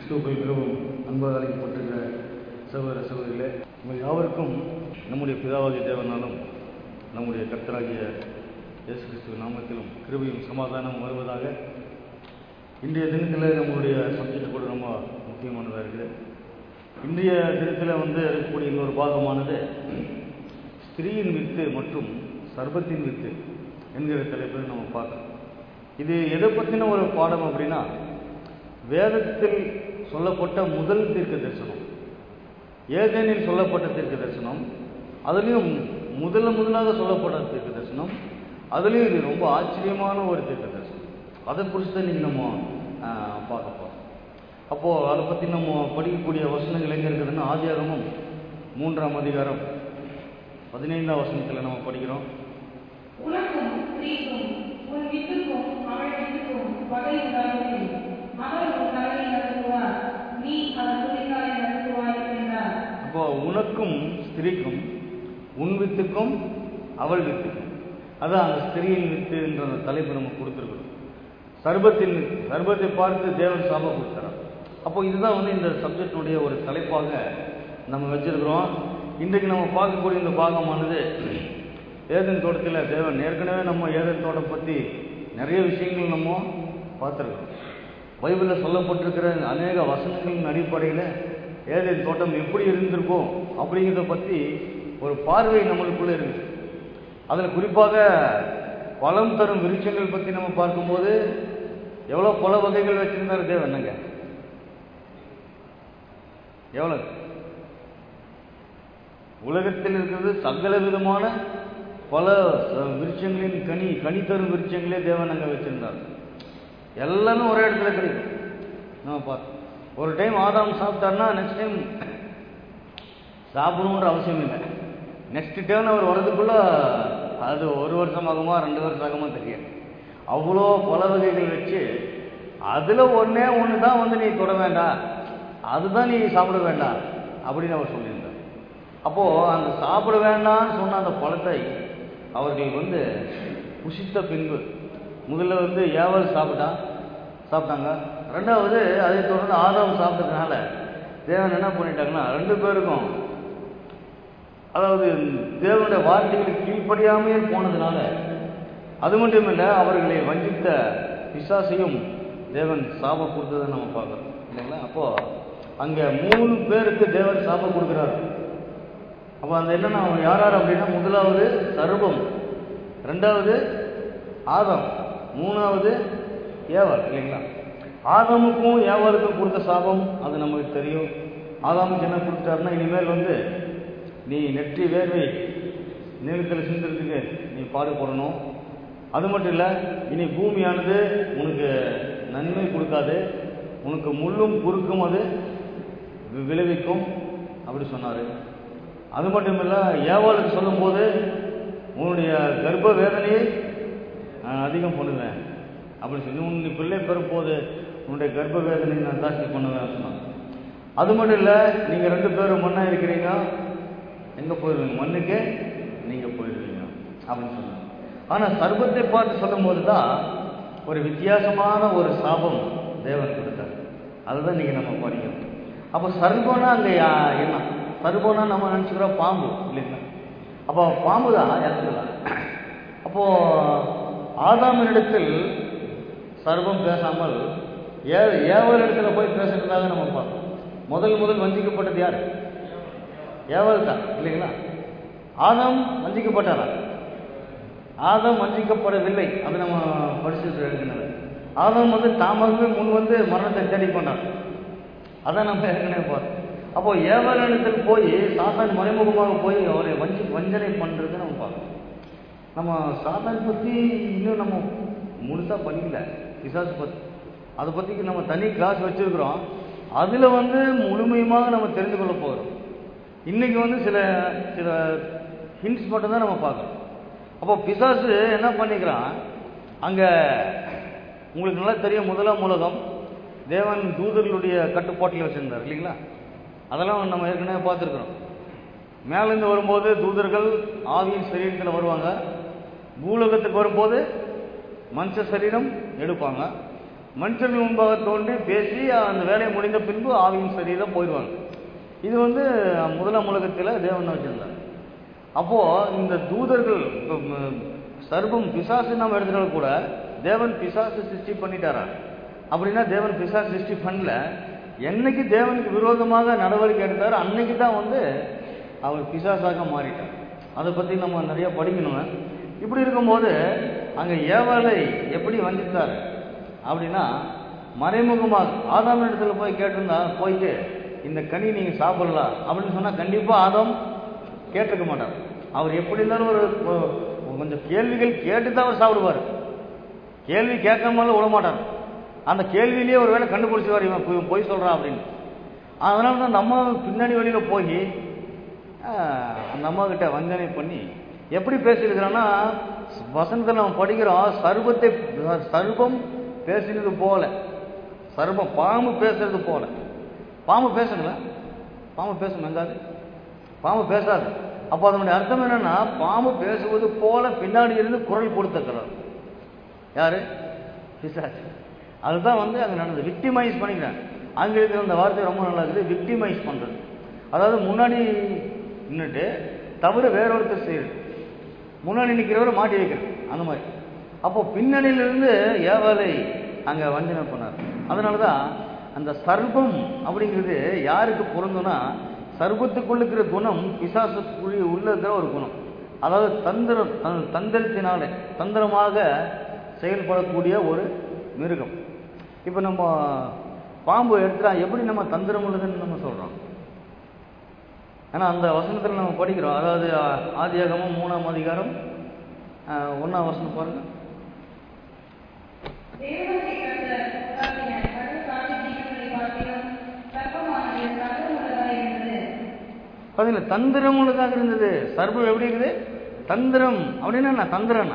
கிறிஸ்துவுக்குள் மிகவும் அன்பாக அழைக்கப்பட்டிருக்கிற சகோதர சகோதரிகளே உங்கள் யாவருக்கும் நம்முடைய பிதாவாகிய தேவனாலும் நம்முடைய கர்த்தராகிய இயேசு கிறிஸ்துவ நாமத்திலும் கிருபையும் சமாதானம் வருவதாக இன்றைய தினத்தில் நம்மளுடைய சப்ஜெக்ட் கூட ரொம்ப முக்கியமானதாக இருக்குது இன்றைய தினத்தில் வந்து இருக்கக்கூடிய இன்னொரு பாகமானது ஸ்திரீயின் வித்து மற்றும் சர்பத்தின் வித்து என்கிற தலைப்பில் நம்ம பார்க்கணும் இது எதை பற்றின ஒரு பாடம் அப்படின்னா வேதத்தில் சொல்லப்பட்ட முதல் தீர்க்க தரிசனம் ஏதேனில் சொல்லப்பட்ட தீர்க்க தரிசனம் அதுலேயும் முதல்ல முதலாக சொல்லப்பட்ட தீர்க்க தரிசனம் அதுலேயும் இது ரொம்ப ஆச்சரியமான ஒரு தீர்க்க தரிசனம் அதை குறித்து தான் இன்றைக்கி நம்ம ஆஹ், பார்க்க போகிறோம் அப்போது அதை பற்றி நம்ம படிக்கக்கூடிய வசனங்கள் எங்கே இருக்குதுன்னா ஆதியாகமம் மூன்றாம் அதிகாரம் பதினைந்தாம் வசனத்தில் நம்ம படிக்கிறோம் உனக்கும் ஸ்திரீக்கும் உன் வித்துக்கும் அவள் வித்துக்கும் பகை உண்டாகும் அவர் உன் தலையை நடத்துவார் நீ அவர் துணிக்காலை நடத்துவாய் என்றார் அப்போ உனக்கும் ஸ்திரீக்கும் உன் வித்துக்கும் அவள் வித்துக்கும் அதான் அந்த ஸ்திரீயின் வித்து என்ற அந்த தலைப்பு நம்ம கொடுத்துருக்குறோம் சர்பத்தின் வித்து சர்பத்தை பார்த்து தேவன் சாபம் கொடுத்தாராம் அப்போ இதுதான் வந்து இந்த சப்ஜெக்டினுடைய ஒரு தலைப்பாக நம்ம வச்சிருக்கிறோம் இன்றைக்கு நம்ம பார்க்கக்கூடிய இந்த பாகமானது ஏதன் தோட்டத்தில் தேவன் ஏற்கனவே நம்ம ஏதன் தோட்டம் பற்றி நிறைய விஷயங்கள் நம்ம பார்த்துருக்கோம் பைபிளில் சொல்லப்பட்டிருக்கிற அநேக வசனங்களின் அடிப்படையில் ஏதேன் தோட்டம் எப்படி இருந்திருக்கும் அப்படிங்கிறத பற்றி ஒரு பார்வை நம்மளுக்குள்ளே இருக்குது அதில் குறிப்பாக பழம் தரும் விருட்சங்கள் பற்றி நம்ம பார்க்கும்போது எவ்வளோ பல வகைகள் வச்சிருந்தாரு தேவனுங்க எவ்வளோ உலகத்தில் இருக்கிறது சகல விதமான பல அஹ், விருட்சங்களின் கனி கனி தரும் விருட்சங்களே தேவன் அங்கே வச்சிருந்தார் எல்லாமே ஒரே இடத்துல கிடைக்கும் நம்ம பார்த்தோம் ஒரு டைம் ஆதாம் சாப்பிட்டாருன்னா நெக்ஸ்ட் டைம் சாப்பிடணுன்ற அவசியம் இல்லை நெக்ஸ்ட் டைம் அவர் வர்றதுக்குள்ள அது ஒரு வருஷம் ஆகுமா ரெண்டு வருஷம் ஆகுமா தெரியாது அவ்வளோ பல வகைகள் வச்சு அதில் ஒன்றே ஒன்று தான் வந்து நீ தொட வேண்டாம் அதுதான் நீ சாப்பிட வேண்டாம் அப்படின்னு அவர் சொல்லியிருந்தார் அப்போது அந்த சாப்பிட வேண்டாம்னு சொன்ன அந்த பழத்தை அவர்கள் வந்து புசித்த பின்பு முதல்ல வந்து ஏவல் சாப்பிட்டா சாப்பிட்டாங்க ரெண்டாவது அதை தொடர்ந்து ஆதாம் சாப்பிட்டதுனால தேவன் என்ன பண்ணிட்டாங்கன்னா ரெண்டு பேருக்கும் அதாவது தேவனுடைய வார்த்தைகளுக்கு கீழ்ப்படியாமையே போனதுனால அது மட்டும் இல்லை அவர்களை வஞ்சித்த பிசாசையும் தேவன் சாபம் கொடுத்ததை நம்ம பார்க்குறோம் இல்லைங்களா அப்போ அங்கே மூணு பேருக்கு தேவன் சாபம் கொடுக்குறாரு அப்போ அந்த என்னன்னா அவங்க யார் யார் அப்படின்னா முதலாவது சர்வம் ரெண்டாவது ஆதம் மூணாவது ஏவாள் இல்லைங்களா ஆதாமுக்கும் ஏவாளுக்கும் கொடுத்த சாபம் அது நமக்கு தெரியும் ஆதாமுக்கு என்ன கொடுத்தாருன்னா இனிமேல் வந்து நீ நெற்றி வேர்வை நிலத்தில் சிந்துறதுக்கு நீ பாடுபடணும் அது மட்டும் இல்லை இனி பூமியானது உனக்கு நன்மை கொடுக்காது உனக்கு முள்ளும் குறுக்கும் அது வி- விளைவிக்கும் அப்படி சொன்னார் அது மட்டும் இல்லை ஏவாளுக்கு சொல்லும்போது உன்னுடைய கர்ப்ப வேதனையை நான் அதிகம் பண்ணுவேன் அப்படி சொல்லி உன் நீ பிள்ளை பெறும்போது உன்னுடைய கர்ப்ப வேதனையை நான் ஜாஸ்தி பண்ணுவேன் சொன்னாங்க அது மட்டும் இல்லை நீங்கள் ரெண்டு பேரும் மண்ணா இருக்கிறீங்க எங்கே போயிடுவீங்க மண்ணுக்கே நீங்கள் போயிடுவீங்க அப்படின்னு சொன்னாங்க ஆனால் சர்வத்தை பார்த்து சொல்லும்போது தான் ஒரு வித்தியாசமான ஒரு சாபம் தேவன் கொடுத்தார் அதுதான் நீங்கள் நம்ம படிக்கணும் அப்போ சர்வனா அங்கே யா- என்ன சர்வனா நம்ம நினச்சிக்கிறோம் பாம்பு இல்லைங்களா அப்போ பாம்பு தான் இறந்துடலாம் அப்போ ஆதாமினிடத்தில் சர்வம் பேசாமல் ஏ ஏவல் இடத்துல போய் பேசுறதாக நம்ம பார்க்கணும் முதல் முதல் வஞ்சிக்கப்பட்டது யார் ஏவல் தான் இல்லைங்களா ஆதாம் வஞ்சிக்கப்பட்டாரா ஆதாம் வஞ்சிக்கப்படவில்லை அது நம்ம படிச்சுட்டு எழுதினது ஆதாம் வந்து தாமாகவே முன் வந்து மரணத்தை தேடிக்கொண்டார் அதான் நம்ம ஏற்கனவே பார்த்தோம் அப்போ ஏவலனத்தில் போய் சாத்தான் மறைமுகமாக போய் அவரை வஞ்சி வஞ்சனை பண்ணுறதை நம்ம பார்க்கணும் நம்ம சாத்தான் பற்றி இன்னும் நம்ம முழுசாக படிக்கல பிசாசு பற்றி அதை பற்றி நம்ம தனி கிளாஸ் வச்சுருக்குறோம் அதில் வந்து முழுமையுமாக நம்ம தெரிந்து கொள்ள போகிறோம் இன்றைக்கி வந்து சில சில ஹிண்ட்ஸ் மட்டும்தான் நம்ம பார்க்குறோம் அப்போ பிசாசு என்ன பண்ணிக்கிறான் அங்கே உங்களுக்கு நல்லா தெரியும் முதலாம் உலகம் தேவன் தூதர்களுடைய கட்டுப்பாட்டில் வச்சுருந்தார் இல்லைங்களா அதெல்லாம் நம்ம ஏற்கனவே பார்த்துருக்குறோம் மேலேருந்து வரும்போது தூதர்கள் ஆவியின் சரீரத்தில் வருவாங்க பூலோகத்துக்கு வரும்போது மனுஷ சரீரம் எடுப்பாங்க மனுஷர்கள் முன்பாக தோன்றி பேசி அந்த வேலையை முடிந்த பின்பு ஆவியும் சரீரம் போயிடுவாங்க இது வந்து முதலாம் உலகத்தில் தேவன் வச்சிருந்தார் அப்போ இந்த தூதர்கள் இப்ப, ம், சர்வம் பிசாசு நம்ம எடுத்துட்டாலும் கூட தேவன் பிசாசு சிருஷ்டி பண்ணிட்டாரா அப்படின்னா தேவன் பிசாசு சிருஷ்டி பண்ணல என்னைக்கு தேவனுக்கு விரோதமாக நடவடிக்கை எடுத்தாரோ அன்னைக்கு தான் வந்து அவர் பிசாசாக மாறிட்டார் அதை பற்றி நம்ம நிறைய படிக்கணும் இப்படி இருக்கும்போது அங்கே ஏவாளை எப்படி வஞ்சித்தார் அப்படின்னா மறைமுகமாக ஆதாம் இடத்துல போய் கேட்டிருந்தா போயிட்டு இந்த கனி நீங்கள் சாப்பிடலாம் அப்படின்னு சொன்னால் கண்டிப்பாக ஆதாம் கேட்டிருக்க மாட்டார் அவர் எப்படி இருந்தாலும் ஒரு ஒரு கொஞ்சம் கேள்விகள் கேட்டு தான் அவர் சாப்பிடுவார் கேள்வி கேட்காமல விட மாட்டார் அந்த கேள்வியிலேயே ஒரு வேளை கண்டுபிடிச்சுவார் இவன் பொய் பொய் சொல்கிறான் அப்படின்னு அதனால தான் அந்த அம்மா பின்னாடி வழியில் போய் ஆஹ், அந்த அம்மா கிட்ட வஞ்சனை பண்ணி எப்படி பேசியிருக்கிறான்னா வசனத்தில் நம்ம படிக்கிறோம் சர்வத்தை சர்வம் பேசினது போல சர்வம் பாம்பு பேசுறது போல பாம்பு பேசுங்களா பாம்பு பேசும் எங்காது பாம்பு பேசாது அப்போ அதனுடைய அர்த்தம் என்னன்னா பாம்பு பேசுவது போல பின்னாடி இருந்து குரல் கொடுத்துக்கிறார் யாரு பிசாசு அதுதான் வந்து அங்கே நடந்தது விக்டிமைஸ் பண்ணிக்கிறேன் ஆங்கிலத்தில் அந்த வார்த்தை ரொம்ப நல்லா இருக்குது விக்டிமைஸ் பண்ணுறது அதாவது முன்னாடி நின்றுட்டு தவிர வேறொருத்தர் செய்யுது முன்னாடி நிற்கிறவரை மாட்டி வைக்கிறது அந்த மாதிரி அப்போ பின்னணியிலிருந்து ஏவாலை அங்கே வஞ்சனை பண்ணார் அதனால தான் அந்த சர்பம் அப்படிங்கிறது யாருக்கு பொருந்தும்னா சர்பத்துக்குள்ள இருக்கிற குணம் பிசாசுக்குள்ளே உள்ள இருக்கிற ஒரு குணம் அதாவது தந்திரம் தன் தந்திரத்தினாலே தந்திரமாக செயல்படக்கூடிய ஒரு மிருகம் இப்போ நம்ம பாம்பு எடுத்துட்டா எப்படி நம்ம தந்திரம் உள்ளதுன்னு நம்ம சொல்கிறோம் ஏன்னா அந்த வசனத்தில் நம்ம படிக்கிறோம் அதாவது ஆ- ஆதியாகமம் மூணாம் அதிகாரம் ஆஹ், ஒண்ணாம் வசனம் பாருங்க தேவனுடைய கர்த்தர் உண்டாக்கின கடல் காட்டு ஜீவன்களை பார்க்கிலும் சர்ப்பமானது சர்வமுள்ளதாக இருந்தது. பார்த்தீங்களா தந்திரம் உள்ளதாக இருந்தது சர்பம் எப்படி இருக்குது தந்திரம் அப்படின்னா என்ன தந்திரம்னா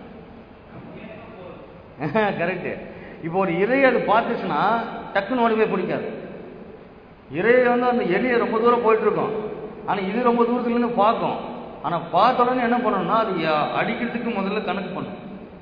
கரெக்டு இப்போ ஒரு இறை அது பார்த்துச்சுன்னா டக்குன்னு ஓடி போய் பிடிக்காது இறையை வந்து அந்த எலியை ரொம்ப தூரம் போயிட்டு இருக்கும் ஆனால் இது ரொம்ப தூரத்துல இருந்து பார்க்கும் ஆனால் பார்த்த உடனே என்ன பண்ணணும்னா அது யா- அடிக்கிறதுக்கு முதல்ல கணக்கு பண்ணும்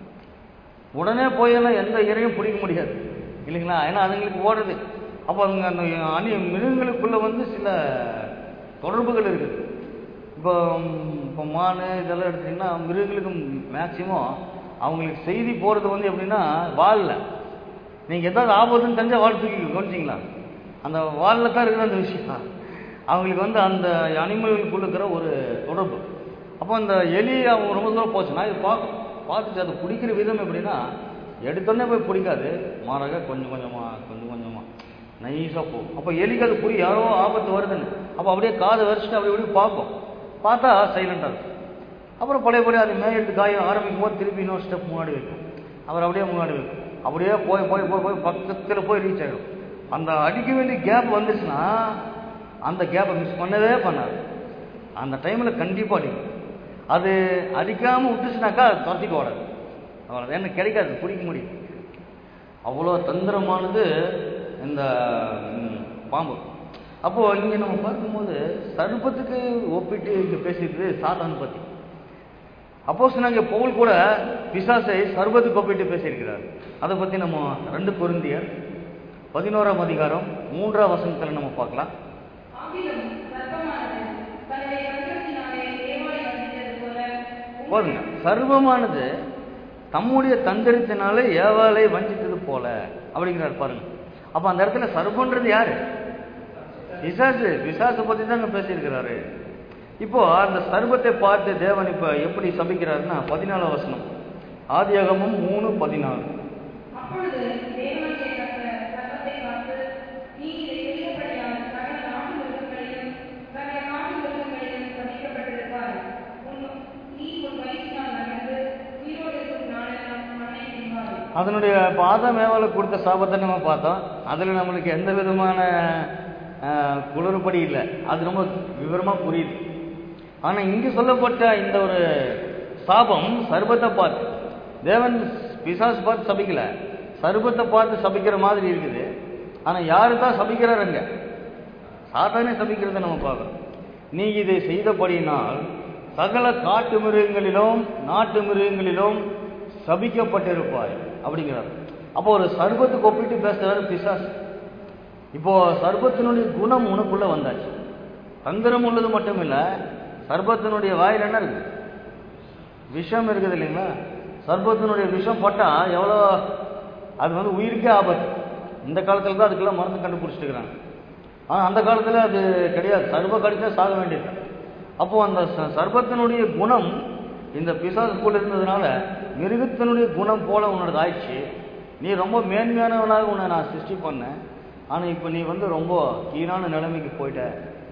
உடனே போயெல்லாம் எந்த இறையும் பிடிக்க முடியாது இல்லைங்களா ஏன்னா அதுங்களுக்கு ஓடுது அப்போ அவங்க அந்த அணி மிருகங்களுக்குள்ள வந்து சில தொடர்புகள் இருக்குது இப்போ ம், இப்போ மான் இதெல்லாம் எடுத்தீங்கன்னா மிருகங்களுக்கு மேக்சிமம் அவங்களுக்கு செய்தி போகிறது வந்து எப்படின்னா வாலில் நீங்கள் ஏதாவது ஆபத்துன்னு தெரிஞ்சால் வால் தூக்கி கவனிச்சிங்களா அந்த வாலில் தான் இருக்குது அந்த விஷயம் அவங்களுக்கு வந்து அந்த அனிமல்களுக்குள்ள இருக்கிற ஒரு தொடர்பு அப்போ அந்த எலி அவங்க ரொம்ப தூரம் போச்சுன்னா இது பார்க்கும் பார்த்துட்டு அது பிடிக்கிற விதம் எப்படின்னா எடுத்தோடனே போய் பிடிக்காது மாறாக கொஞ்சம் கொஞ்சமாக கொஞ்சம் கொஞ்சமாக நைஸாக போகும் அப்போ எலிக்கு அது புரியும் யாரோ ஆபத்து வருதுன்னு அப்போ அப்படியே காதை வரிச்சிட்டு அப்படி இப்படி பார்க்கும் பார்த்தா சைலண்டாக இருக்கும் அப்புறம் பழையபடி அது மேயெடுத்து காய ஆரம்பிக்கும் போது திருப்பி இன்னொரு ஸ்டெப் முன்னாடி வைக்கும் அவர் அப்படியே முன்னாடி வைக்கும் அப்படியே போய் போய் போய் போய் பக்கத்தில் போய் ரீச் ஆகிடும் அந்த அடிக்க வேண்டிய கேப் வந்துச்சுன்னா அந்த கேப்பை மிஸ் பண்ணவே பண்ணாது அந்த டைமில் கண்டிப்பாக அடிக்கும் அது அடிக்காமல் விட்டுச்சுனாக்கா அது துரத்திட்டு ஓடாது அவ்வளோ என்ன கிடைக்காது பிடிக்க முடியும் அவ்வளோ தந்திரமானது இந்த ம், பாம்பு அப்போது இங்கே நம்ம பார்க்கும்போது சர்ப்பத்துக்கு ஒப்பிட்டு இங்கே பேசிட்டு சாத்தான் பற்றி அப்போ சொன்னாங்க பவுல் கூட பிசாசை சர்வத்துக்கு ஒப்பிட்டு பேசியிருக்கிறார் அதை பற்றி நம்ம ரெண்டு பொருந்தியர் பதினோராம் அதிகாரம் மூன்றாம் வசனத்தில் நம்ம பார்க்கலாம் ஆகிலும் சர்ப்பமானது தன்னுடைய தந்திரத்தினாலே ஏவாளை வஞ்சித்தது போல பாருங்க சர்வமானது தம்முடைய தந்திரத்தினாலே ஏவாளை வஞ்சித்தது போல அப்படிங்கிறார் பாருங்க அப்ப அந்த இடத்துல சர்வன்றது யாரு பிசாசு பிசாசு பத்தி தாங்க பேசியிருக்கிறாரு இப்போ அந்த சர்வத்தை பார்த்து தேவன் இப்ப எப்படி சபிக்கிறாருன்னா பதினாலாம் வசனம் ஆதியாகமம் மூணு பதினாலு அப்பொழுது தேவனுடைய கர்த்தர் சர்ப்பத்தை பார்த்து நீ இதை செய்தபடியால் சகல நாட்டு மிருகங்களிலும் சகல காட்டு மிருகங்களிலும் சபிக்கப்பட்டிருப்பாய் உன் நீ உன் வயிற்றினால் நடந்து உயிரோடு இருக்கும் நாளெல்லாம் மண்ணை தின்பாய் அதனுடைய பாதம் மேவல கொடுத்த சாபத்தை நம்ம பார்த்தோம் அதில் நம்மளுக்கு எந்த விதமான ஆஹ், குளறுபடி இல்லை அது ரொம்ப விவரமாக புரியுது ஆனால் இங்கே சொல்லப்பட்ட இந்த ஒரு சாபம் சர்பத்தை பார்த்து தேவன் பிசாசு பார்த்து சபிக்கல சர்பத்தை பார்த்து சபிக்கிற மாதிரி இருக்குது ஆனால் யாரு தான் சபிக்கிறார் அங்க சாத்தானே சபிக்கிறத நம்ம பார்க்குறோம் நீ இதை செய்தபடியினால் சகல காட்டு மிருகங்களிலும் நாட்டு மிருகங்களிலும் சபிக்கப்பட்டிருப்பாய் அப்படிங்கிறார் அப்போ ஒரு சர்பத்துக்கு ஒப்பிட்டு பேசுறாரு பிசாசு இப்போ சர்பத்தினுடைய குணம் உனக்குள்ள வந்தாச்சு தந்திரம் உள்ளது மட்டும் இல்ல சர்பத்தினுடைய வாயில் என்ன இருக்கு விஷம் இருக்குது இல்லைங்களா சர்பத்தினுடைய விஷம் பட்டா எவ்வளோ அது வந்து உயிருக்கே ஆபத்து இந்த காலத்துல தான் அதுக்கெல்லாம் மருந்து கண்டுபிடிச்சிட்டு இருக்கிறாங்க ஆனால் அந்த காலத்தில் அது கிடையாது சர்ப கடிச்சா சாக வேண்டியது அப்போ அந்த ச- சர்பத்தினுடைய குணம் இந்த பிசாசுக்குள்ள இருந்ததுனால மிருகத்தினுடைய குணம் போல உன்னோட ஆயிடுச்சு நீ ரொம்ப மேன்மையானவனாக உன்னை நான் சிருஷ்டி பண்ணேன் ஆனால் இப்போ நீ வந்து ரொம்ப கீழான நிலைமைக்கு போயிட்ட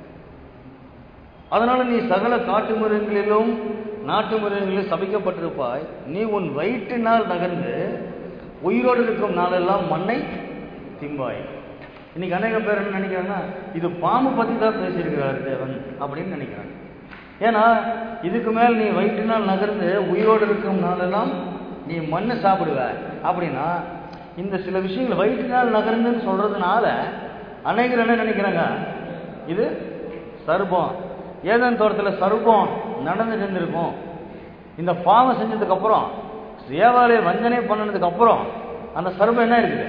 அதனால நீ சகல காட்டு மிருகங்களிலும் நாட்டு மிருகங்களிலும் சபிக்கப்பட்டிருப்பாய் நீ உன் வயிற்றினால் நகர்ந்து உயிரோடு இருக்கும் நாளெல்லாம் மண்ணை திம்பாய் இன்னைக்கு அநேக பேர் என்ன நினைக்கிறாங்கன்னா இது பாம்பு பத்தி தான் பேசியிருக்கிறார் தேவன் அப்படின்னு நினைக்கிறாங்க ஏன்னா இதுக்கு மேல் நீ வயிற்றினால் நகர்ந்து உயிரோடு இருக்கும் நாளெல்லாம் நீ மண்ணை சாப்பிடுவ அப்படின்னா இந்த சில விஷயங்கள் வயிற்றினால் நகர்ந்துன்னு சொல்றதுனால அநேகர் என்ன நினைக்கிறாங்க இது சர்பம் ஏதன் தோட்டத்தில் சர்பம் நடந்துட்டு இருந்திருக்கும் இந்த பாவம் செஞ்சதுக்கு அப்புறம் சேவாலய வஞ்சனை பண்ணதுக்கு அப்புறம் அந்த சர்பம் என்ன இருக்குது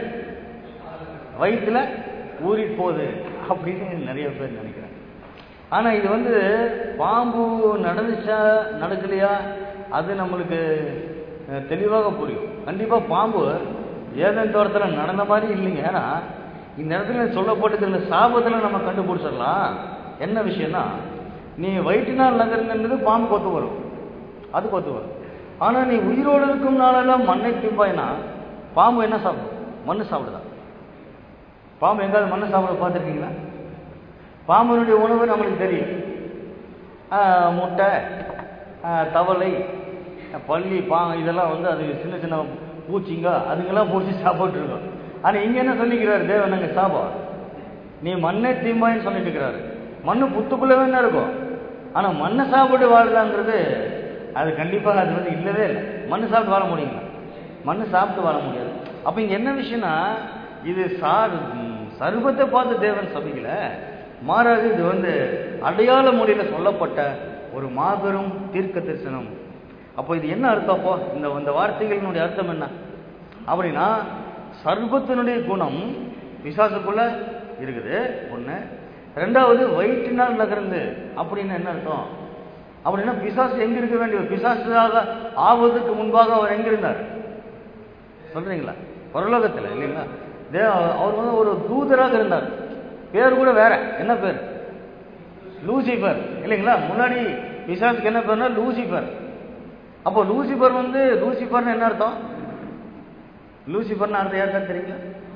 வயிற்றுல ஊறிட்டு போகுது அப்படின்னு நிறைய பேர் நினைக்கிறாங்க ஆனா இது வந்து பாம்பு நடந்துச்சா நடக்கலையா அது நம்மளுக்கு அஹ், தெளிவாக புரியும் கண்டிப்பா பாம்பு ஏதன் தோட்டத்தில் நடந்த மாதிரி இல்லைங்க ஏன்னா இந்த இடத்துல சொல்லப்பட்டிருக்கிற சாபத்துல நம்ம கண்டுபிடிச்சிடலாம் என்ன விஷயம்னா நீ வயிற்றினால் நகர்ந்தது பாம்பு கொத்து வரும் அது கொத்து வரும் ஆனா நீ உயிரோடு இருக்கும் நாளெல்லாம் மண்ணை திம்பாய்னா பாம்பு என்ன சாப்பிடும் மண்ணு சாப்பிடுதா பாம்பு எங்காவது மண்ணை சாப்பிட பார்த்துருக்கீங்களா பாம்பினுடைய உணவு நம்மளுக்கு தெரியும் ஆஹ், முட்டை ஆஹ், தவளை ஆஹ், பல்லி பா இதெல்லாம் வந்து அது சின்ன சின்ன பூச்சிங்க அதுங்கெல்லாம் பூச்சி சாப்பிட்டுருக்கோம் ஆனால் இங்கே என்ன சொல்லிக்கிறாரு தேவன் அங்கே சாபம் நீ மண்ணை தீம்பாயின்னு சொல்லிட்டு இருக்கிறாரு மண்ணு புத்துக்குள்ளவே தான் இருக்கும் ஆனால் மண்ணை சாப்பிட்டு வாழலாங்கிறது அது கண்டிப்பாக அது வந்து இல்லவே இல்லை மண்ணு சாப்பிட்டு வாழ முடியுங்களா மண்ணு சாப்பிட்டு வாழ முடியாது அப்போ இங்கே என்ன விஷயம்னா இது சா ம், சர்வத்தை பார்த்து தேவன் சபிக்கல மாறாக இது வந்து அடையாள மொழியில சொல்லப்பட்ட ஒரு மாபெரும் தீர்க்க தரிசனம் அப்போ இது என்ன அர்த்தம் அப்போ இந்த இந்த வார்த்தைகளினுடைய அர்த்தம் என்ன அப்படின்னா சர்வத்தினுடைய குணம் பிசாசுக்குள்ள இருக்குது ஒண்ணு ரெண்டாவது வயிற்றினால் நகர்ந்து அப்படின்னு என்ன அர்த்தம் அப்படின்னா பிசாசு எங்க இருக்க வேண்டியவர் பிசாசாக ஆவதற்கு முன்பாக அவர் எங்க இருந்தார் சொல்றீங்களா பரலோகத்தில் இல்லைங்களா தே அவர் வந்து ஒரு தூதராக இருந்தார் பேர் கூட வேற என்ன பேர் லூசிஃபர் இல்லைங்களா முன்னாடி பிசாசுக்கு என்ன பேர்னா லூசிஃபர் அப்போ லூசிஃபர் வந்து லூசிஃபர்னு என்ன அர்த்தம் லூசிஃபர்னு அர்த்தம் யாருக்கா தெரியுங்களா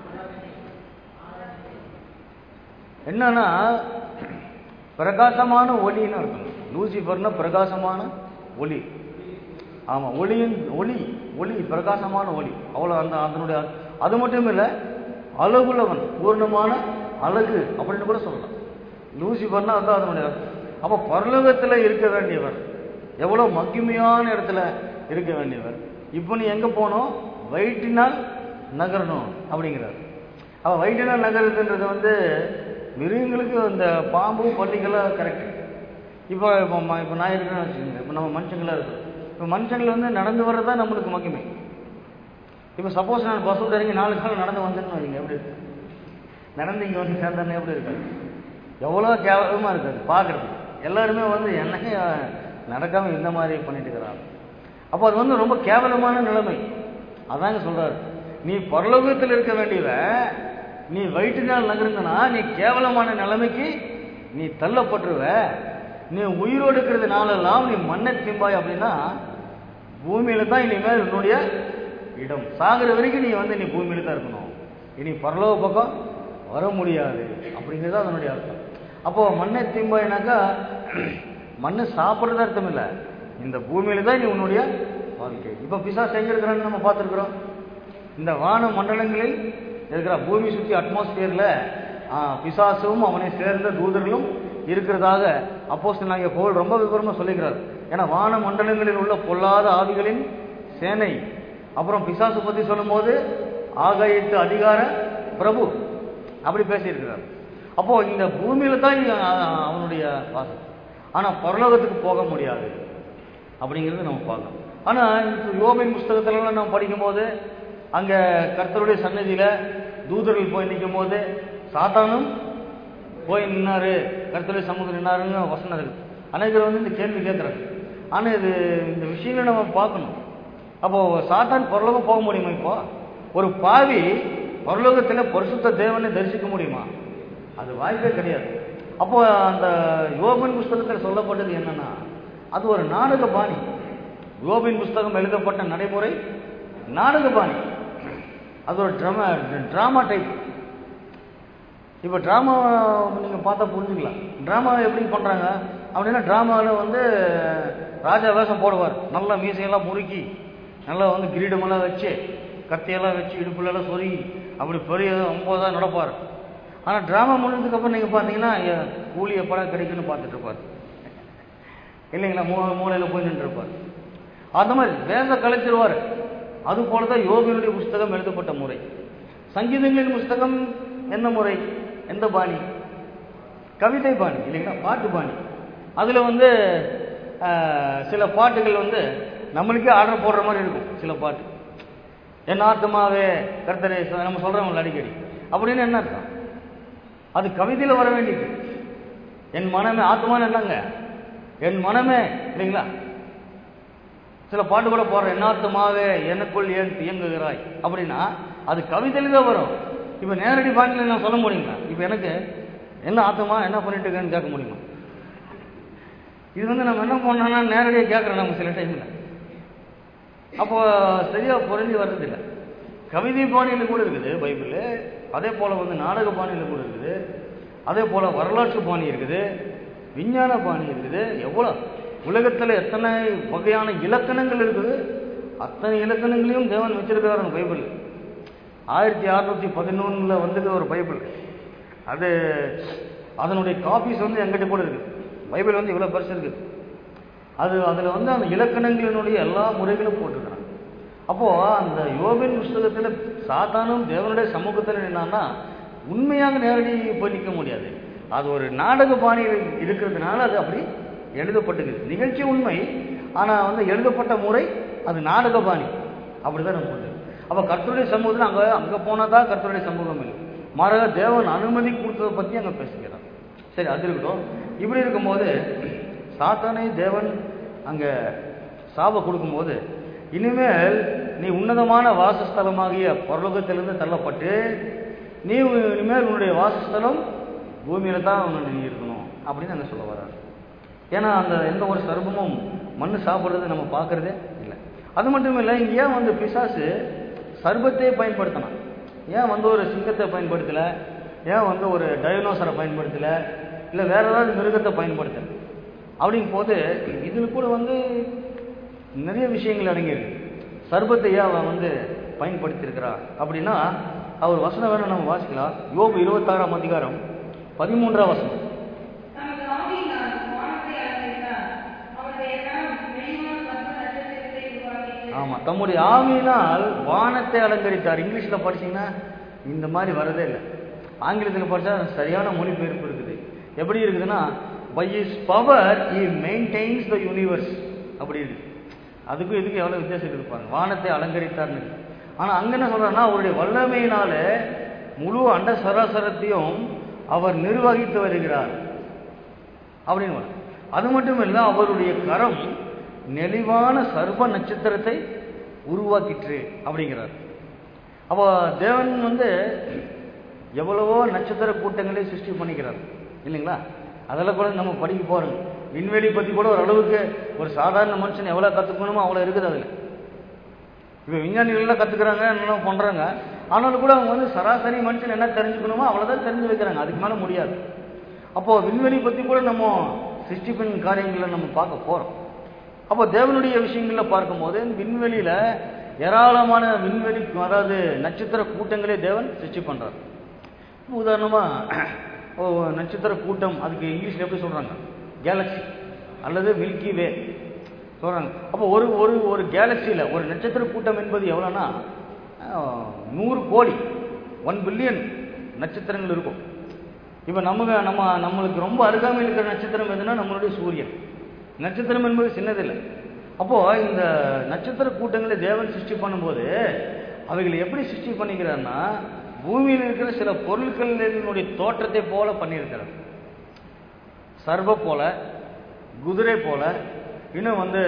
என்னன்னா பிரகாசமான ஒளின்னு அர்த்தம் லூசிஃபர்னா பிரகாசமான ஒளி ஆமா ஒளியின் ஒளி ஒளி பிரகாசமான ஒளி அவ்வளோ அந்த அதனுடைய அர்த்தம். அது மட்டும் இல்லை அழகுள்ளவன் பூர்ணமான அழகு அப்படின்னு கூட சொல்லலாம் லூசிஃபர்னா அதான் அதனுடைய அர்த்தம் அப்போ பரலோகத்தில் இருக்க வேண்டியவர் எவ்வளோ மகிமையான இடத்துல இருக்க வேண்டியவர் இப்போ நீ எங்கே போகணும் வயிற்றினால் நகரணும் அப்படிங்கிறார் அப்போ வயிற்றினால் நகருதுன்றது வந்து மிருகங்களுக்கு இந்த பாம்பு பள்ளிக்கெல்லாம் கரெக்ட் இப்போ இப்போ ம- இப்போ நான் இருக்கிறேன்னு வச்சுக்கோங்க இப்போ நம்ம மனுஷங்களாக இருக்கோம் இப்போ மனுஷங்கள் வந்து நடந்து வர்றது தான் நம்மளுக்கு மகிமை இப்போ சப்போஸ் நான் பஸ் விட்டு இறங்கி நாலு காலம் நடந்து வந்தேன்னு வைங்க எப்படி இருக்கு நடந்து இங்கே வந்து சேர்ந்தானே எப்படி இருக்காது எவ்வளோ கேவலமாக இருக்காது பார்க்குறது எல்லாருமே வந்து என்னைக்கு நடக்காமல் இந்த மாதிரி பண்ணிட்டு இருக்கிறாங்க அப்போ அது வந்து ரொம்ப கேவலமான நிலைமை அதாங்க சொல்றாரு நீ பரலோகத்தில் இருக்க வேண்டியவ நீ வயிற்றினால் நகர்ந்தனா நீ கேவலமான நிலைமைக்கு நீ தள்ளப்பட்டுருவ நீ உயிரோடு இருக்கிறது நாளெல்லாம் நீ மண்ணை திம்பாய் அப்படின்னா பூமியில தான் இனிமேல் உன்னுடைய இடம் சாகிற வரைக்கும் நீ வந்து நீ பூமியில தான் இருக்கணும் இனி பரலோக பக்கம் வர முடியாது அப்படிங்கிறது அதனுடைய அர்த்தம் அப்போ மண்ணை திம்பாய்னாக்கா மண்ணை சாப்பிட்றது அர்த்தம் இல்லை இந்த பூமியில தான் நீ உன்னுடைய வாழ்க்கை இப்போ பிசாஸ் எங்க இருக்கிறான்னு நம்ம பார்த்துருக்குறோம் இந்த வான மண்டலங்களில் இருக்கிற பூமி சுற்றி அட்மாஸ்பியர்ல பிசாசும் அவனை சேர்ந்த தூதர்களும் இருக்கிறதாக அப்போஸ்தலன் நாங்கள் போல் ரொம்ப விவரமா சொல்லிக்கிறார் ஏன்னா வான மண்டலங்களில் உள்ள பொல்லாத ஆவிகளின் சேனை அப்புறம் பிசாசு பத்தி சொல்லும்போது ஆகாயத்து அதிகார பிரபு அப்படி பேசியிருக்கிறார் அப்போ இந்த பூமியில தான் இ- அ- அவனுடைய வாசம் ஆனா பரலோகத்துக்கு போக முடியாது அப்படிங்கிறது நம்ம பார்க்கணும் ஆனா இப்போ யோபின் புஸ்தகத்திலலாம் நம்ம படிக்கும்போது அங்கே கர்த்தருடைய சன்னதியில் தூதர்கள் போய் நிற்கும் போது சாத்தானும் போய் நின்னாரு கர்த்தருடைய சமூகத்தில் நின்னாருன்னு வசனம் இருக்கு அநேகர் வந்து இந்த கேள்வி கேட்குறாங்க ஆனால் இது இந்த விஷயங்களை நம்ம பார்க்கணும் அப்போ சாத்தான் பரலோகம் போக முடியுமா இப்போ ஒரு பாவி பரலோகத்தில் பரிசுத்த தேவனை தரிசிக்க முடியுமா அது வாய்ப்பே கிடையாது அப்போ அந்த யோபின் புஸ்தகத்தில் சொல்லப்பட்டது என்னன்னா அது ஒரு நாடக பாணி யோபின் புஸ்தகம் எழுதப்பட்ட நடைமுறை நாடக பாணி அது ஒரு ட்ராமா ட்ராமா டைப் இப்போ ட்ராமா நீங்கள் பார்த்தா புரிஞ்சுக்கலாம் ட்ராமா எப்படி பண்ணுறாங்க அப்படின்னா ட்ராமாவில் வந்து ராஜா வேஷம் போடுவார் நல்லா மீசையெல்லாம் முறுக்கி நல்லா வந்து கிரீடமெல்லாம் வச்சு கத்தியெல்லாம் வச்சு இடுப்புலெல்லாம் சொருகி அப்படி பெரிய ஒம்போதாக நடப்பார் ஆனால் ட்ராமா முடிஞ்சதுக்கப்புறம் நீங்கள் பார்த்தீங்கன்னா எ- கூலி எப்படா கிடைக்குன்னு பார்த்துட்டு இருப்பார் இல்லைங்களா மூ மூலையில் போய் நின்றுருப்பார் அந்த மாதிரி வேத கலைச்சிருவார் அது போல தான் யோகினுடைய புஸ்தகம் எழுதப்பட்ட முறை சங்கீதங்களின் புஸ்தகம் என்ன முறை எந்த பாணி கவிதை பாணி இல்லைங்களா பாட்டு பாணி அதில் வந்து ஆஹ், சில பாட்டுகள் வந்து நம்மளுக்கே ஆர்டர் போடுற மாதிரி இருக்கும் சில பாட்டு என் ஆத்மாவே கர்த்தரே ச- நம்ம சொல்கிறோம்ல அடிக்கடி அப்படின்னு என்ன அர்த்தம் அது கவிதையில் வர வேண்டியது என் மனமே ஆத்மான்னு என்னங்க என் மனமே இல்லைங்களா சில பாட்டு கூட போடுற என்னாத்தமாவே எனக்குள் ஏன் இயங்குகிறாய் அப்படின்னா அது கவிதையில தான் வரும் இப்போ நேரடி பாட்டில் நான் சொல்ல முடியுங்களா இப்போ எனக்கு என்ன ஆத்தமா என்ன பண்ணிட்டு இருக்கேன்னு கேட்க முடியுமா இது வந்து நம்ம என்ன பண்ணோம்னா நேரடியாக கேட்குறோம் நம்ம சில டைமில் அப்போ சரியாக புரிஞ்சு வர்றதில்லை கவிதை பாணியில் கூட இருக்குது பைபிள் அதே போல் வந்து நாடக பாணியில் கூட இருக்குது அதே போல் வரலாற்று பாணி இருக்குது விஞ்ஞான பாணி இருக்குது எவ்வளோ உலகத்தில் எத்தனை வகையான இலக்கணங்கள் இருக்குது அத்தனை இலக்கணங்களையும் தேவன் வச்சிருக்கிறார் அந்த பைபிள் ஆயிரத்தி அறுநூத்தி பதினொன்றில் வந்தது ஒரு பைபிள் அது அதனுடைய காப்பீஸ் வந்து எங்கிட்ட கூட இருக்குது பைபிள் வந்து இவ்வளோ பெருசு இருக்குது அது அதில் வந்து அந்த இலக்கணங்களினுடைய எல்லா முறைகளும் போட்டிருக்கிறாங்க அப்போது அந்த யோபின் புஸ்தகத்தில் சாத்தானும் தேவனுடைய சமூகத்தில் நின்னான்னா உண்மையாக நேரடி போய் நிற்க முடியாது அது ஒரு நாடக பாணியில் இருக்கிறதுனால அது அப்படி எழுதப்பட்டுக்குது நிகழ்ச்சி உண்மை ஆனால் வந்து எழுதப்பட்ட முறை அது நாடக பாணி அப்படி தான் நம்ம புரிஞ்சுக்கணும் அப்போ கர்த்தருடைய சமூகத்தில் அங்கே அங்கே போனால் தான் கர்த்தருடைய சமூகம் இல்லை மாறாக தேவன் அனுமதி கொடுத்ததை பற்றி அங்கே பேசுகிறார் சரி அது இருக்கட்டும் இப்படி இருக்கும்போது சாத்தானை தேவன் அங்கே சாப கொடுக்கும்போது இனிமேல் நீ உன்னதமான வாசஸ்தலமாகிய பரலோகத்திலிருந்து தள்ளப்பட்டு நீ உ- இனிமேல் உன்னுடைய வாசஸ்தலம் பூமியில தான் உன்னை நீ இருக்கணும் அப்படின்னு அங்கே சொல்ல வர்றாரு ஏன்னா அந்த எந்த ஒரு சர்பமும் மண்ணு சாப்பிட்றது நம்ம பார்க்கறதே இல்லை அது மட்டும் இல்லை இங்கே ஏன் வந்து பிசாசு சர்பத்தையே பயன்படுத்தினான் ஏன் வந்து ஒரு சிங்கத்தை பயன்படுத்தல ஏன் வந்து ஒரு டைனோசரை பயன்படுத்தல இல்லை வேற ஏதாவது மிருகத்தை பயன்படுத்தல அப்படிங்கும் போது இதில் கூட வந்து நிறைய விஷயங்கள் அடங்கியிருக்கு சர்பத்தை ஏன் அவன் வந்து பயன்படுத்தியிருக்கிறா அப்படின்னா அவர் வசனம் வேணும் நம்ம வாசிக்கலாம் யோபு இருபத்தாறாம் அதிகாரம் பதிமூன்றாம் வசனம் நமது ஆவியினால் வானத்தை அலங்கரித்தார். அவருடைய கரம் வெளிவான சர்வ நட்சத்திரத்தை உருவாக்கிற்று. ஆமா தம்முடைய ஆவியினால் வானத்தை அலங்கரித்தார் இங்கிலீஷ்ல படிச்சீங்கன்னா இந்த மாதிரி வரதே இல்லை ஆங்கிலத்தில் படிச்சா சரியான மொழிபெயர்ப்பு இருக்குது எப்படி இருக்குதுன்னா by his power he maintains the universe அப்படி இருக்கு அதுக்கும் இதுக்கும் எவ்வளவு வித்தியாசம் இருக்குது பாருங்க வானத்தை அலங்கரித்தார்னு இருக்கு. ஆனா அங்க என்ன சொல்றாருன்னா அவருடைய வல்லமையினால முழு அண்ட சராசரத்தையும் அவர் நிர்வகித்து வருகிறார் அப்படின்னு வரும். அது மட்டும் இல்லை அவருடைய கரம் நெளிவான சர்வ நட்சத்திரத்தை உருவாக்கிற்று அப்படிங்கிறார் அப்போ தேவன் வந்து எவ்வளவோ நட்சத்திர கூட்டங்களை சிருஷ்டி பண்ணிக்கிறார் இல்லைங்களா அதெல்லாம் கூட நம்ம படிக்க போறோம் விண்வெளி பற்றி கூட ஒரு அளவுக்கு ஒரு சாதாரண மனுஷன் எவ்வளோ கற்றுக்கணுமோ அவ்வளோ இருக்குது அதில் இப்போ விஞ்ஞானிகள்லாம் கற்றுக்குறாங்க என்னென்ன பண்ணுறாங்க ஆனாலும் கூட அவங்க வந்து சராசரி மனுஷன் என்ன தெரிஞ்சுக்கணுமோ அவ்வளோதான் தெரிஞ்சு வைக்கிறாங்க அதுக்கு மேலே முடியாது அப்போது விண்வெளி பற்றி கூட நம்ம சிருஷ்டிப்பின் காரியங்களை நம்ம பார்க்க போகிறோம் அப்போ தேவனுடைய விஷயங்களில் பார்க்கும்போது விண்வெளியில் ஏராளமான விண்வெளி அதாவது நட்சத்திர கூட்டங்களே தேவன் சிருஷ்டி பண்ணுறார் உதாரணமாக ஓ நட்சத்திர கூட்டம் அதுக்கு இங்கிலீஷில் எப்படி சொல்கிறாங்க கேலக்ஸி அல்லது மில்கி வே சொல்கிறாங்க அப்போ ஒரு ஒரு ஒரு கேலக்சியில் ஒரு நட்சத்திர கூட்டம் என்பது எவ்வளோன்னா ஆஹ், நூறு கோடி ஒன் பில்லியன் நட்சத்திரங்கள் இருக்கும் இப்போ நம்ம நம்ம நம்மளுக்கு ரொம்ப அருகாமையில் இருக்கிற நட்சத்திரம் எதுனா நம்மளுடைய சூரியன் நட்சத்திரம் என்பது சின்னதில்லை அப்போ இந்த நட்சத்திர கூட்டங்களை தேவன் சிருஷ்டி பண்ணும்போது அவைகளை எப்படி சிருஷ்டி பண்ணிக்கிறான்னா பூமியில் இருக்கிற சில பொருட்களினுடைய தோற்றத்தை போல பண்ணியிருக்கிறார் சர்வ போல குதிரை போல இன்னும் வந்து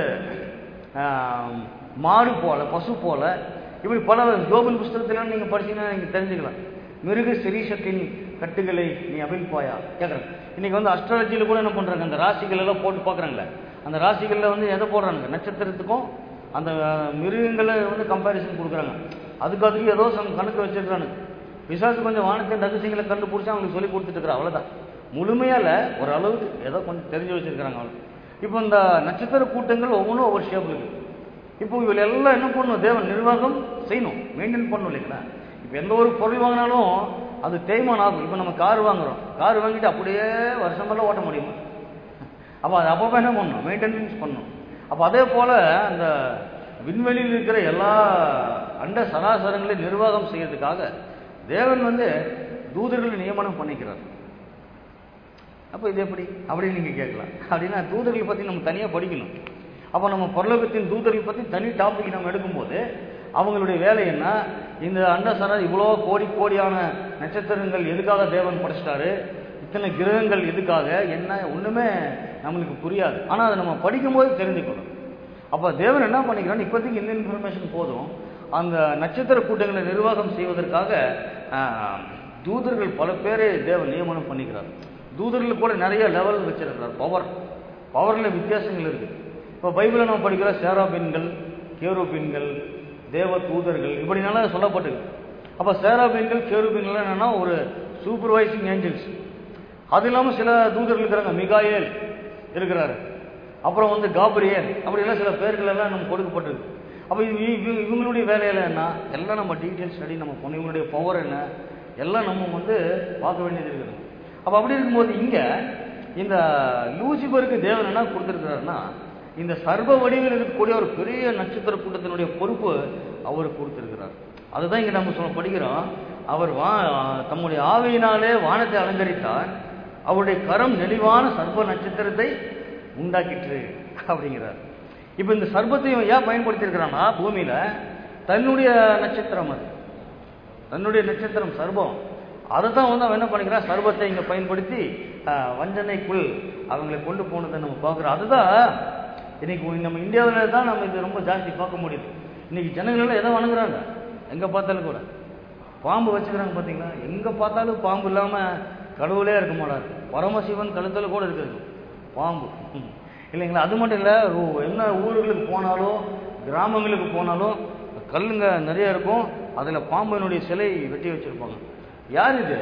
ஆம், மாடு போல பசு போல இப்படி பல ஜோபல் புஸ்தகத்திலாம் நீங்கள் படிச்சீங்கன்னா நீங்கள் தெரிஞ்சுக்கலாம் மிருக சிரீஷத்தின் கட்டுகளை நீ அவிழ்ப்பாயா கேட்குறேன் இன்னைக்கு வந்து அஸ்ட்ராலஜியில் கூட என்ன பண்ணுறாங்க அந்த ராசிகள் எல்லாம் போட்டு பார்க்குறாங்களே அந்த ராசிகளில் வந்து எதை போடுறாங்க நட்சத்திரத்துக்கும் அந்த அஹ், மிருகங்களை வந்து கம்பேரிசன் கொடுக்குறாங்க அதுக்கு அதுக்கு ஏதோ சம் கணக்கு வச்சிருக்கானுங்க விசாசு கொஞ்சம் வானத்தின் ரகசியங்களை கண்டுபிடிச்சி அவங்களுக்கு சொல்லி கொடுத்துட்டு இருக்கிறா அவ்வளோதான் முழுமையால ஒரு அளவுக்கு ஏதோ கொஞ்சம் தெரிஞ்சு வச்சிருக்கிறாங்க அவளுக்கு இப்போ இந்த நட்சத்திர கூட்டங்கள் ஒவ்வொன்றும் ஒவ்வொரு ஷேப்பில் இருக்கு இப்போ இவள் எல்லாம் என்ன பண்ணணும் தேவன் நிர்வாகம் செய்யணும் மெயின்டைன் பண்ணணும் இல்லைங்களா இப்போ எந்த ஒரு பொருள் வாங்கினாலும் அது தேய்மானம் ஆகும் இப்போ நம்ம கார் வாங்குறோம் கார் வாங்கிட்டு அப்படியே வருஷமெல்லாம் ஓட்ட முடியுமா அப்போ அது அப்பப்போ என்ன பண்ணணும் மெயின்டெனன்ஸ் பண்ணணும் அப்போ அதே போல் அந்த விண்வெளியில் இருக்கிற எல்லா அண்ட சராசரங்களையும் நிர்வாகம் செய்யறதுக்காக தேவன் வந்து தூதர்களை நியமனம் பண்ணிக்கிறார் அப்போ இது எப்படி அப்படின்னு நீங்கள் கேட்கலாம் அப்படின்னா தூதர்கள் பற்றி நம்ம தனியாக படிக்கணும் அப்போ நம்ம பரலோகத்தின் தூதர்கள் பற்றி தனி டாபிக் நம்ம எடுக்கும்போது அவங்களுடைய வேலை என்ன இந்த அண்டசர இவ்வளோ கோடி கோடியான நட்சத்திரங்கள் எதுக்காக தேவன் படைச்சிட்டாரு இத்தனை கிரகங்கள் எதுக்காக என்ன ஒன்றுமே நம்மளுக்கு புரியாது ஆனால் அதை நம்ம படிக்கும்போது தெரிஞ்சுக்கணும் அப்போ தேவன் என்ன பண்ணிக்கிறான் இப்போதைக்கு இந்த இன்ஃபர்மேஷன் போதும் அந்த நட்சத்திர கூட்டங்களை நிர்வாகம் செய்வதற்காக ஆஹ், தூதர்கள் பல பேரை தேவன் நியமனம் பண்ணிக்கிறார் தூதர்கள் கூட நிறைய லெவல் வச்சிருக்கிறார் பவர் பவரில் வித்தியாசங்கள் இருக்கு இப்போ பைபிளில் நம்ம படிக்கிற சேராபீன்கள் கேரோபீன்கள் தேவ தூதர்கள் இப்படி நல்லா சொல்லப்பட்டிருக்கு அப்போ சேராபீன்கள் கேரோபீன்கள் என்னன்னா ஒரு சூப்பர்வைசிங் ஏஞ்சல்ஸ் அது இல்லாமல் சில தூதர்கள் இருக்கிறாங்க மிகாயேல் இருக்கிறாரு அப்புறம் வந்து காப்ரியேல் அப்படிலாம் சில பேர்கள் எல்லாம் நம்ம கொடுக்கப்பட்டிருக்கு அப்போ இவ- இவ- இவங்களுடைய வேலையில என்ன எல்லாம் நம்ம டீட்டெயில் ஸ்டடி நம்ம பண்ணணும் இவங்களுடைய பவர் என்ன எல்லாம் நம்ம வந்து பார்க்க வேண்டியது இருக்குது அப்போ அப்படி இருக்கும்போது இங்கே இந்த லூசிபருக்கு தேவன் என்ன கொடுத்துருக்கிறாருன்னா இந்த சர்வ வடிவில் இருக்கக்கூடிய ஒரு பெரிய நட்சத்திர கூட்டத்தினுடைய பொறுப்பு அவருக்கு கொடுத்துருக்கிறார் அதுதான் இங்கே நம்ம சொல்ல படிக்கிறோம் அவர் வா தம்முடைய ஆவியினாலே வானத்தை அலங்கரித்தார் அவருடைய கரம் நெளிவான சர்வ நட்சத்திரத்தை உண்டாக்கிற்று அப்படிங்கிறார் இப்போ இந்த சர்பத்தை இவன் ஏன் பயன்படுத்தியிருக்கிறான்னா பூமியில தன்னுடைய நட்சத்திரம் அது தன்னுடைய நட்சத்திரம் சர்பம் அதை தான் வந்து அவன் என்ன பண்ணிக்கிறான் சர்பத்தை இங்கே பயன்படுத்தி ஆஹ், வஞ்சனைக்குள் அவங்களை கொண்டு போனதை நம்ம பார்க்குறோம் அதுதான் இன்னைக்கு நம்ம இந்தியாவில் தான் நம்ம இது ரொம்ப ஜாஸ்தி பார்க்க முடியுது இன்னைக்கு ஜனங்கள் எல்லாம் எதை வணங்குறாங்க எங்கே பார்த்தாலும் கூட பாம்பு வச்சுக்கிறாங்க பார்த்தீங்களா எங்கே பார்த்தாலும் பாம்பு இல்லாமல் கடவுளே இருக்க மாட்டார் பரமசிவன் கழுத்தில் கூட இருக்குது பாம்பு ம். இல்லைங்களா அது மட்டும் இல்லை என்ன ஊர்களுக்கு போனாலும் கிராமங்களுக்கு போனாலும் கல்லுங்க நிறைய இருக்கும் அதில் பாம்பினுடைய சிலை வெட்டி வச்சிருப்பாங்க யார் இது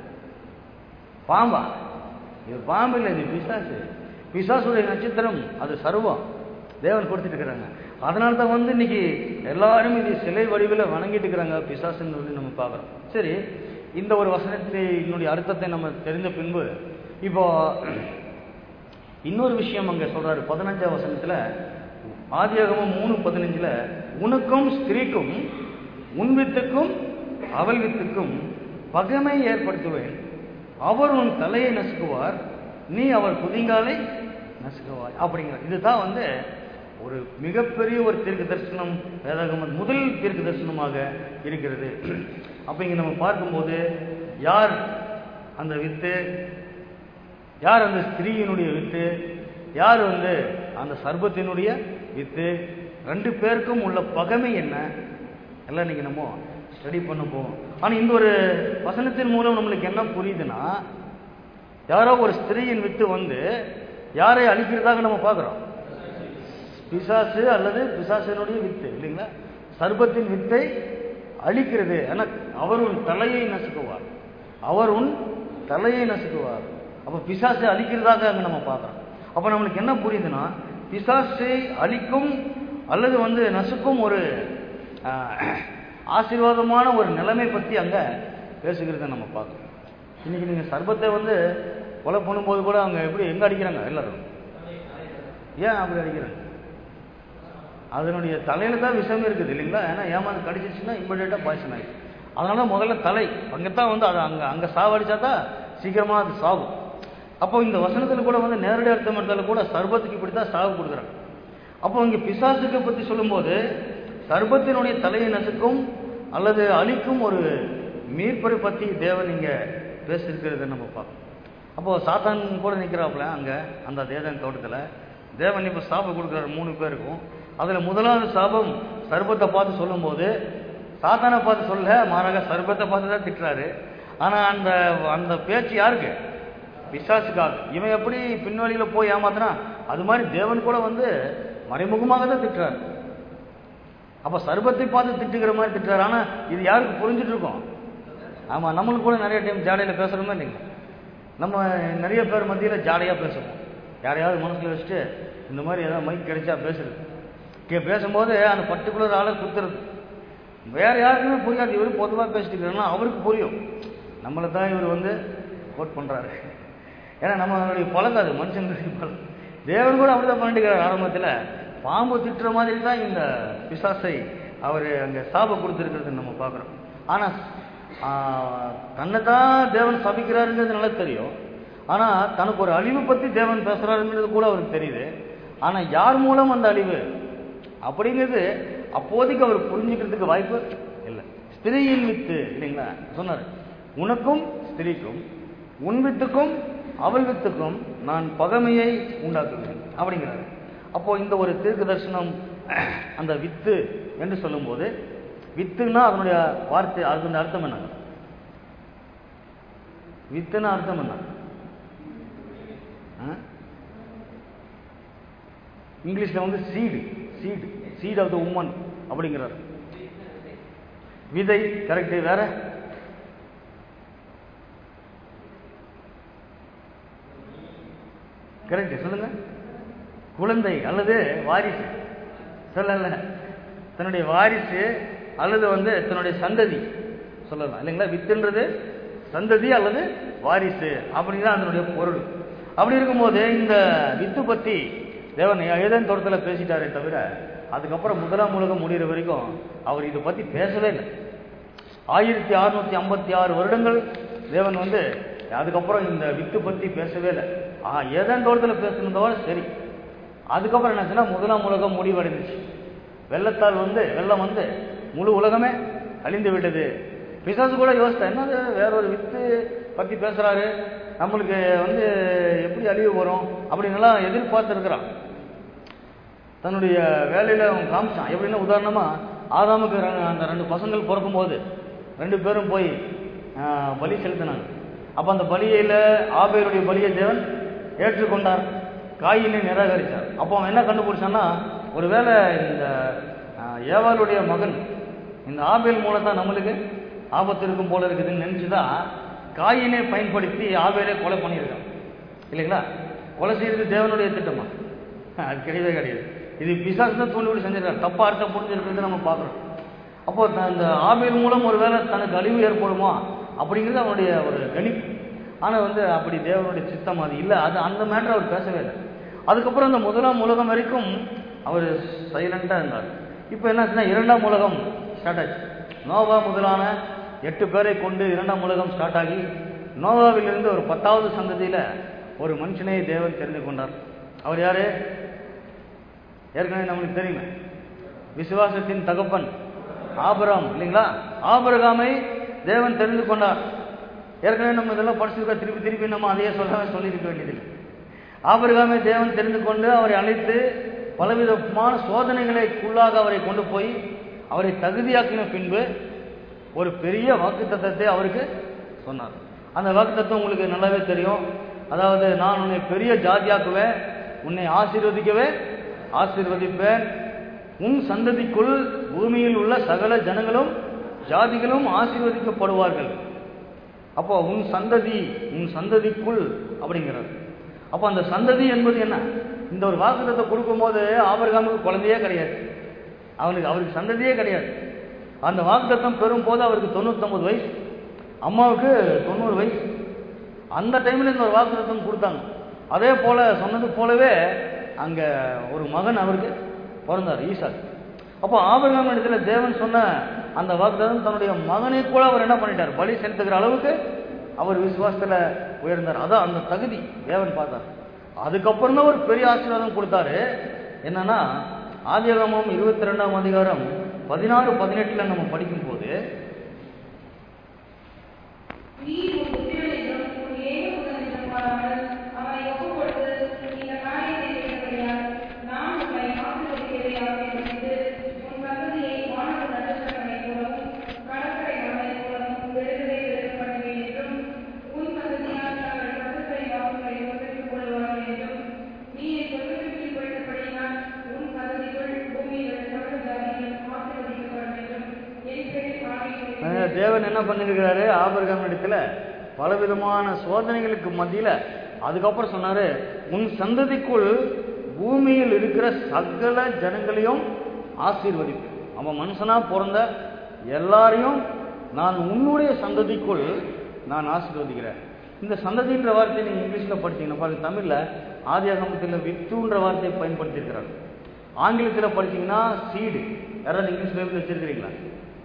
பாம்பா இது பாம்பு இல்லை இது பிசாசு பிசாசுடைய நட்சத்திரம் அது சர்வம் தேவன் கொடுத்துட்டு இருக்கிறாங்க அதனால தான் வந்து இன்னைக்கு எல்லாரும் இது சிலை வடிவில் வணங்கிட்டு இருக்கிறாங்க பிசாசுன்னு சொல்லி நம்ம பார்க்குறோம் சரி இந்த ஒரு வசனத்தை என்னுடைய அர்த்தத்தை நம்ம தெரிந்த பின்பு இப்போ இன்னொரு விஷயம் அங்க சொல்றாரு பதினஞ்சாம் வசனத்துல ஆதியாகமம் மூணு பதினஞ்சுல உனக்கும் ஸ்திரீக்கும் உன் வித்துக்கும் அவள் வித்துக்கும் பகைமை ஏற்படுத்துவேன் அவர் உன் தலையை நசுக்குவார் நீ அவர் குதிங்காலை நசுக்குவாய் அப்படிங்கிற இதுதான் வந்து ஒரு மிகப்பெரிய ஒரு தீர்க்க தரிசனம் வேதாகமம் முதல் தீர்க்க தரிசனமாக இருக்கிறது அப்ப இங்க நம்ம பார்க்கும்போது யார் அந்த வித்து யார் அந்த ஸ்திரீயினுடைய வித்து யார் வந்து அந்த சர்பத்தினுடைய வித்து ரெண்டு பேருக்கும் உள்ள பகைமை என்ன எல்லாம் இன்னைக்கு நம்ம ஸ்டடி பண்ண போவோம் ஆனால் இந்த ஒரு வசனத்தின் மூலம் நம்மளுக்கு என்ன புரியுதுன்னா யாரோ ஒரு ஸ்திரீயின் வித்து வந்து யாரை அழிக்கிறதாக நம்ம பார்க்குறோம் பிசாசு அல்லது பிசாசினுடைய வித்து இல்லைங்களா சர்பத்தின் வித்தை அழிக்கிறது ஏன்னா அவர் உன் தலையை நசுக்குவார் அவர் உன் தலையை நசுக்குவார் அப்போ பிசாசை அழிக்கிறதாக அங்கே நம்ம பார்க்குறோம் அப்போ நம்மளுக்கு என்ன புரியுதுன்னா பிசாசை அழிக்கும் அல்லது வந்து நசுக்கும் ஒரு ஆஹ், ஆசீர்வாதமான ஒரு நிலைமை பற்றி அங்கே பேசுகிறத நம்ம பார்க்குறோம் இன்னைக்கு நீங்கள் சர்பத்தை வந்து கொலை பண்ணும்போது கூட அவங்க எப்படி எங்கே அடிக்கிறாங்க எல்லாரும் ஏன் அப்படி அடிக்கிறாங்க அதனுடைய தலையில தான் விஷம் இருக்குது இல்லைங்களா ஏன்னா ஏமாந்து கடிச்சிச்சுன்னா இம்மிடியேட்டாக பாய்சன் ஆகிடும் அதனால முதல்ல தலை அங்கே தான் வந்து அது அங்கே அங்கே சாவடிச்சா தான் சீக்கிரமாக அது சாகும் அப்போ இந்த வசனத்தில் கூட வந்து நேரடி அர்த்தம் எடுத்தாலும் கூட சர்பத்துக்கு இப்படி தான் சாவு கொடுக்குறாங்க அப்போ இங்கே பிசாசுக்கு பற்றி சொல்லும்போது சர்பத்தினுடைய தலையை நசுக்கும் அல்லது அழிக்கும் ஒரு மீட்பரை பற்றி தேவன் இங்கே பேசியிருக்கிறத நம்ம பார்க்கணும் அப்போது சாத்தான் கூட நிற்கிறாப்புல அங்கே அந்த தேவன் தோட்டத்தில் தேவன் இப்போ சாபம் கொடுக்குறாரு மூணு பேருக்கும் அதில் முதலாவது சாபம் சர்பத்தை பார்த்து சொல்லும்போது சாத்தானை பார்த்து சொல்ல மாறாக சர்பத்தை பார்த்து தான் திட்டுறாரு ஆனால் அந்த அந்த பேச்சு யாருக்கு பிசாசுக்காக இவன் எப்படி பின்வழியில் போய் ஏமாத்துறான் அது மாதிரி தேவன் கூட வந்து மறைமுகமாக தான் திட்டுறாரு அப்போ சர்பத்தை பார்த்து திட்டுகிற மாதிரி திட்டுறாரு ஆனால் இது யாருக்கு புரிஞ்சுட்டு இருக்கோம் ஆமாம் நம்மளுக்கு கூட நிறைய டைம் ஜாடையில் பேசுகிறோமே இல்லைங்களா நம்ம நிறைய பேர் மத்தியில் ஜாடையாக பேசுவோம் யாரையாவது மனசில் வச்சுட்டு இந்த மாதிரி ஏதாவது மைக் கிடைச்சா பேசுறது கே பேசும்போது அந்த பர்டிகுலர் ஆளை குத்துறது வேற யாருக்குமே புரியாது இவர் பொதுவாக பேசிட்டு இருக்கிறாங்கன்னா அவருக்கு புரியும் நம்மளை தான் இவர் வந்து கோட் பண்ணுறாரு ஏன்னா நம்மளுடைய பழக்கம் அது மனுஷனுடைய பழக்கம் தேவன் கூட அப்படிதான் பண்ணிட்டு இருக்கிறார் ஆரம்பத்தில் பாம்பு திட்டுற மாதிரி தான் இந்த பிசாசை அவர் அங்கே சாப கொடுத்துருக்கிறது நம்ம பார்க்குறோம் ஆனால் தன்னை தான் தேவன் சபிக்கிறாருங்கிறது நல்லா தெரியும் ஆனால் தனக்கு ஒரு அழிவு பற்றி தேவன் பேசுகிறாருங்கிறது கூட அவருக்கு தெரியுது ஆனால் யார் மூலம் அந்த அழிவு அப்படிங்கிறது அப்போதைக்கு அவர் புரிஞ்சுக்கிறதுக்கு வாய்ப்பு இல்லை ஸ்திரீயின் வித்து இல்லைங்களா சொன்னார் உனக்கும் ஸ்திரீக்கும் உன் வித்துக்கும் அவள் வித்துக்கும் நான் பகமையை உண்டாக்குவேன் அப்படிங்கிறாரு அப்போ இந்த ஒரு தீர்க்க தரிசனம் அந்த வித்து என்று சொல்லும்போது வித்துன்னா அதனுடைய வார்த்தை அதனுடைய அர்த்தம் என்ன வித்துன்னா அர்த்தம் என்ன ஆ? இங்கிலீஷ்ல வந்து seed seed seed of the woman அப்படிங்கிறார் விதை கரெக்ட் வேற கரெக்ட் சொல்லுங்க குழந்தை அல்லது வாரிசு சொல்லல தன்னுடைய வாரிசு அல்லது வந்து தன்னுடைய சந்ததி சொல்லலாம் இல்லைங்களா வித்துன்றது சந்ததி அல்லது வாரிசு அப்படிங்கிறது அதனுடைய பொருள் அப்படி இருக்கும்போது இந்த வித்து பத்தி தேவன் ஏதேன் தோட்டத்தில் பேசிட்டாரே தவிர அதுக்கப்புறம் முதலாம் உலகம் முடிகிற வரைக்கும் அவர் இதை பத்தி பேசவே இல்லை ஆயிரத்தி அறுநூத்தி ஐம்பத்தி ஆறு வருடங்கள் தேவன் வந்து அதுக்கப்புறம் இந்த வித்து பத்தி பேசவே இல்லை ஆ ஏதேன் தோட்டத்தில் பேசுனதோட சரி அதுக்கப்புறம் என்னாச்சுன்னா முதலாம் உலகம் முடிவடைந்துச்சு வெள்ளத்தால் வந்து வெள்ளம் வந்து முழு உலகமே அழிந்து விட்டது பிசாசு கூட யோசித்தா என்னது வேற ஒரு வித்து பத்தி பேசுறாரு நம்மளுக்கு வந்து எப்படி அழிவு வரும் அப்படின்னு எல்லாம் எதிர்பார்த்துருக்கிறான் தன்னுடைய வேலையில அவன் காமிச்சான் எப்படின்னா உதாரணமா ஆதாமுக்கு ரெ- அந்த ரெண்டு பசங்கள் பிறக்கும் போது ரெண்டு பேரும் போய் ஆஹ், பலி செலுத்தினாங்க அப்ப அந்த பலியில ஆபேருடைய பலியை தேவன் ஏற்றுக்கொண்டார் காயினை நிராகரித்தார் அப்போ அவன் என்ன கண்டுபிடிச்சான்னா ஒருவேளை இந்த ஆஹ், ஏவாளுடைய மகன் இந்த ஆபேல் மூலம் தான் நம்மளுக்கு ஆபத்து இருக்கும் போல இருக்குதுன்னு நினைச்சுதான் காயினை பயன்படுத்தி ஆபேலை கொலை பண்ணியிருக்கான் இல்லைங்களா கொலை செய்யறது தேவனுடைய திட்டமா அது கிடையவே கிடையாது இது பிசாசு தான் தூண்டிவிட்டு செஞ்சிருக்காரு தப்பா அர்த்தம் புரிஞ்சிருக்கிறது நம்ம பார்க்குறோம் அப்போ த- அந்த ஆபேல் மூலம் ஒருவேளை தனக்கு அழிவு ஏற்படுமா அப்படிங்கிறது அவனுடைய ஒரு கணிப்பு ஆனால் வந்து அப்படி தேவனுடைய சித்தம் அது இல்லை அது அந்த மேட்டர் அவர் பேசவே இல்லை அதுக்கப்புறம் அந்த முதலாம் உலகம் வரைக்கும் அவர் சைலண்டாக இருந்தார் இப்போ என்னாச்சுன்னா இரண்டாம் உலகம் ஸ்டார்ட் ஆச்சு நோவா முதலான எட்டு பேரை கொண்டு இரண்டாம் உலகம் ஸ்டார்ட் ஆகி நோவாவிலிருந்து ஒரு பத்தாவது சந்ததியில ஒரு மனுஷனை தேவன் தெரிந்து கொண்டார் அவர் யாரு ஏற்கனவே நம்மளுக்கு தெரியுமே விசுவாசத்தின் தகப்பன் ஆபிரகாம் இல்லைங்களா ஆபிரகாமை தேவன் தெரிந்து கொண்டார் ஏற்கனவே நம்ம இதெல்லாம் படிச்சிருக்கோம் திருப்பி திருப்பி நம்ம அதையே சொல்லாம சொல்லியிருக்க வேண்டியதில்லை ஆபிரகாமை தேவன் தெரிந்து கொண்டு அவரை அழைத்து பலவிதமான சோதனைகளுக்குள்ளாக அவரை கொண்டு போய் அவரை தகுதியாக்கின பின்பு ஒரு பெரிய வாக்குத்தத்தத்தை அவருக்கு சொன்னார் அந்த வாக்குத்தத்தம் உங்களுக்கு நல்லாவே தெரியும் அதாவது நான் உன்னை பெரிய ஜாதியாக்குவேன் உன்னை ஆசீர்வதிக்கவே ஆசீர்வதிப்பேன் உன் சந்ததிக்குள் பூமியில் உள்ள சகல ஜனங்களும் ஜாதிகளும் ஆசீர்வதிக்கப்படுவார்கள் அப்போ உன் சந்ததி உன் சந்ததிக்குள் அப்படிங்கிறார் அப்போ அந்த சந்ததி என்பது என்ன இந்த ஒரு வாக்குத்தத்தை கொடுக்கும்போது ஆபரகாமுக்கு குழந்தையே கிடையாது அவனுக்கு அவருக்கு சந்ததியே கிடையாது அந்த வாக்குத்தத்தம் பெறும் போது அவருக்கு தொண்ணூத்தொம்பது வயசு அம்மாவுக்கு தொண்ணூறு வயசு அந்த டைம்ல இந்த ஒரு வாக்குத்தத்தம் கொடுத்தாங்க அதே போல சொன்னது போலவே அங்க ஒரு மகன் அவருக்கு பிறந்தார் ஈசாக் அப்போ ஆபிரகாம் இடத்துல தேவன் சொன்ன அந்த வாக்குத்தத்தம் தன்னுடைய மகனை கூட அவர் என்ன பண்ணிட்டார் பலி செலுத்துகிற அளவுக்கு அவர் விசுவாசத்துல உயர்ந்தார் அதான் அந்த தகுதி தேவன் பார்த்தார் அதுக்கப்புறம் தான் ஒரு பெரிய ஆசீர்வாதம் கொடுத்தாரு என்னன்னா ஆதியாகமம் இருபத்தி ரெண்டாம் அதிகாரம் பதினாறு பதினெட்டுல நம்ம படிக்கும்போது நீ உன் புத்திரனிடம் உன் ஏகபுதனிடம் பாராமல் அவனை ஒப்புக் கொடுத்து இந்த காரியத்தை செய்தபடியால் நான் உன்னை ஆசீர்வதிக்கிறதை ஆசீர்வதித்து உன் சந்ததியை வானத்து நட்சத்திரங்களைப் போலவும் கடற்கரை மணலைப் போலவும் பெருகவே பெருக பண்ணுவேன் என்றும் உன் சந்ததியார் தங்கள் கட்டுரை வாக்குகளை ஒன்றித்துக் கொள்வார்கள் என்றும் நீ என் சொல்லுக்கு கீழ்ப்படிந்தபடியினால் உன் சந்ததிக்குள் பூமியில் உள்ள சகல ஜாதிகளும் ஆசீர்வதிக்கப்படும் என்றும் என் பேரில் ஆணையிடுகிறேன் அஹ் தேவன் என்ன பண்ணிருக்கிறாரு ஆபிரகாம் இடத்துல பலவிதமான சோதனைகளுக்கு மத்தியில அதுக்கப்புறம் சொன்னாரு உன் சந்ததிக்குள் பூமியில் இருக்கிற சகல ஜனங்களையும் ஆசீர்வதிப்பு அவன் மனுஷனா பிறந்த எல்லாரையும் நான் உன்னுடைய சந்ததிக்குள் நான் ஆசீர்வதிக்கிறேன் இந்த சந்ததின்ற வார்த்தையை நீங்க இங்கிலீஷ்ல படிச்சீங்கன்னா பாருங்க தமிழ்ல ஆதியாகமத்தில் வித்துன்ற வார்த்தையை பயன்படுத்தியிருக்கிறாங்க ஆங்கிலத்தில் படிச்சீங்கன்னா சீடு யாராவது இங்கிலீஷ் பைபிள் வச்சிருக்கிறீங்களா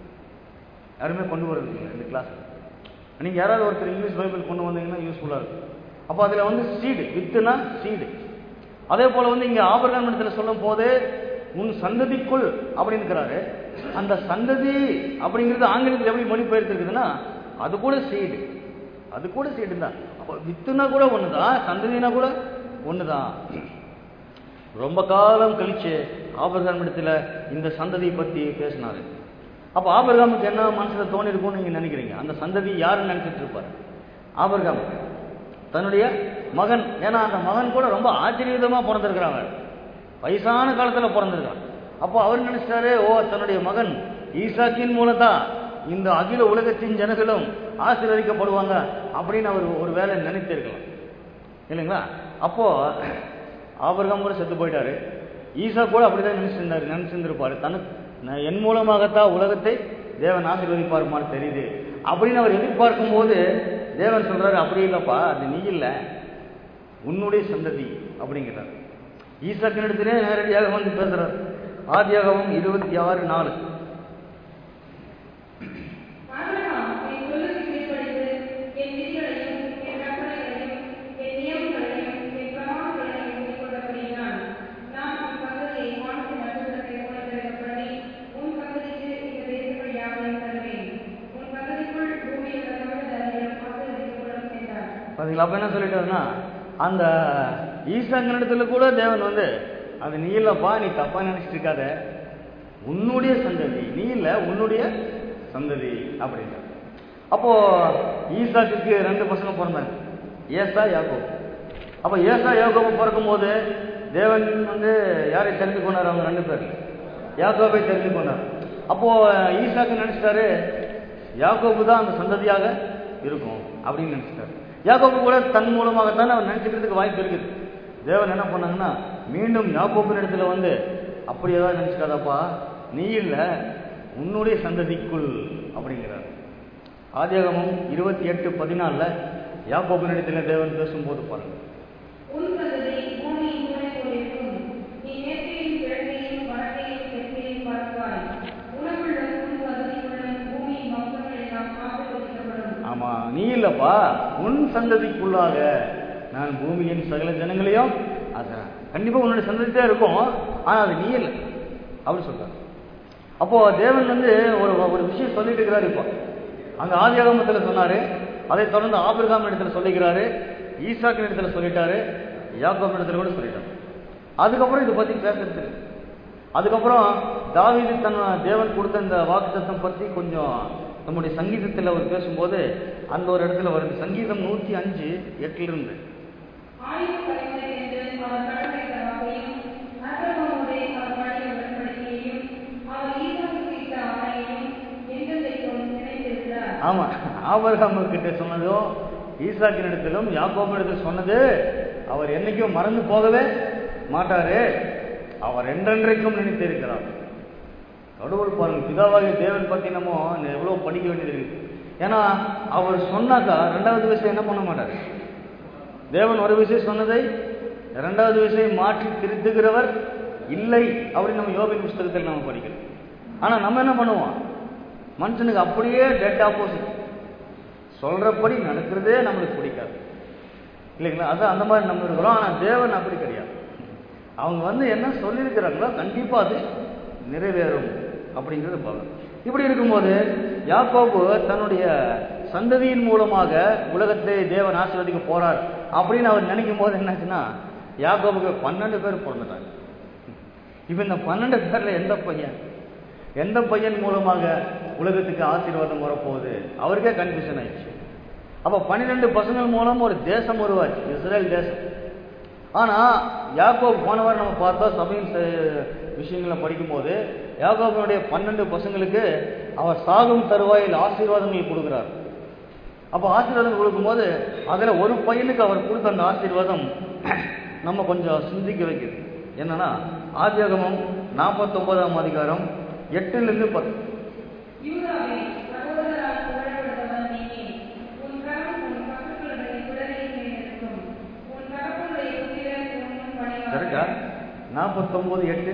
யாருமே கொண்டு வரது இல்லை இந்த கிளாஸ் நீங்கள் யாராவது ஒருத்தர் இங்கிலீஷ் பைபிள் கொண்டு வந்தீங்கன்னா யூஸ்ஃபுல்லாக இருக்கும் அப்போ அதில் வந்து சீடு வித்துனா சீடு அதே போல் வந்து இங்கே ஆபரகாம் இடத்துல சொல்லும் போது உன் சந்ததிக்குள் அப்படின்னுக்கிறாரு அந்த சந்ததி அப்படிங்கிறது ஆங்கிலத்தில் எப்படி மொழிபெயர்த்துருக்குதுன்னா அது கூட சீடு அது கூட சீடு தான் அப்போ வித்துனா கூட ஒன்று தான் சந்ததினா கூட ஒன்று தான் ரொம்ப காலம் கழிச்சு ஆபரகாம் இடத்துல இந்த சந்ததியை பற்றி பேசினாரு அப்போ ஆபரகாமுக்கு என்ன மனசில் தோணி இருக்கும்னு நீங்கள் நினைக்கிறீங்க அந்த சந்ததி யாருன்னு நினைச்சிட்டு இருப்பாரு ஆபரகாம் தன்னுடைய மகன் ஏன்னா அந்த மகன் கூட ரொம்ப ஆச்சரியதமாக பிறந்திருக்கிறாங்க வயசான காலத்தில் பிறந்திருக்கான் அப்போ அவர் நினைச்சாரு ஓ தன்னுடைய மகன் ஈசாக்கின் மூலத்தான் இந்த அகில உலகத்தின் ஜனங்களும் ஆசீர்வதிக்கப்படுவாங்க அப்படின்னு அவர் ஒரு வேலை நினைத்திருக்கலாம் இல்லைங்களா அப்போ ஆபரகாம் கூட செத்து போயிட்டாரு ஈசா கூட அப்படிதான் நினைச்சிருந்தாரு நினைச்சிருந்திருப்பாரு தனக்கு நான் என் மூலமாகத்தான் உலகத்தை தேவன் ஆசீர்வதிப்பாருமான்னு தெரியுது அப்படின்னு அவர் எதிர்பார்க்கும் போது தேவன் சொல்றாரு அப்படி இல்லப்பா அது நீ இல்லை உன்னுடைய சந்ததி அப்படிங்கிறார் ஈசாக்கின் இடத்திலே நேரடியாக வந்து பேசுறார் ஆதியாகவும் இருபத்தி ஆறு நாலு ஆபிரகாம் என் சொல்லுக்கு கீழ்ப்படிந்து, என் விதிகளையும், என் கற்பனைகளையும், என் நியமங்களையும், என் பிரமாணங்களையும் கைக்கொண்டபடியினால், நான் உன் சந்ததியை வானத்தின் நட்சத்திரத்தைப் போல பெருகப் பண்ணி, உன் சந்ததிக்கு இந்த தேசங்கள் யாவையும் தருவேன். உன் சந்ததிக்குள் பூமியில் உள்ள சகல ஜாதிகளும் ஆசீர்வதிக்கப்படும் என்றார். பாத்தீங்களா அப்ப என்ன சொல்லிட்டாருன்னா அந்த ஈசாங்கினிடத்துல கூட தேவன் வந்து அது நீ இல்லப்பா நீ தப்பா நினைச்சிட்டு இருக்காத உன்னுடைய சந்ததி நீ இல்ல உன்னுடைய சந்ததி அப்படின்னா அப்போ ஈசாக்குக்கு ரெண்டு பசங்க பிறந்தாங்க ஏசா யாக்கோப் அப்ப ஏசா யாக்கோபு பிறக்கும் போது தேவன் வந்து யாரை தெரிந்து கொண்டார் அவங்க ரெண்டு பேர் யாக்கோபை தெரிந்து கொண்டார் அப்போ ஈசாக்கு நினைச்சிட்டாரு யாக்கோபு தான் அந்த சந்ததியாக இருக்கும் அப்படின்னு நினைச்சிட்டாரு யாக்கோபு கூட தன் மூலமாகத்தான் அவர் நினைச்சுக்கிறதுக்கு வாய்ப்பு இருக்குது தேவன் என்ன பண்ணாங்கன்னா மீண்டும் யாக்கோபின் இடத்துல வந்து அப்படி ஏதாவது நினைச்சுக்காதப்பா நீ இல்லை உன்னுடைய சந்ததிக்குள் அப்படிங்கிறார் ஆதியாகமம் இருபத்தி எட்டு பதினாலில் யாக்கோபின் இடத்துல தேவன் பேசும்போது பாருங்க உன் சந்ததி பூமியின் தூணை போலிருக்கும். நீ மேற்கையும் கிழக்கையும் வடக்கையும் தெற்கையும் பார்ப்பாய். உனக்குள்ளும் உன் சந்ததிக்குள்ளும் பூமியின் வம்சங்கள் எல்லாம் ஆசீர்வதிக்கப்படும். ஆமா நீ இல்லப்பா உன் சந்ததிக்குள்ளாக நான் பூமியின் சகல ஜனங்களையும் ஆக்குறேன் கண்டிப்பா உன்னுடைய சந்ததி தான் இருக்கும் ஆனா அது நீ இல்லை அப்படி சொல்றாரு அப்போ தேவன் வந்து ஒரு ஒரு விஷயம் சொல்லிட்டு இருக்கிறாரு இப்போ அங்க ஆதியாகமத்துல சொன்னாரு அதை தொடர்ந்து ஆபிரகாம் இடத்துல சொல்லிக்கிறாரு ஈசாக்கின் இடத்துல சொல்லிட்டாரு யாக்கோப் இடத்துல கூட சொல்லிட்டாரு அதுக்கப்புறம் இதை பத்தி பேசுறது அதுக்கப்புறம் தாவீது தன் தேவன் கொடுத்த இந்த வாக்குத்தத்தம் பத்தி கொஞ்சம் நம்முடைய சங்கீதத்தில் அவர் பேசும்போது அந்த ஒரு இடத்துல வருது சங்கீதம் நூத்தி அஞ்சு எட்டுல இருந்து ஆயிரம் தலைமுறை என்று அவர் கட்டளையிட்ட வாக்கையும், ஆபிரகாமோடே அவர் பண்ணிய உடன்படிக்கையையும், அவர் ஈசாக்குக்கு இட்ட ஆணையையும் என்றென்றைக்கும் நினைத்திருக்கிறார். ஆமா ஆபரகாம் கிட்ட சொன்னதும் ஈசாக்கின் இடத்திலும் யாக்கோபின் இடத்துல சொன்னது அவர் என்னைக்கும் மறந்து போகவே மாட்டாரு அவர் என்றென்றைக்கும் நினைத்திருக்கிறார் கடவுள் பாருங்க பிதாவாகிய தேவன் பத்தி நம்ம எவ்வளவு படிக்க வேண்டியது இருக்கு ஏன்னா அவர் சொன்னாக்கா ரெண்டாவது விஷயம் என்ன பண்ண மாட்டாரு தேவன் ஒரு விஷயம் சொன்னதை இரண்டாவது விஷயம் மாற்றி திருத்துகிறவர் இல்லை அப்படின்னு நம்ம யோபின் புஸ்தகத்தில் நம்ம படிக்கிறோம் ஆனா நம்ம என்ன பண்ணுவோம் மனுஷனுக்கு அப்படியே டெட் ஆப்போசிட் சொல்றபடி நடக்கிறதே நம்மளுக்கு பிடிக்காது இல்லைங்களா அது அந்த மாதிரி நம்ம இருக்கிறோம் ஆனா தேவன் அப்படி கிடையாது அவங்க வந்து என்ன சொல்லியிருக்கிறாங்களோ கண்டிப்பா அது நிறைவேறும் அப்படிங்கிறது பார்க்கணும் இப்படி இருக்கும்போது யாக்கோபு தன்னுடைய சந்ததியின் மூலமாக உலகத்தை தேவன் ஆசீர்வதிக்க போறார் அப்படின்னு அவர் நினைக்கும் போது என்னாச்சுன்னா யாக்கோபுக்கு பன்னெண்டு பேர் பிறந்துட்டாங்க இப்ப இந்த பன்னெண்டு பேர்ல எந்த பையன் எந்த பையன் மூலமாக உலகத்துக்கு ஆசீர்வாதம் வரப்போகுது அவருக்கே கன்ஃபியூஷன் ஆயிடுச்சு அப்ப பன்னிரெண்டு பசங்கள் மூலம் ஒரு தேசம் உருவாச்சு இஸ்ரேல் தேசம் ஆனா யாக்கோப் போன வாரம் நம்ம பார்த்தா சபையின் செ- விஷயங்களை படிக்கும்போது யாக்கோபனுடைய பன்னெண்டு பசங்களுக்கு அவர் சாகும் தருவாயில் ஆசீர்வாதங்கள் கொடுக்கிறார் அப்ப ஆசீர்வாதம் கொடுக்கும்போது அதுல ஒரு பையனுக்கு அவர் கொடுத்த அந்த ஆசீர்வாதம் நம்ம கொஞ்சம் சிந்திக்க வைக்குது என்னன்னா ஆதியாகமம் நாற்பத்தொன்பதாம் அதிகாரம் எட்டுலேருந்து பத்து யூதாவே, சகோதரரால் புகழப்படுபவன் நீயே. உன் கரம் உன் பக்கங்களுடைய குடலின் மேல் இருக்கும். உன் தகப்பனுடைய புத்திரர் உன் முன் பணிவார்கள். கரெக்டா நாற்பத்தொன்பது எட்டு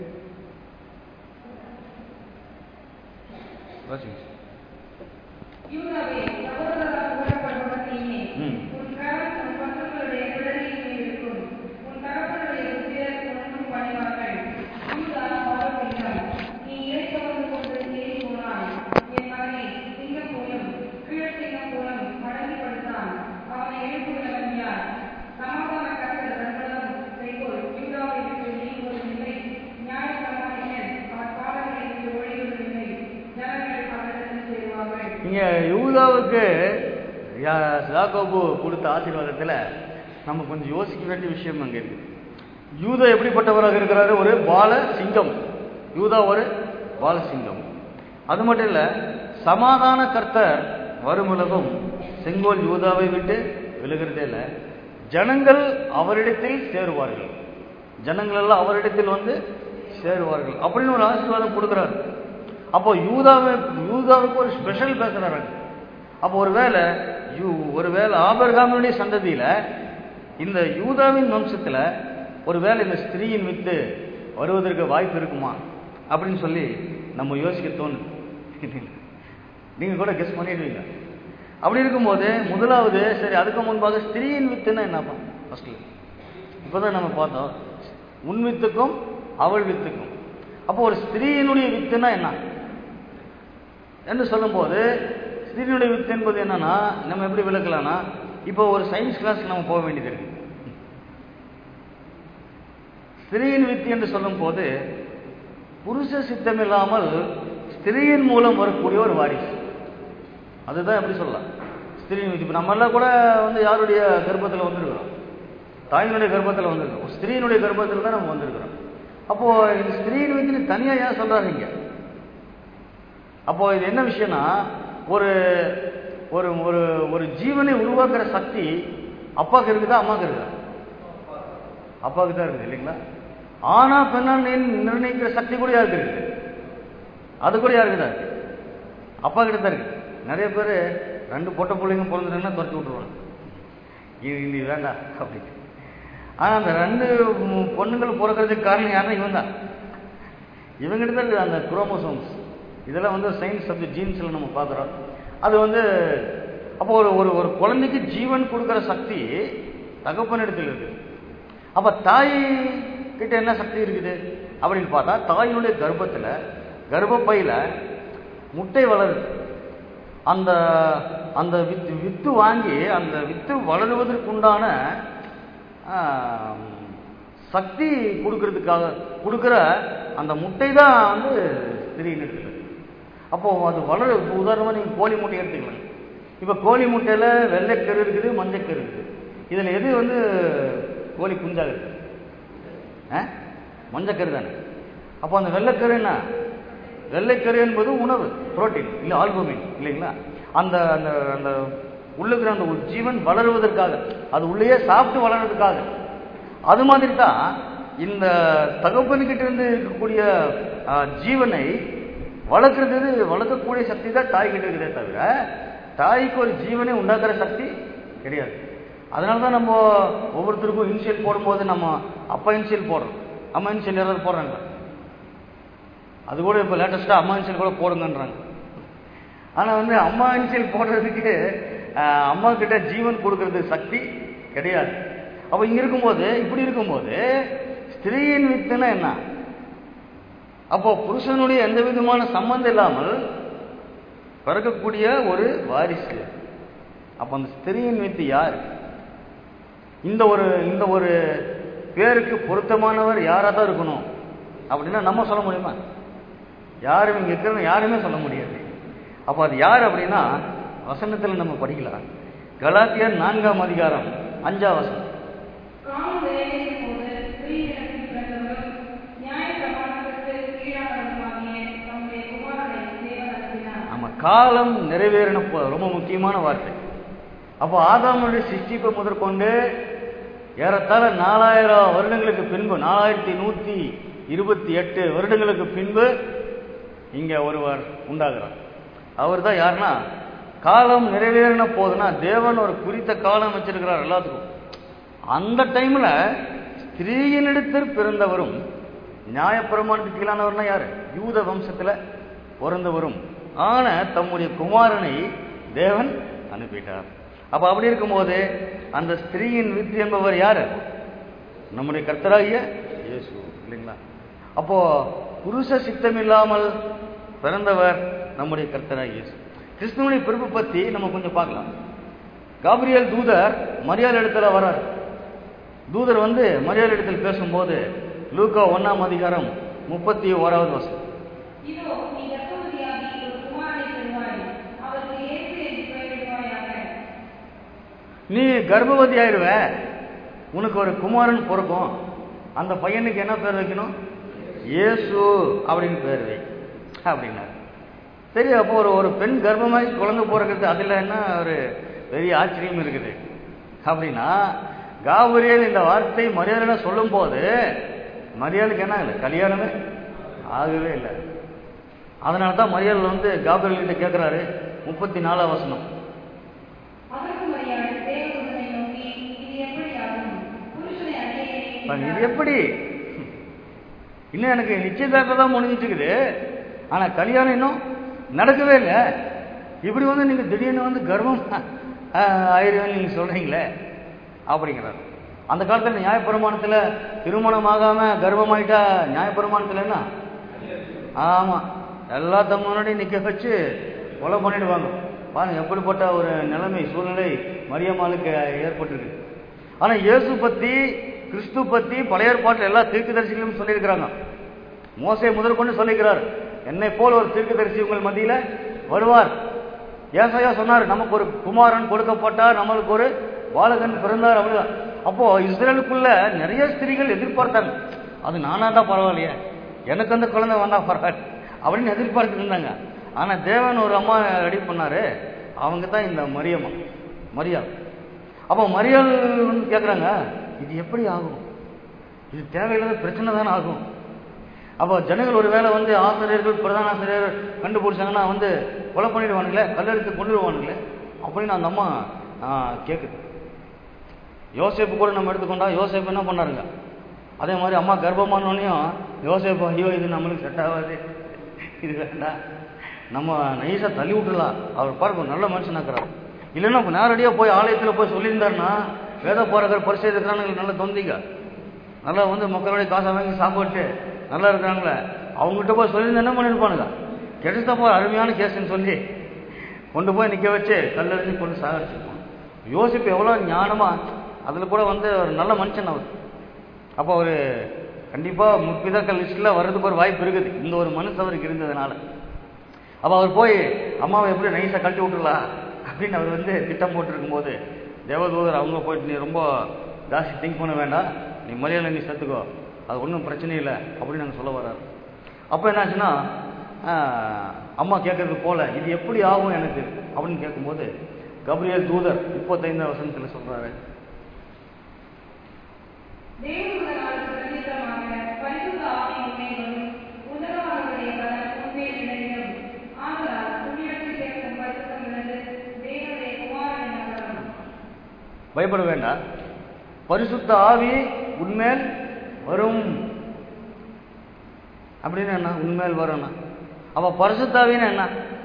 வாசிங்க. யூதாவே, சகோதரரால் புகழப்படுபவன் நீயே. ம். உன் கரம் உன் பக்கங்களுடைய குடலின் மேல் இருக்கும். உன் தகப்பனுடைய புத்திரர் உன் முன் பணிவார்கள். யூதா பாவமில்லை. நீ இறைத்தவன் கொண்டு தேடி போனாய். என் மகனே, சிங்கம் போலும், கீழ்ச்சிங்கம் போலும் மடங்கி படுத்தான். அவனை எழுப்புகிறவன் யார்? சமாதான கர்த்தர் தர்மலம் செய்வோர் யூதாவை விட்டு நீங்குவதில்லை. நியாயப்பிரமாணிகள் அவர் பாதங்களை விட்டு ஒழிவதில்லை. ஜனங்கள் அவரிடத்தில் சேருவார்கள். இங்க யூதாவுக்கு யா- யாக்கோபு கொடுத்த ஆசீர்வாதத்துல நம்ம கொஞ்சம் யோசிக்க வேண்டிய விஷயம் அங்க இருக்கு யூதா எப்படிப்பட்டவராக இருக்கிறாரு ஒரு பால சிங்கம் யூதா ஒரு பால சிங்கம் அது மட்டும் இல்ல சமாதான கர்த்தர் வருமுலகம் செங்கோல் யூதாவை விட்டு விழுகிறதே இல்ல ஜனங்கள் அவரிடத்தில் சேருவார்கள் ஜனங்கள் எல்லாம் அவரிடத்தில் வந்து சேருவார்கள் அப்படின்னு ஒரு ஆசீர்வாதம் கொடுக்குறாரு அப்போ யூதாவை யூதாவுக்கு ஒரு ஸ்பெஷல் பேசுறாரு அப்போ ஒருவேளை யூ ஒருவேளை ஆபர்காமனுடைய சந்ததியில இந்த யூதாவின் வம்சத்துல ஒருவேளை இந்த ஸ்திரீயின் வித்து வருவதற்கு வாய்ப்பு இருக்குமா அப்படின்னு சொல்லி நம்ம யோசிக்க தோணுது நீங்க கூட கெஸ் பண்ணிடுவீங்க அப்படி இருக்கும்போது முதலாவது சரி அதுக்கு முன்பாக ஸ்திரீயின் வித்துன்னா என்னப்பா ஃபர்ஸ்ட்ல இப்போதான் நம்ம பார்த்தோம் உன் வித்துக்கும் அவள் வித்துக்கும் அப்போ ஒரு ஸ்திரீயினுடைய வித்துனா என்ன என்று சொல்லும்போது ஸ்திரீனுடைய வித்து என்பது என்னன்னா நம்ம எப்படி விளக்கலாம்னா இப்போ ஒரு சயின்ஸ் கிளாஸ்க்கு நம்ம போக வேண்டியது இருக்கு ஸ்திரீயின் வித்து என்று சொல்லும்போது புருஷ சித்தம் இல்லாமல் ஸ்திரீயின் மூலம் வரக்கூடிய ஒரு வாரிசு அதுதான் எப்படி சொல்லலாம் ஸ்திரீயின் வித்து இப்போ நம்ம எல்லாம் கூட வந்து யாருடைய கர்ப்பத்தில் வந்திருக்கிறோம் தாயினுடைய கர்ப்பத்தில் வந்திருக்கிறோம் ஒரு ஸ்திரீனுடைய கர்ப்பத்தில் தான் நம்ம வந்திருக்கிறோம் அப்போ இந்த ஸ்திரீயின் வித்துன்னு தனியா ஏன் சொல்றாங்க இங்க அப்போ இது என்ன விஷயம்னா ஒரு ஒரு ஒரு ஒரு ஜீவனை உருவாக்குற சக்தி அப்பாவுக்கு இருக்குதா அம்மாவுக்கு இருக்குதா அப்பாவுக்கு தான் இருக்குது இல்லைங்களா ஆனா பெண்ணா நிர்- நிர்ணயிக்கிற சக்தி கூட யாருக்கு இருக்குது அது கூட யாருக்கு தான் இருக்கு அப்பா கிட்ட தான் இருக்கு நிறைய பேர் ரெண்டு பொட்டை பிள்ளைங்க பிறந்துட்டாங்கன்னா துரத்தி விட்டுருவாங்க இது இது வேண்டாம் அப்படின்னு ஆனா அந்த ரெண்டு ம், பொண்ணுங்கள் பிறக்கிறதுக்கு காரணம் யாருன்னா இவன் தான் இவங்கிட்ட தான் இருக்குது அந்த குரோமோசோம்ஸ் இதெல்லாம் வந்து சயின்ஸ் சப்ஜெக்ட் ஜீன்ஸில் நம்ம பார்க்குறோம் அது வந்து அப்போ ஒரு ஒரு ஒரு குழந்தைக்கு ஜீவன் கொடுக்குற சக்தி தகப்பனிடத்தில் இருக்குது அப்போ தாய் கிட்ட என்ன சக்தி இருக்குது அப்படின்னு பார்த்தா தாயினுடைய கர்ப்பத்தில் கர்ப்பப்பையில் முட்டை வளருது அந்த அந்த வித்து வித்து வாங்கி அந்த வித்து வளருவதற்குண்டான ஆம், சக்தி கொடுக்கறதுக்காக கொடுக்குற அந்த முட்டை தான் வந்து ஸ்திரீன்னு இருக்குது அப்போ அது வளர இப்போ உதாரணமாக நீங்கள் கோழி முட்டை எடுத்துக்கலாம் இப்போ கோழி முட்டையில் வெள்ளைக்கரு இருக்குது மஞ்சக்கரு இருக்குது இதில் எது வந்து கோழி குஞ்சாக இருக்குது ஆ மஞ்சக்கரு தானே அப்போ அந்த வெள்ளைக்கரு என்ன வெள்ளைக்கரு என்பது உணவு புரோட்டீன் இல்லை ஆல்புமின் இல்லைங்களா அந்த அந்த அந்த உள்ளுக்கிற அந்த ஒரு ஜீவன் வளருவதற்காக அது உள்ளேயே சாப்பிட்டு வளர்றதுக்காக அது மாதிரி தான் இந்த தகப்பனுக்கிட்ட இருந்து இருக்கக்கூடிய ஆ, ஜீவனை வளர்க்கறது வளர்க்கக்கூடிய சக்தி தான் தாய்கிட்ட இருக்குதே தவிர தாய்க்கு ஒரு ஜீவனை உண்டாக்குற சக்தி கிடையாது அதனால தான் நம்ம ஒவ்வொருத்தருக்கும் இனிஷியல் போடும்போது நம்ம அப்பா இனிஷியல் போடுறோம் அம்மா இனிஷியல் யாராவது போடுறாங்க அது கூட இப்போ லேட்டஸ்ட்டாக அம்மா இனிஷியல் கூட போடுங்கன்றாங்க ஆனால் வந்து அம்மா இனிஷியல் போடுறதுக்கு ஆஹ், அம்மா கிட்ட ஜீவன் கொடுக்கறது சக்தி கிடையாது அப்போ இங்கே இருக்கும்போது இப்படி இருக்கும்போது ஸ்திரீயின் வித்துனா என்ன அப்போ புருஷனுடைய எந்த விதமான சம்பந்தம் இல்லாமல் பிறக்கக்கூடிய ஒரு வாரிசு அப்ப அந்த ஸ்திரீயின் வித்து யார் இந்த ஒரு இந்த ஒரு பேருக்கு பொருத்தமானவர் யாரா தான் இருக்கணும் அப்படின்னா நம்ம சொல்ல முடியுமா யாரும் இங்க இருக்கிறவங்க யாருமே சொல்ல முடியாது அப்ப அது யார் அப்படின்னா வசனத்துல நம்ம படிக்கலாம் கலாத்தியர் நான்காம் அதிகாரம் அஞ்சாம் வசனம் காலம் நிறைவேறும் போது ஸ்திரீயிடத்தில் பிறந்தவரும் நியாயப்பிரமாணத்திற்கு கீழானவருமாகிய தம்முடைய குமாரனை தேவன் அனுப்பினார். ஆமா காலம் நிறைவேறின போ- ரொம்ப முக்கியமான வார்த்தை அப்போ ஆதாமுடைய சிருஷ்டிப்பை முதற்கொண்டு ஏறத்தாழ நாலாயிரம் வருடங்களுக்கு பின்பு நாலாயிரத்தி நூத்தி இருபத்தி எட்டு வருடங்களுக்கு பின்பு இங்க ஒருவர் உண்டாகிறார் அவர் தான் யாருன்னா காலம் நிறைவேறின போதுன்னா தேவன் ஒரு குறித்த காலம் வச்சிருக்கிறார் எல்லாத்துக்கும் அந்த டைம்ல ஸ்திரீயினிடத்தில் பிறந்தவரும் நியாயப்பிரமாணத்துக்கு கீழானவர்னா யாரு யூத வம்சத்துல பிறந்தவரும் ஆன தம்முடைய குமாரனை தேவன் அனுப்பிட்டார் அப்ப அப்படி இருக்கும்போது அந்த ஸ்திரீயின் வித்து என்பவர் யாரு நம்முடைய கர்த்தராகிய இயேசு இல்லைங்களா அப்போ புருஷ சித்தம் இல்லாமல் பிறந்தவர் நம்முடைய கர்த்தராகிய இயேசு கிறிஸ்துவனுடைய பிறப்பு பத்தி நம்ம கொஞ்சம் பார்க்கலாம் காபிரியல் தூதர் மரியாதை இடத்துல வரார் தூதர் வந்து மரியாதை இடத்தில் பேசும்போது லூக்கா ஒண்ணாம் அதிகாரம் முப்பத்தி ஓராவது வசனம் இதோ நீ கர்ப்பவதியாகி ஒரு குமாரனை பெறுவாய். அவருக்கு இயேசு என்று பெயரிடுவாயாக. நீ கர்ப்பவதி ஆயிடுவ உனக்கு ஒரு குமாரன் பிறக்கும் அந்த பையனுக்கு என்ன பேர் வைக்கணும் இயேசு அப்படின்னு பேர் வை அப்படின்னாரு சரி அப்போ ஒரு ஒரு பெண் கர்ப்பமாகி குழந்தை பிறக்கிறது அதில் என்ன ஒரு பெரிய ஆச்சரியம் இருக்குது அப்படின்னா காபரியல் இந்த வார்த்தை மரியாதை சொல்லும் போது மரியாதைக்கு என்ன இல்லை கல்யாணமே ஆகவே இல்லை அதனால தான் மரியாதை வந்து காபரியல் கிட்ட கேட்குறாரு முப்பத்தி நாலாம் வசனம் அதற்கு மரியாள் தேவதூதனை நோக்கி, இது எப்படி ஆகும்? புருஷனை அறியேனே பாருங்க, இது என்றாள். எப்படி இன்னும் எனக்கு நிச்சயதார்த்தம் தான் முடிஞ்சிட்டு இருக்குது ஆனா கல்யாணம் இன்னும் நடக்கவே இல்லை இப்படி வந்து நீங்க திடீர்னு வந்து கர்ப்பம் ஆயிருவேன்னு நீங்க சொல்றீங்களே அப்படிங்கிறார் அந்த காலத்துல நியாயப்பிரமாணத்துல திருமணம் ஆகாம கர்ப்பமாயிட்டா நியாயப்பிரமாணத்துல என்ன ஆமா எல்லாத்த முன்னாடி நிக்க வச்சு கொலை பண்ணிடுவாங்க பாருங்க எப்படிப்பட்ட ஒரு நிலைமை சூழ்நிலை மரியம்மாளுக்கு ஏற்பட்டிருக்கு ஆனா இயேசு பத்தி கிறிஸ்து பத்தி பழைய ஏற்பாட்டில் எல்லா தீர்க்கதரிசிகளும் சொல்லியிருக்கிறாங்க மோசே முதற்கொண்டு சொல்லியிருக்கிறார் என்னை போல் ஒரு தீர்க்கதரிசி உங்கள் மத்தியில வருவார் ஏசாயா சொன்னார் நமக்கு ஒரு குமாரன் கொடுக்கப்பட்டார் நம்மளுக்கு ஒரு பாலகன் பிறந்தார் அப்படிதான் அப்போ இஸ்ரேலுக்குள்ள நிறைய ஸ்திரீகள் எதிர்பார்த்தாங்க அது நானா தான் பரவாயில்லையே எனக்கு அந்த குழந்தை வந்தா பரவாயில்ல அப்படின்னு எதிர்பார்த்துட்டு இருந்தாங்க ஆனா தேவன் ஒரு அம்மா ரெடி பண்ணாரு அவங்க தான் இந்த மரியம்மா மரியா அப்போ மரியாள் வந்து கேட்குறாங்க இது எப்படி ஆகும் இது தேவையில்லாத பிரச்சனை தானே ஆகும் அப்போ ஜனங்கள் ஒருவேளை வந்து ஆசிரியர்கள் பிரதான ஆசிரியர் கண்டுபிடிச்சாங்கன்னா வந்து கொலை பண்ணிடுவானுங்களே கல்லெடுத்து கொண்டுடுவானுங்களே அப்படின்னு அந்த அம்மா ஆ, கேக்குது யோசேப்பு கூட நம்ம எடுத்துக்கொண்டா யோசேப்பு என்ன பண்ணாருங்க அதே மாதிரி அம்மா கர்ப்பமானோடனையும் யோசேப்பு ஐயோ இது நம்மளுக்கு செட் ஆகாது இது வேண்டாம் நம்ம நைஸாக தள்ளி விட்டுலாம் அவர் பாருங்க நல்ல மனுஷனாக்குறாரு இல்லைன்னா இப்போ நேரடியாக போய் ஆலயத்தில் போய் சொல்லியிருந்தாருன்னா வேத போறவர் பரிசு இருக்கிறானுங்க நல்ல தொந்திங்க நல்லா வந்து மக்களுடைய காசை வாங்கி சாப்பிட்டு நல்லா இருக்கிறாங்களே அவங்ககிட்ட போய் சொல்லியிருந்தா என்ன பண்ணியிருப்பானுங்க கிடைச்சப்போ அருமையான கேஸ்ன்னு சொல்லி கொண்டு போய் நிற்க வச்சு கல்லெறிஞ்சு கொண்டு சாகடிச்சிருப்பான் யோசிப்பு எவ்வளோ ஞானமா அதில் கூட வந்து ஒரு நல்ல மனுஷன் அவர் அப்போ அவர் கண்டிப்பாக முற்பிதாக்கள் லிஸ்ட்டில் வர்றதுக்கு ஒரு வாய்ப்பு இருக்குது இந்த ஒரு மனசு அவருக்கு இருந்ததுனால அப்போ அவர் போய் அம்மாவை எப்படி நைஸாக கழட்டி விட்டுலாம் அப்படின்னு அவர் வந்து திட்டம் போட்டிருக்கும் போது தேவதூதர் அவங்க போயிட்டு நீ ரொம்ப ஜாஸ்தி திங்க் பண்ண வேண்டாம் நீ மரியாதை நீ செத்துக்கோ அது ஒன்றும் பிரச்சனை இல்லை அப்படின்னு நாங்கள் சொல்ல வர்றாரு அப்போ என்னாச்சுன்னா ஆஹ், அம்மா கேட்கறது போல இது எப்படி ஆகும் எனக்கு அப்படின்னு கேட்கும்போது கபிரியல் தூதர் முப்பத்தைந்தாம் வசனத்தில் சொல்றாரு தேவதூதனால் பிரதியுத்தரமாக, பரிசுத்த ஆவி உன்மேல் வரும். உன்னதமானவருடைய பலம் உன்மேல் நிறையும். ஆதலால் உன்னிடத்தில் பிறக்கும் பரிசுத்தம் உள்ளது. தேவனுடைய குமாரன் எனப்படும். பயப்பட வேண்டாம் பரிசுத்த ஆவி உன்மேல் வரும் அப்படின்னு என்ன உண்மையில் வரும்னா அப்ப பரிசுத்தாவின்னா என்ன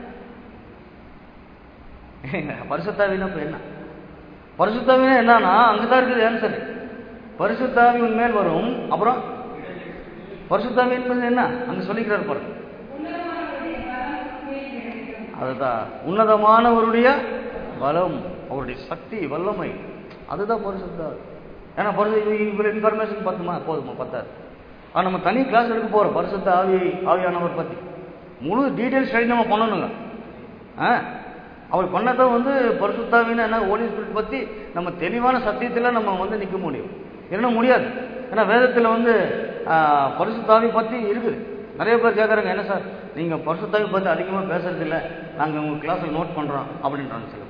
பரிசுத்தாவினா இப்ப என்ன பரிசுத்தாவினா என்னன்னா அங்கதான் இருக்குது ஆன்சர் பரிசுத்தாவி உண்மையில் வரும் அப்புறம் பரிசுத்தாவி என்பது என்ன அங்க சொல்லிக்கிறார் பாருங்க உன்னதமானவருடைய பலம் உண்மையில் கிடைக்கும் அதுதான் உன்னதமானவருடைய பலம் அவருடைய சக்தி வல்லமை அதுதான் பரிசுத்தாவி ஏன்னா பரிசு இவ்வளோ இன்ஃபர்மேஷன் பத்துமா போதுமா பத்தாது ஆனால் நம்ம தனி கிளாஸ் எடுக்க போகிறோம் பரிசுத்த ஆவி ஆவியானவர் பற்றி முழு டீட்டெயில் ஸ்டடி நம்ம பண்ணணுங்க ஆ அவர் பண்ணதான் வந்து பரிசுத்தாவின்னு என்ன ஹோலி ஸ்பிரிட் பற்றி நம்ம தெளிவான சத்தியத்தில் நம்ம வந்து நிற்க முடியும் இல்லைன்னா முடியாது ஏன்னா வேதத்தில் வந்து ஆ, பரிசுத்தாவி பற்றி இருக்குது நிறைய பேர் கேட்குறாங்க என்ன சார் நீங்கள் பரிசுத்தாவி பற்றி அதிகமாக பேசுறதில்ல நாங்கள் உங்கள் கிளாஸில் நோட் பண்ணுறோம் அப்படின்றாங்க சில பேர்.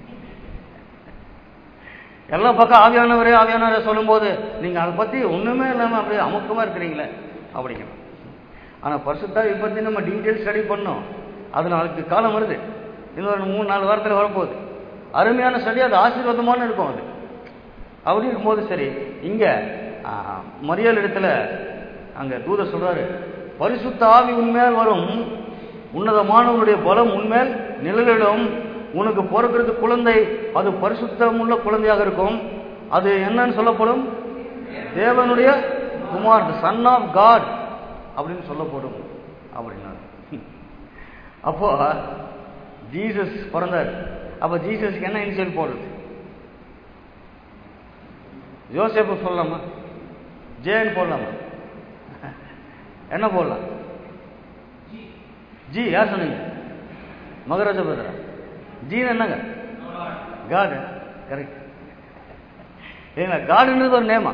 எல்லா பக்கம் ஆவியானவரே ஆவியானவரே சொல்லும்போது நீங்கள் அதை பற்றி ஒன்றுமே இல்லாமல் அப்படியே அமுக்கமாக இருக்கிறீங்களே அப்படிங்கிறோம் ஆனால் பரிசுத்தாவி பற்றி நம்ம டீட்டெயில் ஸ்டடி பண்ணோம் அது நாளைக்கு காலம் வருது இன்னொரு மூணு நாலு வாரத்தில் வரப்போகுது அருமையான ஸ்டடி அது ஆசீர்வாதமான இருக்கும் அது அப்படி இருக்கும்போது சரி இங்கே மரியாள் இடத்துல அங்கே தூதர் சொல்றாரு பரிசுத்த ஆவி உன்மேல் வரும் உன்னதமானவருடைய பலம் உன்மேல் நிழலிடும் உனக்கு பிறக்கிறது குழந்தை அது பரிசுத்தமுள்ள குழந்தையாக இருக்கும் அது என்னன்னு சொல்லப்படும் தேவனுடைய குமார் சன் ஆஃப் காட் அப்படின்னு சொல்லப்படும் அப்படின்னாரு அப்போ ஜீசஸ் பிறந்தார் அப்போ ஜீசஸ்க்கு என்ன இனிஷியல் போடுறது யோசேப்பு சொல்லலாமா ஜேன்னு போடலாமா என்ன போடலாம் ஜி யார் சொன்னீங்க மகராஜ பத்ரா ஜீன் என்னங்க காடு கரெக்ட் ஏங்க காடுன்றது ஒரு நேமா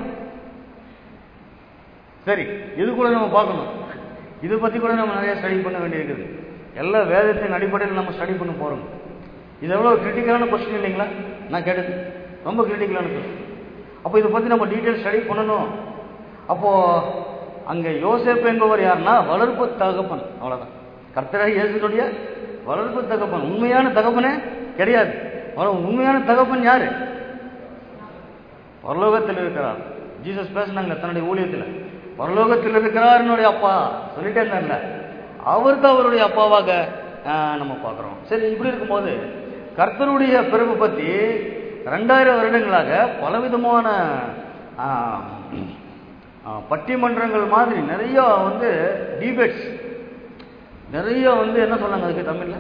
சரி இது கூட நம்ம பார்க்கணும் இது பற்றி கூட நம்ம நிறைய ஸ்டடி பண்ண வேண்டியிருக்குது எல்லா வேதத்தின் அடிப்படையில் நம்ம ஸ்டடி பண்ண போகிறோம் இது எவ்வளோ கிரிட்டிக்கலான கொஸ்டின் இல்லைங்களா நான் கேட்டது ரொம்ப கிரிட்டிக்கலான கொஸ்டின் அப்போ இதை பற்றி நம்ம டீட்டெயில் ஸ்டடி பண்ணணும் அப்போது அங்கே யோசேப்பு என்பவர் யாருன்னா வளர்ப்பு தகப்பன் அவ்வளோதான் கர்த்தராக இயேசுனுடைய வளர்ப்பு தகப்பன் உண்மையான தகப்பனே கிடையாது அவன் உண்மையான தகப்பன் யாரு பரலோகத்தில் இருக்கிறார் ஜீசஸ் பேசினாங்க தன்னுடைய ஊழியத்தில் பரலோகத்தில் இருக்கிறார் என்னுடைய அப்பா சொல்லிட்டே இருந்தார்ல அவர் தான் அவருடைய அப்பாவாக ஆஹ், நம்ம பார்க்குறோம் சரி இப்படி இருக்கும்போது கர்த்தருடைய பிறப்பு பற்றி ரெண்டாயிரம் வருடங்களாக பலவிதமான ஆஹ், ஆஹ், பட்டிமன்றங்கள் மாதிரி நிறைய வந்து டிபேட்ஸ் நிறைய வந்து என்ன சொன்னாங்க அதுக்கு தமிழ்ல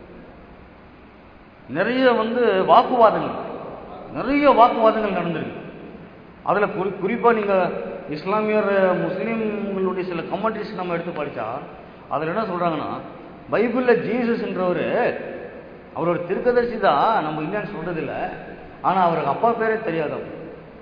நிறைய வந்து வாக்குவாதங்கள் நிறைய வாக்குவாதங்கள் நடந்திருக்கு அதில் குறி குறிப்பாக நீங்கள் இஸ்லாமியர் முஸ்லீம்களுடைய சில கமெண்ட்ரிஸ் நம்ம எடுத்து படித்தா அதில் என்ன சொல்கிறாங்கன்னா பைபிளில் ஜீசஸ்ன்றவர் அவரோட திருக்கதர்சி தான் நம்ம இல்லைன்னு சொல்கிறதில்ல ஆனால் அவருக்கு அப்பா பேரே தெரியாது அவருக்கு.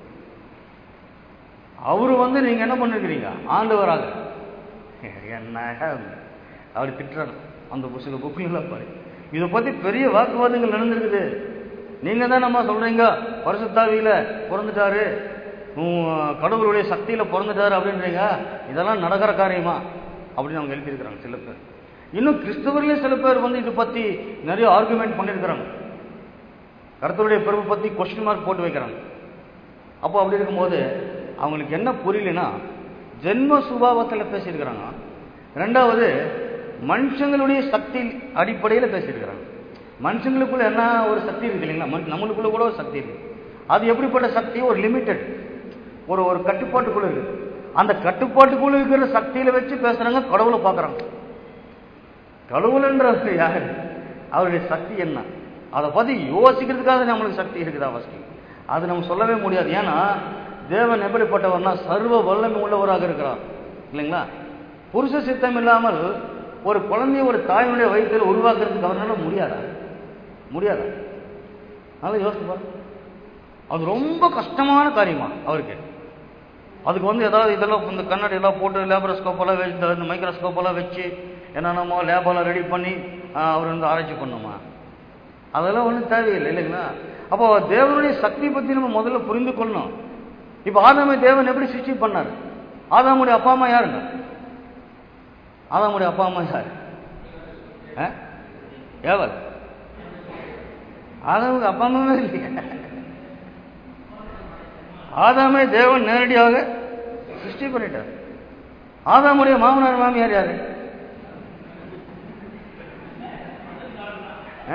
அவரு வந்து நீங்கள் என்ன பண்ணிருக்கிறீங்க ஆண்டவராக என்ன அப்படி திட்டுறாரு அந்த புஸ்தக புக்கில் பாரு இதை பற்றி பெரிய வாக்குவாதங்கள் நடந்திருக்குது நீங்கள் தான் நம்ம சொல்கிறீங்க பரிசுத்தாவியில் பிறந்துட்டாரு உம், கடவுளுடைய சக்தியில் பிறந்துட்டாரு அப்படின்றீங்க இதெல்லாம் நடக்கிற காரியமா அப்படின்னு அவங்க எழுதியிருக்கிறாங்க சில பேர் இன்னும் கிறிஸ்தவர்களே சில பேர் வந்து இதை பற்றி நிறைய ஆர்குமெண்ட் பண்ணியிருக்கிறாங்க கருத்துடைய பிறப்பு பற்றி கொஸ்டின் மார்க் போட்டு வைக்கிறாங்க அப்போ அப்படி இருக்கும்போது அவங்களுக்கு என்ன புரியலனா ஜென்ம சுபாவத்தில் பேசியிருக்கிறாங்க ரெண்டாவது மனுஷங்களுடைய சக்தி அடிப்படையில் பேசியிருக்கிறாங்க மனுஷங்களுக்குள்ள என்ன ஒரு சக்தி இருக்கு இல்லைங்களா மனு- நம்மளுக்குள்ள கூட ஒரு சக்தி இருக்கு அது எப்படிப்பட்ட சக்தி ஒரு லிமிட்டட் ஒரு ஒரு கட்டுப்பாட்டுக்குள்ள இருக்கு அந்த கட்டுப்பாட்டுக்குள்ள இருக்கிற சக்தியில வச்சு பேசுறாங்க கடவுளை பார்க்கறாங்க கடவுள்ன்றது யாரு அவருடைய சக்தி என்ன அதை பத்தி யோசிக்கிறதுக்காக நம்மளுக்கு சக்தி இருக்குதா ஃபஸ்ட்டு அது நம்ம சொல்லவே முடியாது ஏன்னா தேவன் எப்படிப்பட்டவர்னா சர்வ வல்லமை உள்ளவராக இருக்கிறார் இல்லைங்களா புருஷ சித்தம் இல்லாமல் ஒரு குழந்தைய ஒரு தாயினுடைய வயிற்றில் உருவாக்குறதுக்கு அவரால முடியாதா முடியாதா நல்லா யோசிச்சு பாருங்க அது ரொம்ப கஷ்டமான காரியமா அவருக்கு அதுக்கு வந்து ஏதாவது இதெல்லாம் இந்த கண்ணாடி எல்லாம் போட்டு லேபரோஸ்கோப் எல்லாம் வச்சு இந்த மைக்ரோஸ்கோப் எல்லாம் வச்சு என்னென்னமோ லேபெல்லாம் ரெடி பண்ணி ஆஹ், அவர் வந்து ஆராய்ச்சி பண்ணுமா அதெல்லாம் ஒன்றும் தேவையில்லை இல்லைங்களா அப்போ தேவனுடைய சக்தி பற்றி நம்ம முதல்ல புரிந்து கொள்ளணும் இப்போ ஆதாமை தேவன் எப்படி சிருஷ்டி பண்ணார் ஆதாமுடைய அப்பா அம்மா யாருங்க ஆதாமுடைய அப்பா அம்மா யார் ஆ? ஏவல் ஆதாமுக்கு அப்பா அம்மாவே இல்லையா ஆதாமை தேவன் நேரடியாக சிருஷ்டி பண்ணிட்டார் ஆதாமுடைய மாமனார் மாமியார் யாரு ஆ?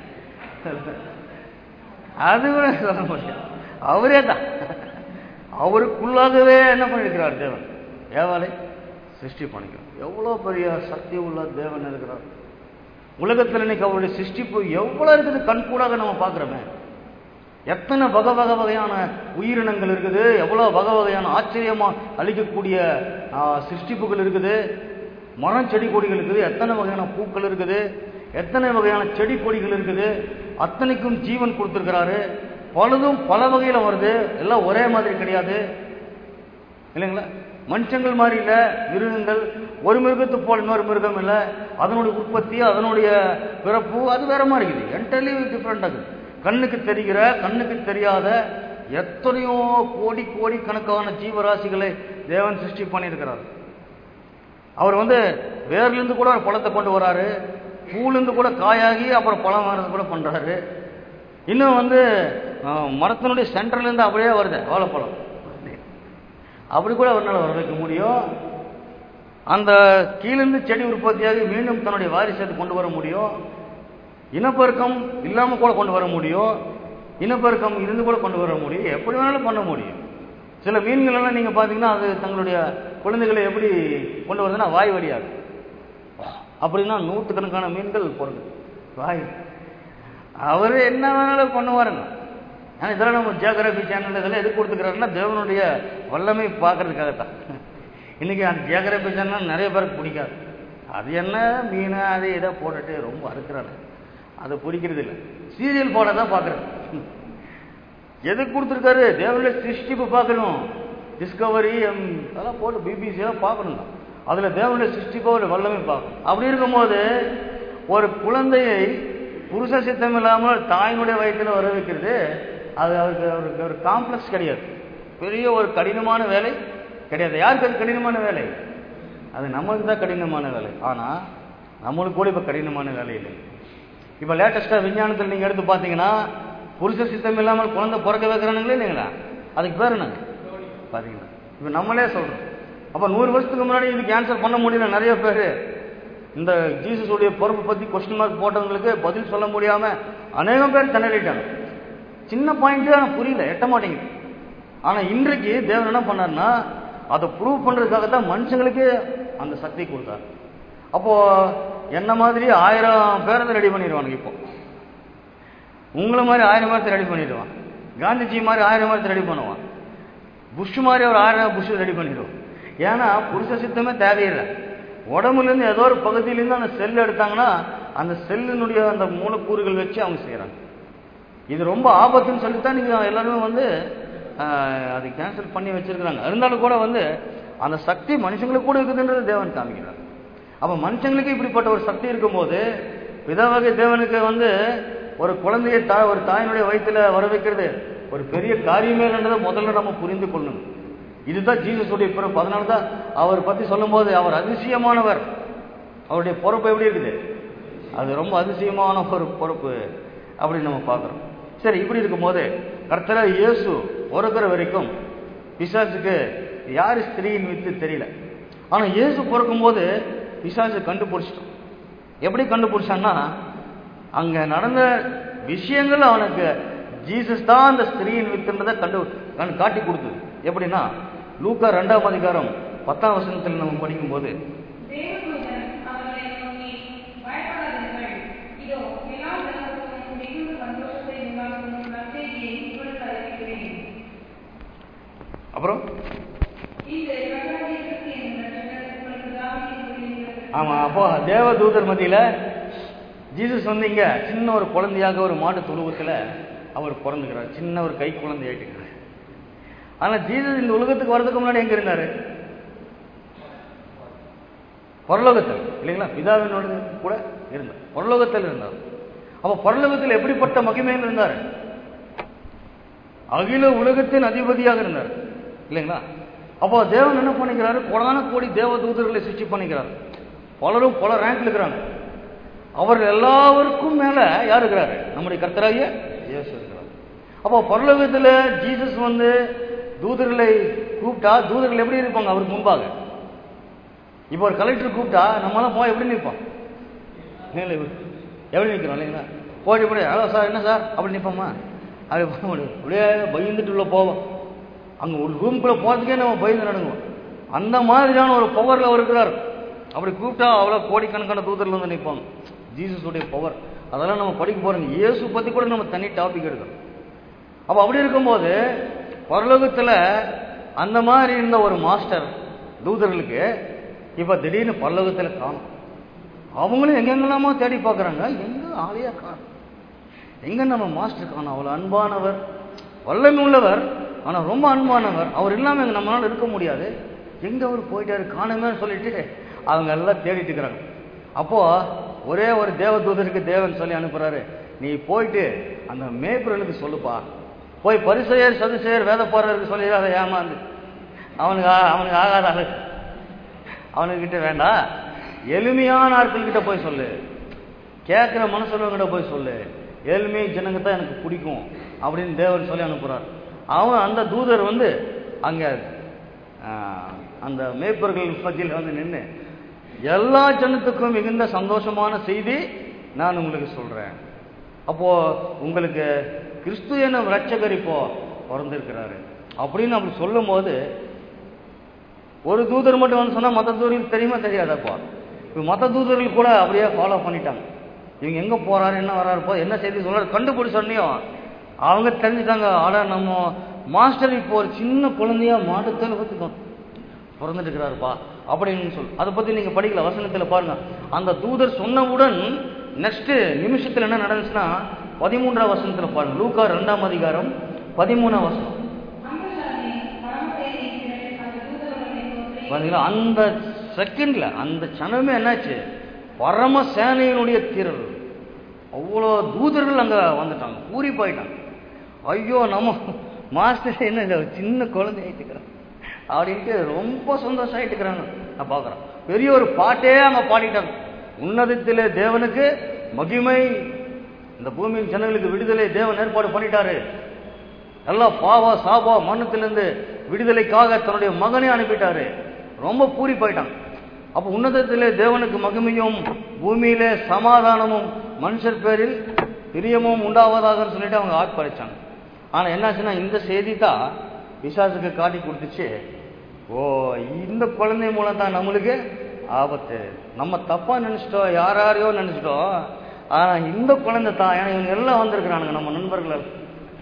அது கூட சொல்ல முடியாது அவரே தான் அவருக்குள்ளாகவே என்ன பண்ணியிருக்கிறார் தேவன் ஏவாளை சிருஷ்டி பண்ணிக்கிறோம் எவ்வளோ பெரிய சக்தி உள்ள தேவன் இருக்கிறார் உலகத்தில் இன்னைக்கு அவருடைய சிருஷ்டிப்பு எவ்வளோ இருக்குது கண்கூடாக நம்ம பார்க்குறோமே எத்தனை வகை வகை வகையான உயிரினங்கள் இருக்குது எவ்வளோ வகை வகையான ஆச்சரியமாக அளிக்கக்கூடிய ஆ, சிருஷ்டிப்புகள் இருக்குது மரம் செடி கொடிகள் இருக்குது எத்தனை வகையான பூக்கள் இருக்குது எத்தனை வகையான செடி கொடிகள் இருக்குது அத்தனைக்கும் ஜீவன் கொடுத்துருக்கிறாரு பலதும் பல வகையில் வருது எல்லாம் ஒரே மாதிரி கிடையாது இல்லைங்களா மனுஷங்கள் மாதிரி இல்லை மிருகங்கள் ஒரு மிருகத்தை போல் இன்னொரு மிருகம் இல்லை அதனுடைய உற்பத்தி அதனுடைய பிறப்பு அது வேற மாதிரி இருக்குது என்டர்லி டிஃப்ரெண்ட் ஆகுது கண்ணுக்கு தெரிகிற கண்ணுக்கு தெரியாத எத்தனையோ கோடி கோடி கணக்கான ஜீவராசிகளை தேவன் சிருஷ்டி பண்ணியிருக்கிறார் அவர் வந்து வேர்லேருந்து கூட ஒரு பழத்தை கொண்டு வராரு பூலேருந்து கூட காயாகி அப்புறம் பழம் வர்றது கூட பண்ணுறாரு இன்னும் வந்து அஹ், மரத்தினுடைய சென்டர்லேருந்து அப்படியே வருது வாழைப்பழம் அப்படி கூட அவரால் வர வைக்க முடியும் அந்த கீழிருந்து செடி உற்பத்தியாகி மீண்டும் தன்னுடைய வாரிசத்தை கொண்டு வர முடியும் இனப்பெருக்கம் இல்லாமல் கூட கொண்டு வர முடியும் இனப்பெருக்கம் இருந்து கூட கொண்டு வர முடியும் எப்படி வேணாலும் பண்ண முடியும் சில மீன்கள் எல்லாம் நீங்கள் பார்த்தீங்கன்னா அது தங்களுடைய குழந்தைகளை எப்படி கொண்டு வருதுன்னா வாய் வழியாக அப்படின்னா நூற்றுக்கணக்கான மீன்கள் பிறகு வாய் அவர் என்ன வேணாலும் பண்ணுவாருங்க ஆனால் இதெல்லாம் நம்ம ஜியோகிராஃபி சேனல் இதெல்லாம் எதுக்கு கொடுத்துக்கிறாருன்னா தேவனுடைய வல்லமை பார்க்கறதுக்காகத்தான் இன்னைக்கு அந்த ஜியோகிராஃபி சேனல் நிறைய பேருக்கு பிடிக்காது அது என்ன மீன் அது இதை போட்டுட்டு ரொம்ப அறுக்கிறாரு அதை பிடிக்கிறது இல்லை சீரியல் போட தான் பார்க்குறது எதுக்கு கொடுத்துருக்காரு தேவனுடைய சிருஷ்டிப்பு பார்க்கணும் டிஸ்கவரி எம் அதெல்லாம் போட்டு பிபிசி எல்லாம் பார்க்கணும் தான் அதில் தேவனுடைய சிருஷ்டிப்பை ஒரு வல்லமை பார்க்கணும் அப்படி இருக்கும்போது ஒரு குழந்தையை புருஷ சித்தம் இல்லாமல் தாயினுடைய வயிற்றில் வர வைக்கிறது அது அவருக்கு அவருக்கு ஒரு காம்ப்ளெக்ஸ் கிடையாது பெரிய ஒரு கடினமான வேலை கிடையாது யாருக்கு அது கடினமான வேலை அது நமக்கு தான் கடினமான வேலை ஆனால் நம்மளுக்கு கூட இப்போ கடினமான வேலை இல்லை இப்போ லேட்டஸ்ட்டாக விஞ்ஞானத்தில் நீங்கள் எடுத்து பார்த்தீங்கன்னா புருஷ சித்தம் இல்லாமல் குழந்தை பிறக்க வைக்கிறானுங்களே இல்லைங்களா அதுக்கு பேர் என்னங்க பார்த்தீங்களா இப்போ நம்மளே சொல்கிறோம் அப்போ நூறு வருஷத்துக்கு முன்னாடி இது கேன்சல் பண்ண முடியல நிறைய பேர் இந்த ஜீசஸுடைய பொறுப்பை பற்றி கொஸ்டின் மார்க் போட்டவங்களுக்கு பதில் சொல்ல முடியாமல் அநேகம் பேர் திணறிட்டாங்க சின்ன பாயிண்ட்டு ஆனால் புரியல எட்ட மாட்டேங்குது ஆனால் இன்றைக்கு தேவன் என்ன பண்ணார்னா அதை ப்ரூவ் பண்ணுறதுக்காக தான் மனுஷங்களுக்கு அந்த சக்தி கொடுத்தார் அப்போ என்ன மாதிரி ஆயிரம் பேரை ரெடி பண்ணிடுவானுங்க இப்போ உங்களை மாதிரி ஆயிரம் பேர்த்தை ரெடி பண்ணிடுவான் காந்திஜி மாதிரி ஆயிரம் பேர்த்தை ரெடி பண்ணுவான் புஷ் மாதிரி ஒரு ஆயிரம் புஷ் ரெடி பண்ணிடுவோம் ஏன்னா புருஷ சித்தமே தேவையில்லை உடம்புலேருந்து ஏதோ ஒரு பகுதியிலேருந்து அந்த செல் எடுத்தாங்கன்னா அந்த செல்லினுடைய அந்த மூலக்கூறுகள் வச்சு அவங்க செய்கிறாங்க இது ரொம்ப ஆபத்துன்னு சொல்லித்தான் நீங்கள் எல்லாருமே வந்து ஆஹ், அது கேன்சல் பண்ணி வச்சிருக்கிறாங்க இருந்தாலும் கூட வந்து அந்த சக்தி மனுஷங்களுக்கு கூட இருக்குதுன்றது தேவன் காமிக்கிறார் அப்போ மனுஷங்களுக்கு இப்படிப்பட்ட ஒரு சக்தி இருக்கும்போது பிதாவகை தேவனுக்கு வந்து ஒரு குழந்தையை தாய் ஒரு தாயினுடைய வயித்துல வர வைக்கிறது ஒரு பெரிய காரியமே இல்லைன்றதை முதல்ல நம்ம புரிந்து கொள்ளணும் இதுதான் ஜீசஸுடைய பிறப்பு அதனால தான் அவர் பற்றி சொல்லும்போது அவர் அதிசயமானவர் அவருடைய பொறுப்பு எப்படி இருக்குது அது ரொம்ப அதிசயமான ஒரு பொறுப்பு அப்படின்னு நம்ம பார்க்குறோம் சரி இப்படி இருக்கும்போது கர்த்தரா இயேசு பிறக்கிற வரைக்கும் பிசாசுக்கு யார் ஸ்திரீயின் வித்து தெரியல ஆனால் இயேசு பிறக்கும்போது பிசாசு கண்டுபிடிச்சிட்டோம் எப்படி கண்டுபிடிச்சான்னா அங்கே நடந்த விஷயங்கள் அவனுக்கு ஜீசஸ் தான் அந்த ஸ்திரீயின் வித்துன்றதை கண்டு கண் காட்டி கொடுத்தது எப்படின்னா லூக்கா ரெண்டாம் அதிகாரம் பத்தாம் வசனத்தில் நம்ம படிக்கும்போது தேவதூதன் அவர்களை நோக்கி பயப்படாதீர்கள் இதோ எல்லா உலகத்துக்கும் மிகுந்த சந்தோஷத்தை உண்டாக்கும் நற்செய்தியை உங்களுக்கு அறிவிக்கிறேன் அப்புறம் இந்த கர்த்தராகிய கிறிஸ்து என்னும் இரட்சகர் உங்களுக்கு தாவீதின் குடியிருக்கிறது. ஆமாம் அப்போ தேவதூதர் மத்தியில் ஜீசஸ் வந்து இங்கே சின்ன ஒரு குழந்தையாக ஒரு மாட்டு தொழுவத்தில் அவர் பிறந்துக்கிறார் சின்ன ஒரு கை குழந்தை ஆயிட்டுக்கிறார் ஆனால் ஜீசஸ் இந்த உலகத்துக்கு வர்றதுக்கு முன்னாடி எங்கே இருந்தார் பரலோகத்தில் இல்லைங்களா பிதாவினோடு கூட இருந்தார் பரலோகத்தில் இருந்தார் அப்போ பரலோகத்தில் எப்படிப்பட்ட மகிமையில் இருந்தார் அகில உலகத்தின் அதிபதியாக இருந்தார் இல்லைங்களா அப்போ தேவன் என்ன பண்ணிக்கிறாரு கோடான கோடி தேவ தூதர்களை சிருஷ்டி பண்ணிக்கிறார் பலரும் பல ரேங்க்ல இருக்கிறாங்க அவர் எல்லாருக்கும் மேல யார் இருக்கிறாரு நம்முடைய கர்த்தராகிய இயேசு இருக்கிறார் அப்போ பரலோகத்தில் ஜீசஸ் வந்து தூதர்களை கூப்பிட்டா தூதர்கள் எப்படி இருப்பாங்க அவருக்கு முன்பாக இப்போ ஒரு கலெக்டர் கூப்பிட்டா நம்மளாம் போய் எப்படி நிற்போம் இல்லை எப்படி நிற்கிறோம் இல்லைங்களா போய் இப்படி ஹலோ சார் என்ன சார் அப்படி நிற்போமா அப்படி போக முடியும் அப்படியே பயந்துட்டு உள்ள போவோம் அங்கே ஒரு ரூம்குள்ளே போகிறதுக்கே நம்ம பயந்து நடங்குவோம் அந்த மாதிரியான ஒரு பவர்ல அவர் இருக்கிறார் அப்படி கூப்பிட்டா அவ்வளோ கோடிக்கணக்கான தூதர்கள் வந்து நிற்பாங்க ஜீசஸுடைய பவர் அதெல்லாம் நம்ம படிக்க போறோம் இயேசு பத்தி கூட நம்ம தனி டாபிக் எடுக்கணும் அப்ப அப்படி இருக்கும்போது பரலோகத்துல அந்த மாதிரி இருந்த ஒரு மாஸ்டர் தூதர்களுக்கு இப்ப திடீர்னு பரலோகத்துல காணும் அவங்களும் எங்கெங்கெல்லாமோ தேடி பார்க்கறாங்க எங்க ஆளையா காணும் எங்க நம்ம மாஸ்டர் காணும் அவ்வளவு அன்பானவர் வல்லமை உள்ளவர் ஆனா ரொம்ப அன்பானவர் அவர் இல்லாம எங்க நம்மளால இருக்க முடியாது எங்க அவர் போயிட்டாரு காணுமே சொல்லிட்டு அவங்க எல்லாம் தேடிட்டு இருக்கிறாங்க அப்போ ஒரே ஒரு தேவ தூதருக்கு தேவன் சொல்லி அனுப்புறாரு நீ போயிட்டு அந்த மேய்ப்பர்களுக்கு சொல்லுப்பா போய் பரிசெயர் சதுசெயர் வேத போறவருக்கு சொல்லி அதை ஏமாந்து அவனுக்கு ஆ- அவனுக்கு ஆகாத ஆளு அவனுக்கிட்ட வேண்டாம் எளிமையான ஆட்கள் கிட்ட போய் சொல்லு கேட்குற மனசுலவங்கிட்ட போய் சொல்லு ஏழ்மை ஜனங்க தான் எனக்கு பிடிக்கும் அப்படின்னு தேவன் சொல்லி அனுப்புறார் அவன் அந்த தூதர் வந்து அங்க ஆஹ், அந்த மேய்ப்பர்கள் மத்தியில் வந்து நின்று எல்லா ஜனத்துக்கும் மிகுந்த சந்தோஷமான செய்தி நான் உங்களுக்கு சொல்றேன் அப்போ உங்களுக்கு கிறிஸ்து எனும் ரட்சகர் இப்போ பிறந்திருக்கிறாரு அப்படின்னு அப்படி சொல்லும்போது ஒரு தூதர் மட்டும் வந்து சொன்னா மற்ற தூதர்களுக்கு தெரியுமா தெரியாதாப்பா இப்போ மற்ற தூதர்கள் கூட அப்படியே ஃபாலோ பண்ணிட்டாங்க இவங்க எங்க போறாரு என்ன வராருப்போ என்ன செய்தி சொல்றாரு கண்டுபிடிச்சோன்னையும் அவங்க தெரிஞ்சுட்டாங்க ஆனா நம்ம மாஸ்டர் இப்போ ஒரு சின்ன குழந்தையா மாட்டுத்தல் பத்துக்கும் பிறந்துட்டு இருக்கிறாருப்பா அப்படின்னு சொல்லு அதை பத்தி நீங்க படிக்கல வசனத்துல பாருங்க அந்த தூதர் சொன்னவுடன் நெக்ஸ்ட் நிமிஷத்துல என்ன நடந்துச்சுன்னா பதிமூன்றாம் வசனத்துல பாருங்க லூக்கா ரெண்டாம் அதிகாரம் பதிமூணாம் வசனம் அன்புசாமி பரமதேவி அந்த தூதரவனை தோன்றி பாத்தீங்களா அந்த செகண்ட்ல அந்த சனமே என்னாச்சு பரம சேனையினுடைய திரள் அவ்வளோ தூதர்கள் அங்க வந்துட்டாங்க பூரி போயிட்டாங்க ஐயோ நம்ம மாஸ்டர் என்ன இந்த சின்ன குழந்தை ஆயிட்டுக்கிறான் அப்படின்ட்டு ரொம்ப சந்தோஷம் ஆயிட்டுக்கிறாங்க நான் பார்க்குறேன் பெரிய ஒரு பாட்டே அங்க பாடிட்டாங்க உன்னதத்திலே தேவனுக்கு மகிமை இந்த பூமியின் ஜனங்களுக்கு விடுதலை தேவன் ஏற்பாடு பண்ணிட்டாரு எல்லாம் பாவா சாபா மரணத்திலிருந்து விடுதலைக்காக தன்னுடைய மகனை அனுப்பிட்டாரு ரொம்ப பூரி போயிட்டான் அப்ப உன்னதத்திலே தேவனுக்கு மகிமையும் பூமியிலே சமாதானமும் மனுஷர் பேரில் பிரியமும் உண்டாவதாக சொல்லிட்டு அவங்க ஆட்படைச்சாங்க ஆனா என்னாச்சுன்னா இந்த செய்தி தான் பிசாசுக்கு காட்டி கொடுத்துச்சு ஓ இந்த குழந்தை மூலம் தான் நம்மளுக்கு ஆபத்து நம்ம தப்பா நினைச்சிட்டோம் யார் யாரையோ நினைச்சிட்டோம் ஆனா இந்த குழந்தை தான் ஏன்னா இவங்க எல்லாம் வந்திருக்கிறானுங்க நம்ம நண்பர்கள் எல்லாம்.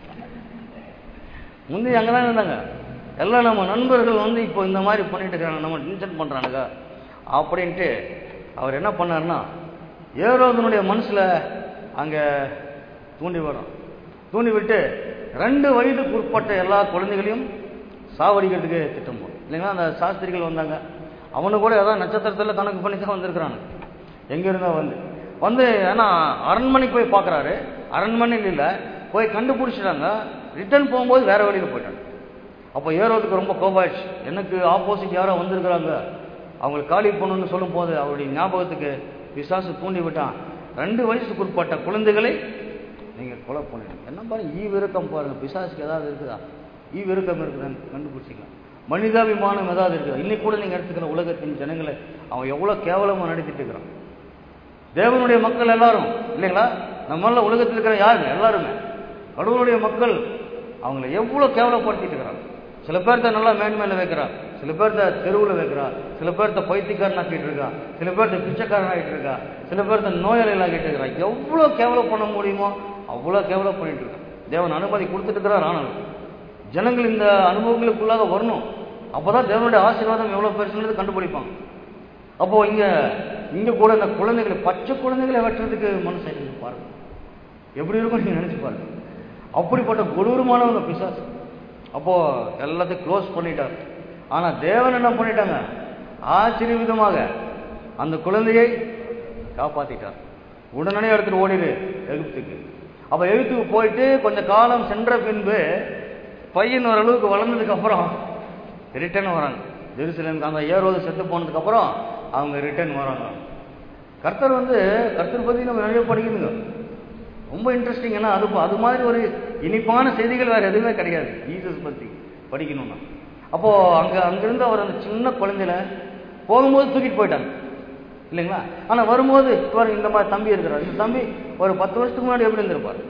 முந்தைய அங்கே தான் இருந்தாங்க எல்லாம் நம்ம நண்பர்கள் வந்து இப்போ இந்த மாதிரி பண்ணிட்டு இருக்காங்க நம்ம டென்ஷன் பண்ணுறானுங்க அப்படின்ட்டு அவர் என்ன பண்ணாருன்னா ஏரோதனுடைய மனசில் அங்கே தூண்டி வரும் தூண்டி விட்டு ரெண்டு வயதுக்கு உட்பட்ட எல்லா குழந்தைகளையும் சாவடிக்கிறதுக்கு திட்டம் போடும் இல்லைங்களா அந்த சாஸ்திரிகள் வந்தாங்க அவனு கூட ஏதாவது நட்சத்திரத்தில் கணக்கு பண்ணி தான் வந்திருக்கிறானுங்க எங்க இருந்தா வந்து வந்து ஏன்னா அரண்மனைக்கு போய் பார்க்கறாரு அரண்மனையில் இல்லை போய் கண்டுபிடிச்சிட்டாங்க ரிட்டர்ன் போகும்போது வேற வழியில போயிட்டாங்க அப்போ ஏறோதுக்கு ரொம்ப கோபாயிடுச்சு எனக்கு ஆப்போசிட் யாரோ வந்திருக்கிறாங்க அவங்களுக்கு காலி பண்ணணும்னு சொல்லும் போது அவருடைய ஞாபகத்துக்கு பிசாசு தூண்டி விட்டான் ரெண்டு வயசுக்கு உட்பட்ட குழந்தைகளை நீங்க கொலை பண்ணிடுங்க என்ன பாருங்க ஈ விருக்கம் பாருங்க பிசாசுக்கு ஏதாவது இருக்குதா ஈ விருக்கம் இருக்குதான்னு கண்டுபிடிச்சிக்கலாம் மனிதாபிமானம் ஏதாவது இருக்குதா இன்னைக்கு கூட நீங்க எடுத்துக்கிற உலகத்தின் ஜனங்களை அவன் எவ்வளவு கேவலமா நடத்திட்டு இருக்கிறான் தேவனுடைய மக்கள் எல்லாரும் இல்லைங்களா நம்மள உலகத்தில் இருக்கிற யாருங்க எல்லாருமே கடவுளுடைய மக்கள் அவங்கள எவ்வளவு கேவலப்படுத்திட்டு இருக்கிறாங்க சில பேர்த்த நல்லா மேன்மேல வைக்கிறான் சில பேர்த்த தெருவில் வைக்கிறா சில பேர்த்த பைத்தியக்காரன் ஆக்கிட்டு இருக்கா சில பேர்த்த பிச்சைக்காரன் ஆகிட்டு இருக்கா சில பேர்த்த நோயாளிகள் ஆகிட்டு இருக்கிறா எவ்வளவு கேவலம் பண்ண முடியுமோ அவ்வளவு கேவலம் பண்ணிட்டு இருக்கான் தேவன் அனுமதி கொடுத்துட்டு இருக்கிறார் ஆனால் ஜனங்கள் இந்த அனுபவங்களுக்குள்ளாக வரணும் அப்பதான் தேவனுடைய ஆசீர்வாதம் எவ்வளவு பெருசுன்றது கண்டுபிடிப்பாங்க அப்போ இங்க இங்க கூட இந்த குழந்தைகளை பச்சை குழந்தைகளை வெட்டுறதுக்கு மனசு ஆயிடுது பாருங்க எப்படி இருக்கும் நீங்க நினைச்சு பாருங்க அப்படிப்பட்ட கொடூரமானவங்க பிசாசு அப்போ எல்லாத்தையும் க்ளோஸ் பண்ணிட்டார் ஆனா தேவன் என்ன பண்ணிட்டாங்க ஆச்சரிய விதமாக அந்த குழந்தையை காப்பாத்திட்டார் உடனே எடுத்துட்டு ஓடிடு எகிப்துக்கு அப்ப எகிப்துக்கு போயிட்டு கொஞ்ச காலம் சென்ற பின்பு பையன் ஓரளவுக்கு வளர்ந்ததுக்கு அப்புறம் ரிட்டர்ன் வராங்க ஜெருசலேமுக்கு அந்த ஏரோது செத்து போனதுக்கு அப்புறம் அவங்க ரிட்டர்ன் வராங்க கர்த்தர் வந்து கர்த்தர் பத்தி நம்ம நிறைய படிக்கணுங்க ரொம்ப இன்ட்ரெஸ்டிங் ஏன்னா அது அது மாதிரி ஒரு இனிப்பான செய்திகள் வேற எதுவுமே கிடையாது ஜீசஸ் பத்தி படிக்கணும்னா அப்போ அங்க அங்கிருந்து அவர் அந்த சின்ன குழந்தையில போகும்போது தூக்கிட்டு போயிட்டாங்க இல்லைங்களா ஆனா வரும்போது இவர் இந்த மாதிரி தம்பி இருக்கிறார் இந்த தம்பி ஒரு பத்து வருஷத்துக்கு முன்னாடி எப்படி இருந்திருப்பார்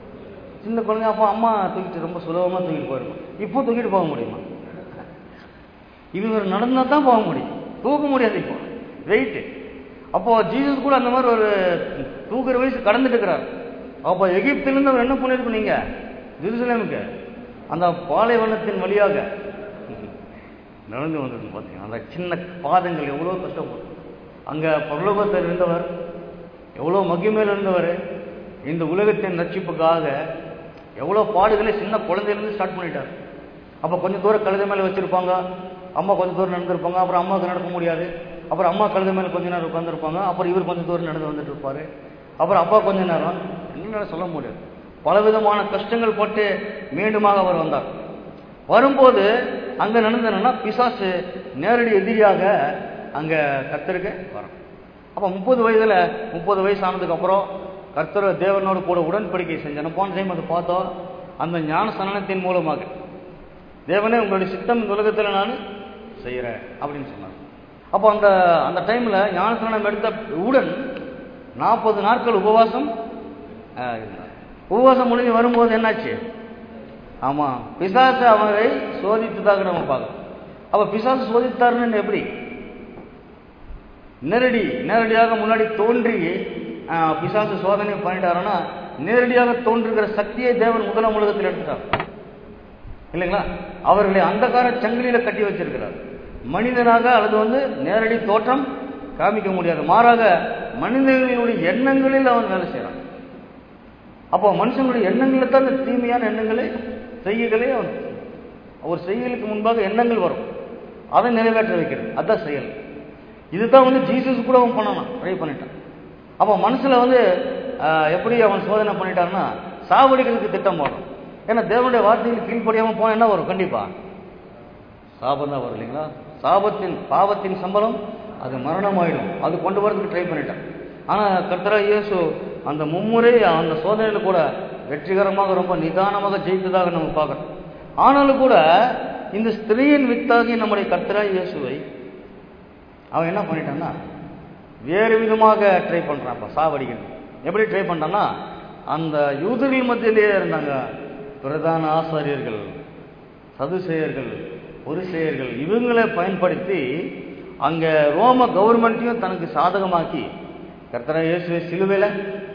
சின்ன குழந்தை அப்போ அம்மா தூக்கிட்டு ரொம்ப சுலபமா தூக்கிட்டு போயிருக்கும் இப்போ தூக்கிட்டு போக முடியுமா இவர் நடந்தா தான் போக முடியும் தூக்க முடியாது இப்போ வெயிட்டு அப்போ ஜீசஸ் கூட அந்த மாதிரி ஒரு தூக்குற வயசு கடந்துட்டு இருக்கிறார் அப்போ எகிப்திலிருந்து அவர் என்ன பண்ணிருக்கும் நீங்க ஜெருசலேமுக்கு அந்த பாலைவனத்தின் வழியாக நடந்து வந்திருக்கு பார்த்தீங்கன்னா அந்த சின்ன பாதங்கள் எவ்வளோ கஷ்டப்படும் அங்கே பரலோகத்தில் இருந்தவர் எவ்வளோ மகிமையில் இருந்தவர் இந்த உலகத்தின் ரட்சிப்புக்காக எவ்வளோ பாடுகளை சின்ன குழந்தையிலேருந்து ஸ்டார்ட் பண்ணிட்டார் அப்போ கொஞ்சம் தூரம் கழுதை மேலே வச்சுருப்பாங்க அம்மா கொஞ்சம் தூரம் நடந்திருப்பாங்க அப்புறம் அம்மாவுக்கு நடக்க முடியாது அப்புறம் அம்மா கழுதை மேலே கொஞ்ச நேரம் உட்காந்துருப்பாங்க அப்புறம் இவர் கொஞ்சம் தூரம் நடந்து வந்துட்டு இருப்பாரு அப்புறம் அப்பா கொஞ்ச நேரம் என்ன சொல்ல முடியாது பலவிதமான கஷ்டங்கள் பட்டு மீண்டுமாக அவர் வந்தார் வரும்போது அங்க நடந்ததுன்னா பிசாசு நேரடி எதிரியாக அங்க கர்த்தருக்கு வரும் அப்ப முப்பது வயதுல முப்பது வயசு ஆனதுக்கு அப்புறம் கர்த்தர் தேவனோடு கூட உடன்படிக்கை செஞ்சன போன டைம் அதை பார்த்தோம் அந்த ஞான சனனத்தின் மூலமாக தேவனே உங்களுடைய சித்தம் இந்த உலகத்துல நான் செய்யறேன் அப்படின்னு சொன்னார் அப்போ அந்த அந்த டைம்ல ஞான சனனம் எடுத்த உடன் நாற்பது நாட்கள் உபவாசம் ஆஹ், இருந்தார் உபவாசம் முடிஞ்சு வரும்போது என்னாச்சு ஆமா பிசாசு அவரை சோதித்ததாக நம்ம பார்க்கணும் அப்ப பிசாசு சோதித்தாருன்னு எப்படி நேரடி நேரடியாக முன்னாடி தோன்றி ஆஹ், பிசாசு சோதனை பண்ணிட்டாருன்னா நேரடியாக தோன்றுகிற சக்தியை தேவன் முதலாம் உலகத்தில் எடுத்துட்டார் இல்லைங்களா அவர்களை அந்தகார சங்கிலியில கட்டி வச்சிருக்கிறார் மனிதனாக அல்லது வந்து நேரடி தோற்றம் காமிக்க முடியாது மாறாக மனிதர்களுடைய எண்ணங்களில் அவன் வேலை செய்யறான் அப்போ மனுஷனுடைய எண்ணங்களில் தான் இந்த தீமையான எண்ணங்களை செய்கைகளை அவன் ஒரு செய்கைகளுக்கு முன்பாக எண்ணங்கள் வரும் அதை நிறைவேற்ற வைக்கிறது அதான் செயல் இதுதான் வந்து ஜீசஸ் கூட அவன் பண்ணான் ட்ரை பண்ணிட்டான் அப்போ மனசுல வந்து ஆஹ், எப்படி அவன் சோதனை பண்ணிட்டான்னா சாவடிக்கிறதுக்கு திட்டம் போடும் ஏன்னா தேவனுடைய வார்த்தைகளுக்கு கீழ்ப்படியாம போனா என்ன வரும் கண்டிப்பா சாபம் தான் வரும் இல்லைங்களா சாபத்தின் பாவத்தின் சம்பளம் அது மரணமாயிடும் அது கொண்டு வரதுக்கு ட்ரை பண்ணிட்டான் ஆனா கர்த்தரா இயேசு அந்த மும்முறை அந்த சோதனையில கூட வெற்றிகரமாக ரொம்ப நிதானமாக ஜெயித்ததாக நம்ம பார்க்கறோம் ஆனாலும் கூட இந்த ஸ்திரீயின் வித்தாகி நம்முடைய கர்த்தரா இயேசுவை அவன் என்ன பண்ணிட்டான்னா வேறு விதமாக ட்ரை பண்றான் அப்ப சாவடிக்கணும் எப்படி ட்ரை பண்றான்னா அந்த யூதர்கள் மத்தியிலேயே இருந்தாங்க பிரதான ஆசாரியர்கள் சதுசேயர்கள் பொருசேயர்கள் இவங்களை பயன்படுத்தி அங்க ரோம கவர்மெண்ட்டையும் தனக்கு சாதகமாக்கி கர்த்தரா இயேசுவை சிலுவையில்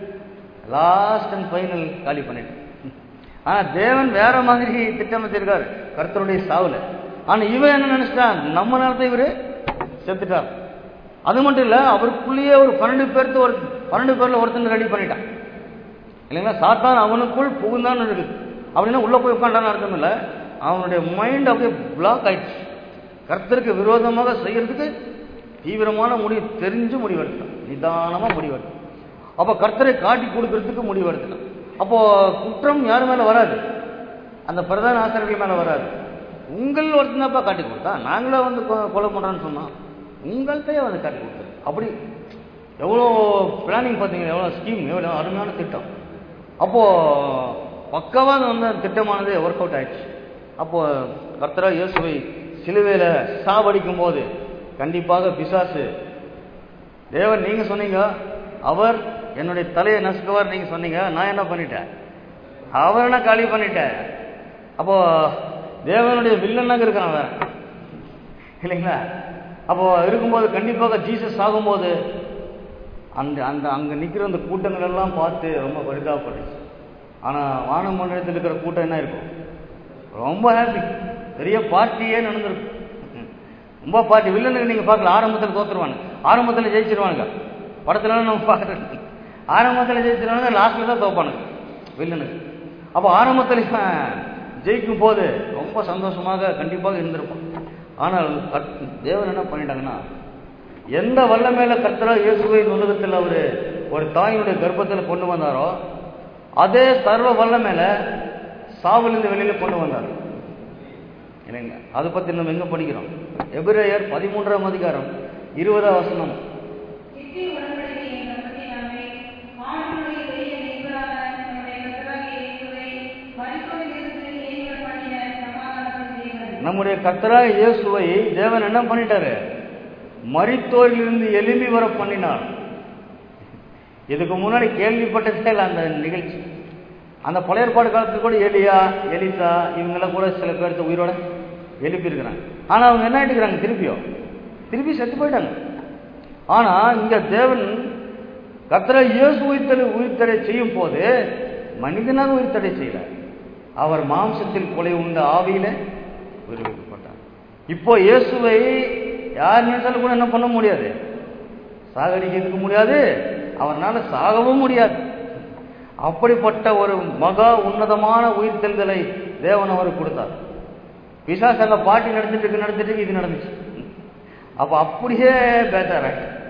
லாஸ்ட் அண்ட் ஃபைனல் காலி பண்ணிட்டு ஆனா தேவன் வேற மாதிரி திட்டமிட்டிருக்காரு கர்த்தருடைய சாவுல ஆனா இவன் என்ன நினைச்சிட்டான் நம்ம நேரத்தை இவரு செத்துட்டார் அது மட்டும் இல்ல அவருக்குள்ளேயே ஒரு பன்னெண்டு பேர்த்து ஒரு பன்னெண்டு பேர்ல ஒருத்தன் ரெடி பண்ணிட்டான் இல்லைங்களா சாத்தான் அவனுக்குள் புகுந்தான்னு இருக்குது அப்படின்னா உள்ள போய் உட்காண்டான்னு அர்த்தம் இல்ல அவனுடைய மைண்ட் அப்படியே பிளாக் ஆயிடுச்சு கர்த்தருக்கு விரோதமாக செய்யறதுக்கு தீவிரமான முடிவு தெரிஞ்சு முடிவெடுத்தான் நிதானமா முடிவெடுத்தான் அப்ப கர்த்தரை காட்டி கொடுக்கறதுக்கு முடிவெடுத்தான் அப்போ குற்றம் யார் மேல வராது அந்த பிரதான ஆசிரியர்கள் மேல வராது உங்கள் ஒருத்தனப்பா காட்டி கொடுத்தா நாங்களே வந்து கொ- கொலை பண்றோம்னு சொன்னோம் உங்கள்கிட்டயே வந்து காட்டி கொடுத்தாரு அப்படி எவ்வளோ பிளானிங் பார்த்தீங்கன்னா எவ்வளோ ஸ்கீம் எவ்வளோ அருமையான திட்டம் அப்போ பக்கவாக வந்து அந்த திட்டமானது ஒர்க் அவுட் ஆயிடுச்சு அப்போ கர்த்தரா இயேசுவை சிலுவையில சாவடிக்கும் போது கண்டிப்பாக பிசாசு தேவன் நீங்க சொன்னீங்க அவர் என்னுடைய தலையை நசுக்குவார் நீங்க சொன்னீங்க நான் என்ன பண்ணிட்டேன் அவரை நான் காலி பண்ணிட்டேன் அப்போ தேவனுடைய வில்லனாக இருக்கிறான் வேற இல்லைங்களா அப்போ இருக்கும்போது கண்டிப்பாக ஜீசஸ் ஆகும்போது அந்த அந்த அங்க நிக்கிற அந்த கூட்டங்கள் எல்லாம் பார்த்து ரொம்ப பரிதாபப்பட்டுச்சு ஆனா வான மண்டலத்தில் இருக்கிற கூட்டம் என்ன இருக்கும் ரொம்ப ஹாப்பி பெரிய பார்ட்டியே நடந்திருக்கும் ம். ரொம்ப பார்ட்டி வில்லனுக்கு நீங்க பார்க்கல ஆரம்பத்தில் தோத்துருவாங்க ஆரம்பத்தில் ஜெயிச்சிருவானுங்க படத்துல நம்ம பார்க்கறது ஆரம்பத்தில் ஜெயிச்சிருவானுங்க லாஸ்ட்ல தான் தோப்பானுங்க வில்லனுக்கு அப்போ ஆரம்பத்தில் இவன் ஜெயிக்கும் போது ரொம்ப சந்தோஷமாக கண்டிப்பாக இருந்திருப்பான் ஆனால் கர்த்- தேவன் என்ன பண்ணிட்டாங்கன்னா எந்த வல்லமையில கர்த்தரா இயேசுவை இந்த உலகத்தில் அவரு ஒரு தாயினுடைய கர்ப்பத்தில் கொண்டு வந்தாரோ அதே சர்வ வல்லமையில சாவிலிருந்து வெளியில கொண்டு வந்தார் இல்லைங்க அதை பத்தி நம்ம எங்க படிக்கிறோம் எபிரேயர் பதிமூன்றாம் அதிகாரம் இருபதாம் வசனம் நித்திய உடன்படிக்கை என்ற சத்தியமே ஆண்டவருடைய பெரிய மீட்பரான நம்முடைய கர்த்தராகிய இயேசுவை மரித்தோரிலிருந்து எழும்ப பண்ணின சமாதானத்தின் தேவன் நம்முடைய கர்த்தராக இயேசுவை தேவன் என்ன பண்ணிட்டாரு மரித்தோரிலிருந்து எழும்பி வர பண்ணினார் இதுக்கு முன்னாடி கேள்விப்பட்டதே இல்லை அந்த நிகழ்ச்சி அந்த பழைய ஏற்பாடு காலத்துல கூட எலியா எலிசா இவங்கெல்லாம் கூட சில பேர்த்த உயிரோட எழுப்பியிருக்கிறாங்க ஆனா அவங்க என்ன ஆயிட்டுக்கிறாங்க திருப்பியோ திருப்பி செத்து போயிட்டாங்க ஆனா இங்க தேவன் கர்த்தரை இயேசு உயிர்த்தலை உயிர்த்தடை செய்யும் போது மனிதனாக உயிர்த்தடை செய்யல அவர் மாம்சத்தில் கொலை உண்ட ஆவியில உருவிக்கப்பட்டார் இப்போ இயேசுவை யார் நினைச்சாலும் கூட என்ன பண்ண முடியாது சாகடிக்கிறதுக்கு முடியாது அவர்னால சாகவும் முடியாது அப்படிப்பட்ட ஒரு மகா உன்னதமான உயிர்த்தெழுதலை தேவன் அவருக்கு கொடுத்தார் பிசாஸ் அங்க பாட்டி நடந்துட்டு இருக்கு நடந்துட்டு இருக்கு இது நடந்துச்சு அப்ப அப்படியே பேச்சார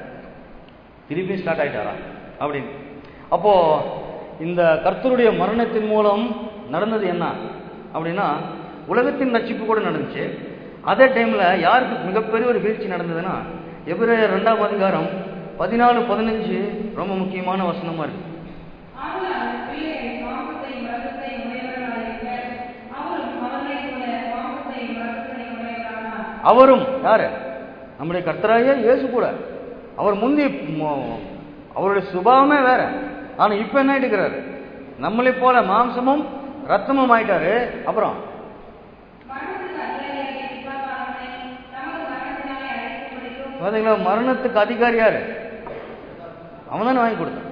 திருப்பி ஸ்டார்ட் ஆயிட்டாரா அப்படின்னு அப்போ இந்த கர்த்தருடைய மரணத்தின் மூலம் நடந்தது என்ன அப்படின்னா உலகத்தின் நட்சிப்பு கூட நடந்துச்சு அதே டைம்ல யாருக்கு மிகப்பெரிய ஒரு வீழ்ச்சி நடந்ததுன்னா எபிரேயர் ரெண்டாம் அதிகாரம் பதினாலு பதினஞ்சு ரொம்ப முக்கியமான வசனமா இருக்கு ஆதலால் பிள்ளைகள் மாம்சத்தையும் இரத்தத்தையும் உடையவர்களாயிருக்க, அவரும் அவர்களைப் போல மாம்சத்தையும் இரத்தத்தையும் உடையவரானார். அவரும் யாரு நம்முடைய கர்த்தராய இயேசு கூட அவர் முந்தி ம- அவருடைய சுபாவமே வேற ஆனா இப்ப என்ன ஆயிட்டுக்கிறாரு நம்மளை போல மாம்சமும் ரத்தமும் ஆயிட்டாரு அப்புறம் மரணத்துக்கு அதிகாரியாகிய பிசாசானவனை தமது மரணத்தினாலே அழைக்கும்படிக்கும் பாத்தீங்களா மரணத்துக்கு அதிகாரி யாரு அவன் தானே வாங்கி கொடுத்தான்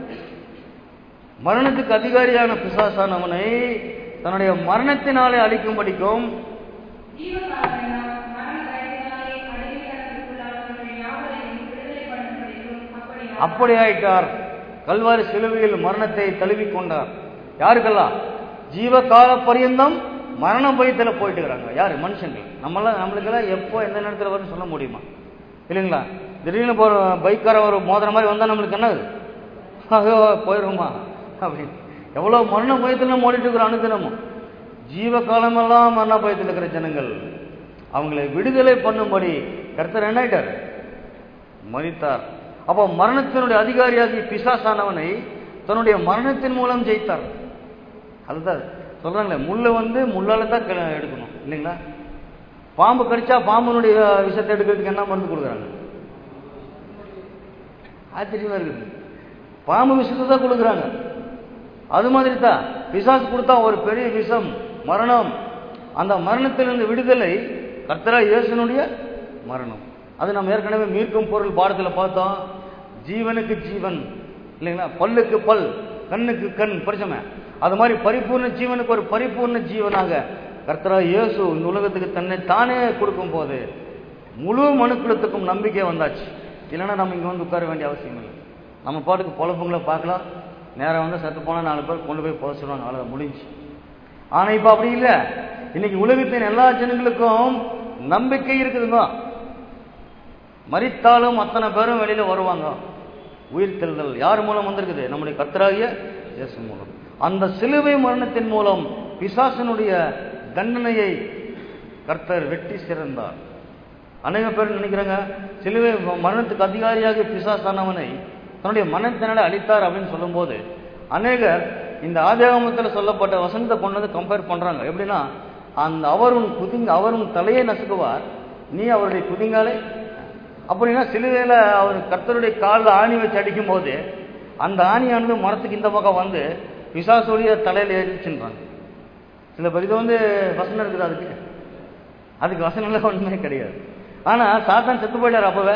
மரணத்துக்கு அதிகாரியான பிசாசானவனை தன்னுடைய மரணத்தினாலே அழிக்கும்படிக்கும் ஜீவகாலமெல்லாம் மரண பயத்தினாலே அடிமைத்தனத்திற்குள்ளானவர்கள் யாவரையும் விடுதலை பண்ணும்படிக்கும் அப்படி அப்படி ஆயிட்டார் கல்வாரி சிலுவையில் மரணத்தை தழுவிக் கொண்டார் யாருக்கெல்லாம் ஜீவகால பரியந்தம் மரண பயத்துல போயிட்டு இருக்கிறாங்க யாரு மனுஷங்கள் நம்மளாம் நம்மளுக்கெல்லாம் எப்போ எந்த நேரத்தில் வரும்னு சொல்ல முடியுமா இல்லைங்களா திடீர்னு போற பைக்கார ஒரு மோதிர மாதிரி வந்தா நம்மளுக்கு என்ன ஆகுது? ஐயோ போயிடுமா அப்படின்னு எவ்வளவு மரண பயத்துல நம்ம ஓடிட்டு இருக்கிறோம் அனுதினமும் ஜீவ காலமெல்லாம் மரண பயத்தில் இருக்கிற ஜனங்கள் அவங்களை விடுதலை பண்ணும்படி கர்த்தர் என்ன ஆயிட்டாரு மரித்தார் அப்போ மரணத்தினுடைய அதிகாரியாகி பிசாசானவனை தன்னுடைய மரணத்தின் மூலம் ஜெயித்தார் அதுதான் சொல்றாங்களே முள்ளை வந்து முள்ளால தான் கிள- எடுக்கணும் இல்லைங்களா பாம்பு கடிச்சா பாம்புனுடைய விஷத்தை எடுக்கிறதுக்கு என்ன மருந்து கொடுக்குறாங்க ஆச்சரியமா இருக்குது பாம்பு விஷத்தை தான் கொடுக்குறாங்க அது மாதிரி தான் பிசாசு கொடுத்தா ஒரு பெரிய விஷம் மரணம் அந்த மரணத்திலிருந்து விடுதலை கர்த்தரா இயேசுனுடைய மரணம் அது நம்ம ஏற்கனவே மீட்கும் பொருள் பாடத்துல பார்த்தோம் ஜீவனுக்கு ஜீவன் இல்லைங்களா பல்லுக்கு பல் கண்ணுக்கு கண் படிச்சோமே அது மாதிரி பரிபூர்ண ஜீவனுக்கு ஒரு பரிபூர்ண ஜீவனாக கர்த்தரா இயேசு இந்த உலகத்துக்கு தன்னை தானே கொடுக்கும் போது முழு மனுக்குலத்துக்கும் நம்பிக்கை வந்தாச்சு இல்லைன்னா நம்ம இங்க வந்து உட்கார வேண்டிய அவசியம் இல்லை நம்ம பாட்டுக்கு பொழப்புங்களை பார்க்கலாம் நேரம் வந்து சத்து போனா நாலு பேர் கொண்டு போய் புதைச்சிடுவாங்க அவ்வளோ முடிஞ்சு ஆனா இப்ப அப்படி இல்லை இன்னைக்கு உலகத்தின் எல்லா ஜனங்களுக்கும் நம்பிக்கை இருக்குதுங்க மரித்தாலும் அத்தனை பேரும் வெளியில வருவாங்க உயிர் தெழுதல் யார் மூலம் வந்திருக்குது நம்முடைய கர்த்தராகிய இயேசு மூலம் அந்த சிலுவை மரணத்தின் மூலம் பிசாசனுடைய தண்டனையை கர்த்தர் வெட்டி சிறந்தார் அநேக பேர் நினைக்கிறாங்க சிலுவை மரணத்துக்கு அதிகாரியாக பிசாசானவனை தன்னுடைய மரணத்தினால அழித்தார் அப்படின்னு சொல்லும்போது அநேகர் இந்த ஆதியாகமத்தில் சொல்லப்பட்ட வசனத்தை கொண்டு வந்து கம்பேர் பண்றாங்க எப்படின்னா அந்த அவரும் குதிங்க அவரும் தலையை நசுக்குவார் நீ அவருடைய குதிங்காலை அப்படின்னா சிலுவையில அவர் கர்த்தருடைய காலில் ஆணி வச்சு அடிக்கும் போது அந்த ஆணியானது மரத்துக்கு இந்த பக்கம் வந்து பிசாசுடைய தலையில ஏறிச்சுன்றாங்க சில பேர் இது வந்து வசனம் இருக்குது அதுக்கு அதுக்கு வசனம்லாம் ஒண்ணுமே கிடையாது ஆனா சாத்தான் செத்து போயிட்டார் அப்பவே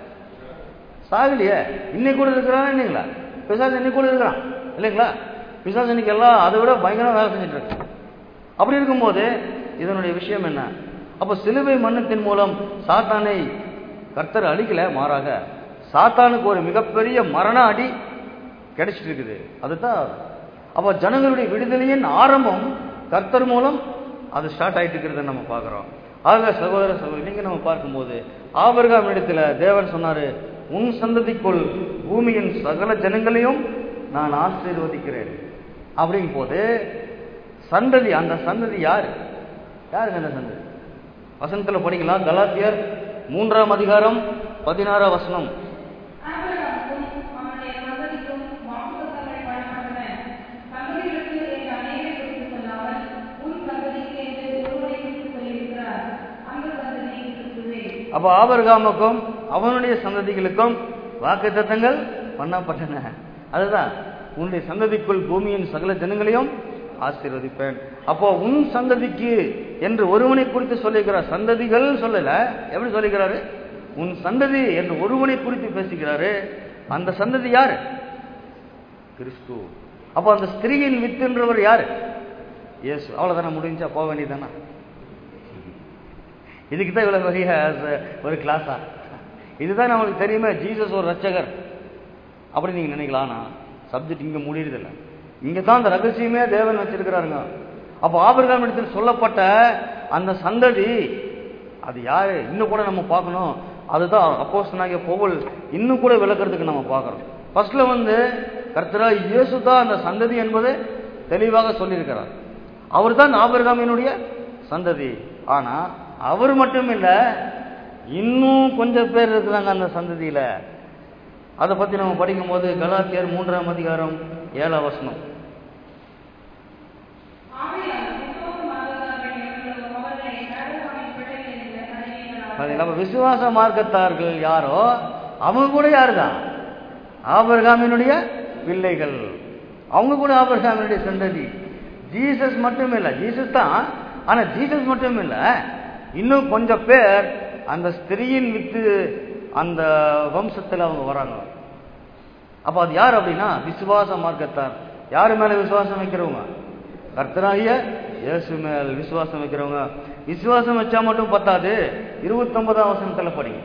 சாகலையே இன்னைக்கு கூட இருக்கிறான் இல்லைங்களா பிசாசு இன்னைக்கு கூட இருக்கிறான் இல்லைங்களா பிசாசு இன்னைக்கு எல்லாம் அதை விட பயங்கரமா வேலை செஞ்சுட்டு இருக்கு அப்படி இருக்கும்போது இதனுடைய விஷயம் என்ன அப்ப சிலுவை மன்னத்தின் மூலம் சாத்தானை கர்த்தர் அழிக்கல மாறாக சாத்தானுக்கு ஒரு மிகப்பெரிய மரண அடி கிடைச்சிட்டு இருக்குது அதுதான் அப்ப ஜனங்களுடைய விடுதலையின் ஆரம்பம் கர்த்தர் மூலம் அது ஸ்டார்ட் ஆயிட்டு இருக்கிறத நம்ம பார்க்கிறோம் ஆக சகோதர சகோதரி நீங்க நம்ம பார்க்கும்போது ஆபர்காம் இடத்துல தேவன் சொன்னாரு உன் சந்ததிக்குள் பூமியின் சகல ஜனங்களையும் நான் ஆசீர்வதிக்கிறேன் அப்படிங்கும் போது சந்ததி அந்த சந்ததி யாரு யாருங்க அந்த சந்ததி வசனத்துல படிக்கலாம் கலாத்தியர் மூன்றாம் அதிகாரம் பதினாறாம் வசனம் ஆபிரகாமுக்கும் அவனுடைய சந்ததிக்கும் வாக்குத்தத்தங்கள் பண்ணப்பட்டன. சந்ததிகளுக்கு என்று அநேகரை குறித்துச் சொல்லாமல், உன் சந்ததிக்கு என்று ஒருவரை குறித்துச் சொல்லியிருக்கிறார். அந்த சந்ததி கிறிஸ்துவே. அப்ப ஆபர்காமுக்கும் அவனுடைய சந்ததிகளுக்கும் வாக்கு தத்தங்கள் பண்ணப்பட்டன அதுதான் உன்னுடைய சந்ததிக்குள் பூமியின் சகல ஜனங்களையும் ஆசீர்வதிப்பேன் அப்போ உன் சந்ததிக்கு என்று ஒருவனை குறித்து சொல்லிக்கிறார் சந்ததிகள் சொல்லல எப்படி சொல்லிக்கிறாரு உன் சந்ததி என்று ஒருவனை குறித்து பேசுகிறாரு அந்த சந்ததி யாரு கிறிஸ்து அப்போ அந்த ஸ்திரீயின் வித்துன்றவர் யாரு இயேசு அவ்வளவுதானே முடிஞ்சா போக வேண்டியதானா இதுக்கு தான் இவ்வளவு பெரிய ச- ஒரு கிளாஸா இதுதான் நம்மளுக்கு தெரியுமே ஜீசஸ் ஒரு ரட்சகர் அப்படி நீங்க நினைக்கலாம் ஆனா சப்ஜெக்ட் இங்க முடியுறதில்ல இங்க தான் அந்த ரகசியமே தேவன் வச்சிருக்கிறாருங்க அப்போ ஆபிரகாம் இடத்தில் சொல்லப்பட்ட அந்த சந்ததி அது யாரு இன்னும் கூட நம்ம பார்க்கணும் அதுதான் அப்போஸ்தலனாகிய பவுல் இன்னும் கூட விளக்குறதுக்கு நம்ம பார்க்கறோம் ஃபர்ஸ்ட்ல வந்து கர்த்தரா இயேசு தான் அந்த சந்ததி என்பதை தெளிவாக சொல்லியிருக்கிறார் அவர் தான் ஆபிரகாமினுடைய சந்ததி ஆனா அவர் மட்டும் இல்ல இன்னும் கொஞ்சம் பேர் இருக்கிறாங்க அந்த சந்ததியில அதை பத்தி நம்ம படிக்கும்போது கலாத்தியர் மூன்றாம் அதிகாரம் ஏழாம் வசனம் ஆகையால் விசுவாச மார்க்கத்தார்கள் எவர்களோ அவர்களை ஆபிரகாமின் பிள்ளைகள் என்று அறிவீர்களாக. அது நம்ம விசுவாச மார்க்கத்தார்கள் யாரோ அவங்க கூட யாருதான் ஆபிரகாமினுடைய பிள்ளைகள் அவங்க கூட ஆபிரகாமினுடைய சந்ததி ஜீசஸ் மட்டும் இல்லை ஜீசஸ் தான் ஆனா ஜீசஸ் மட்டும் இல்லை இன்னும் கொஞ்சம் பேர் அந்த ஸ்திரீயின் வித்து அந்த வம்சத்தில் அவங்க வராங்க அப்ப அது யார் அப்படின்னா விசுவாச மார்க்கத்தார் யாரு மேல விசுவாசம் வைக்கிறவங்க கர்த்தராகிய இயேசு மேல் விசுவாசம் வைக்கிறவங்க விசுவாசம் வச்சா மட்டும் பத்தாது இருபத்தொன்பதாம் வசனத்துல படிங்க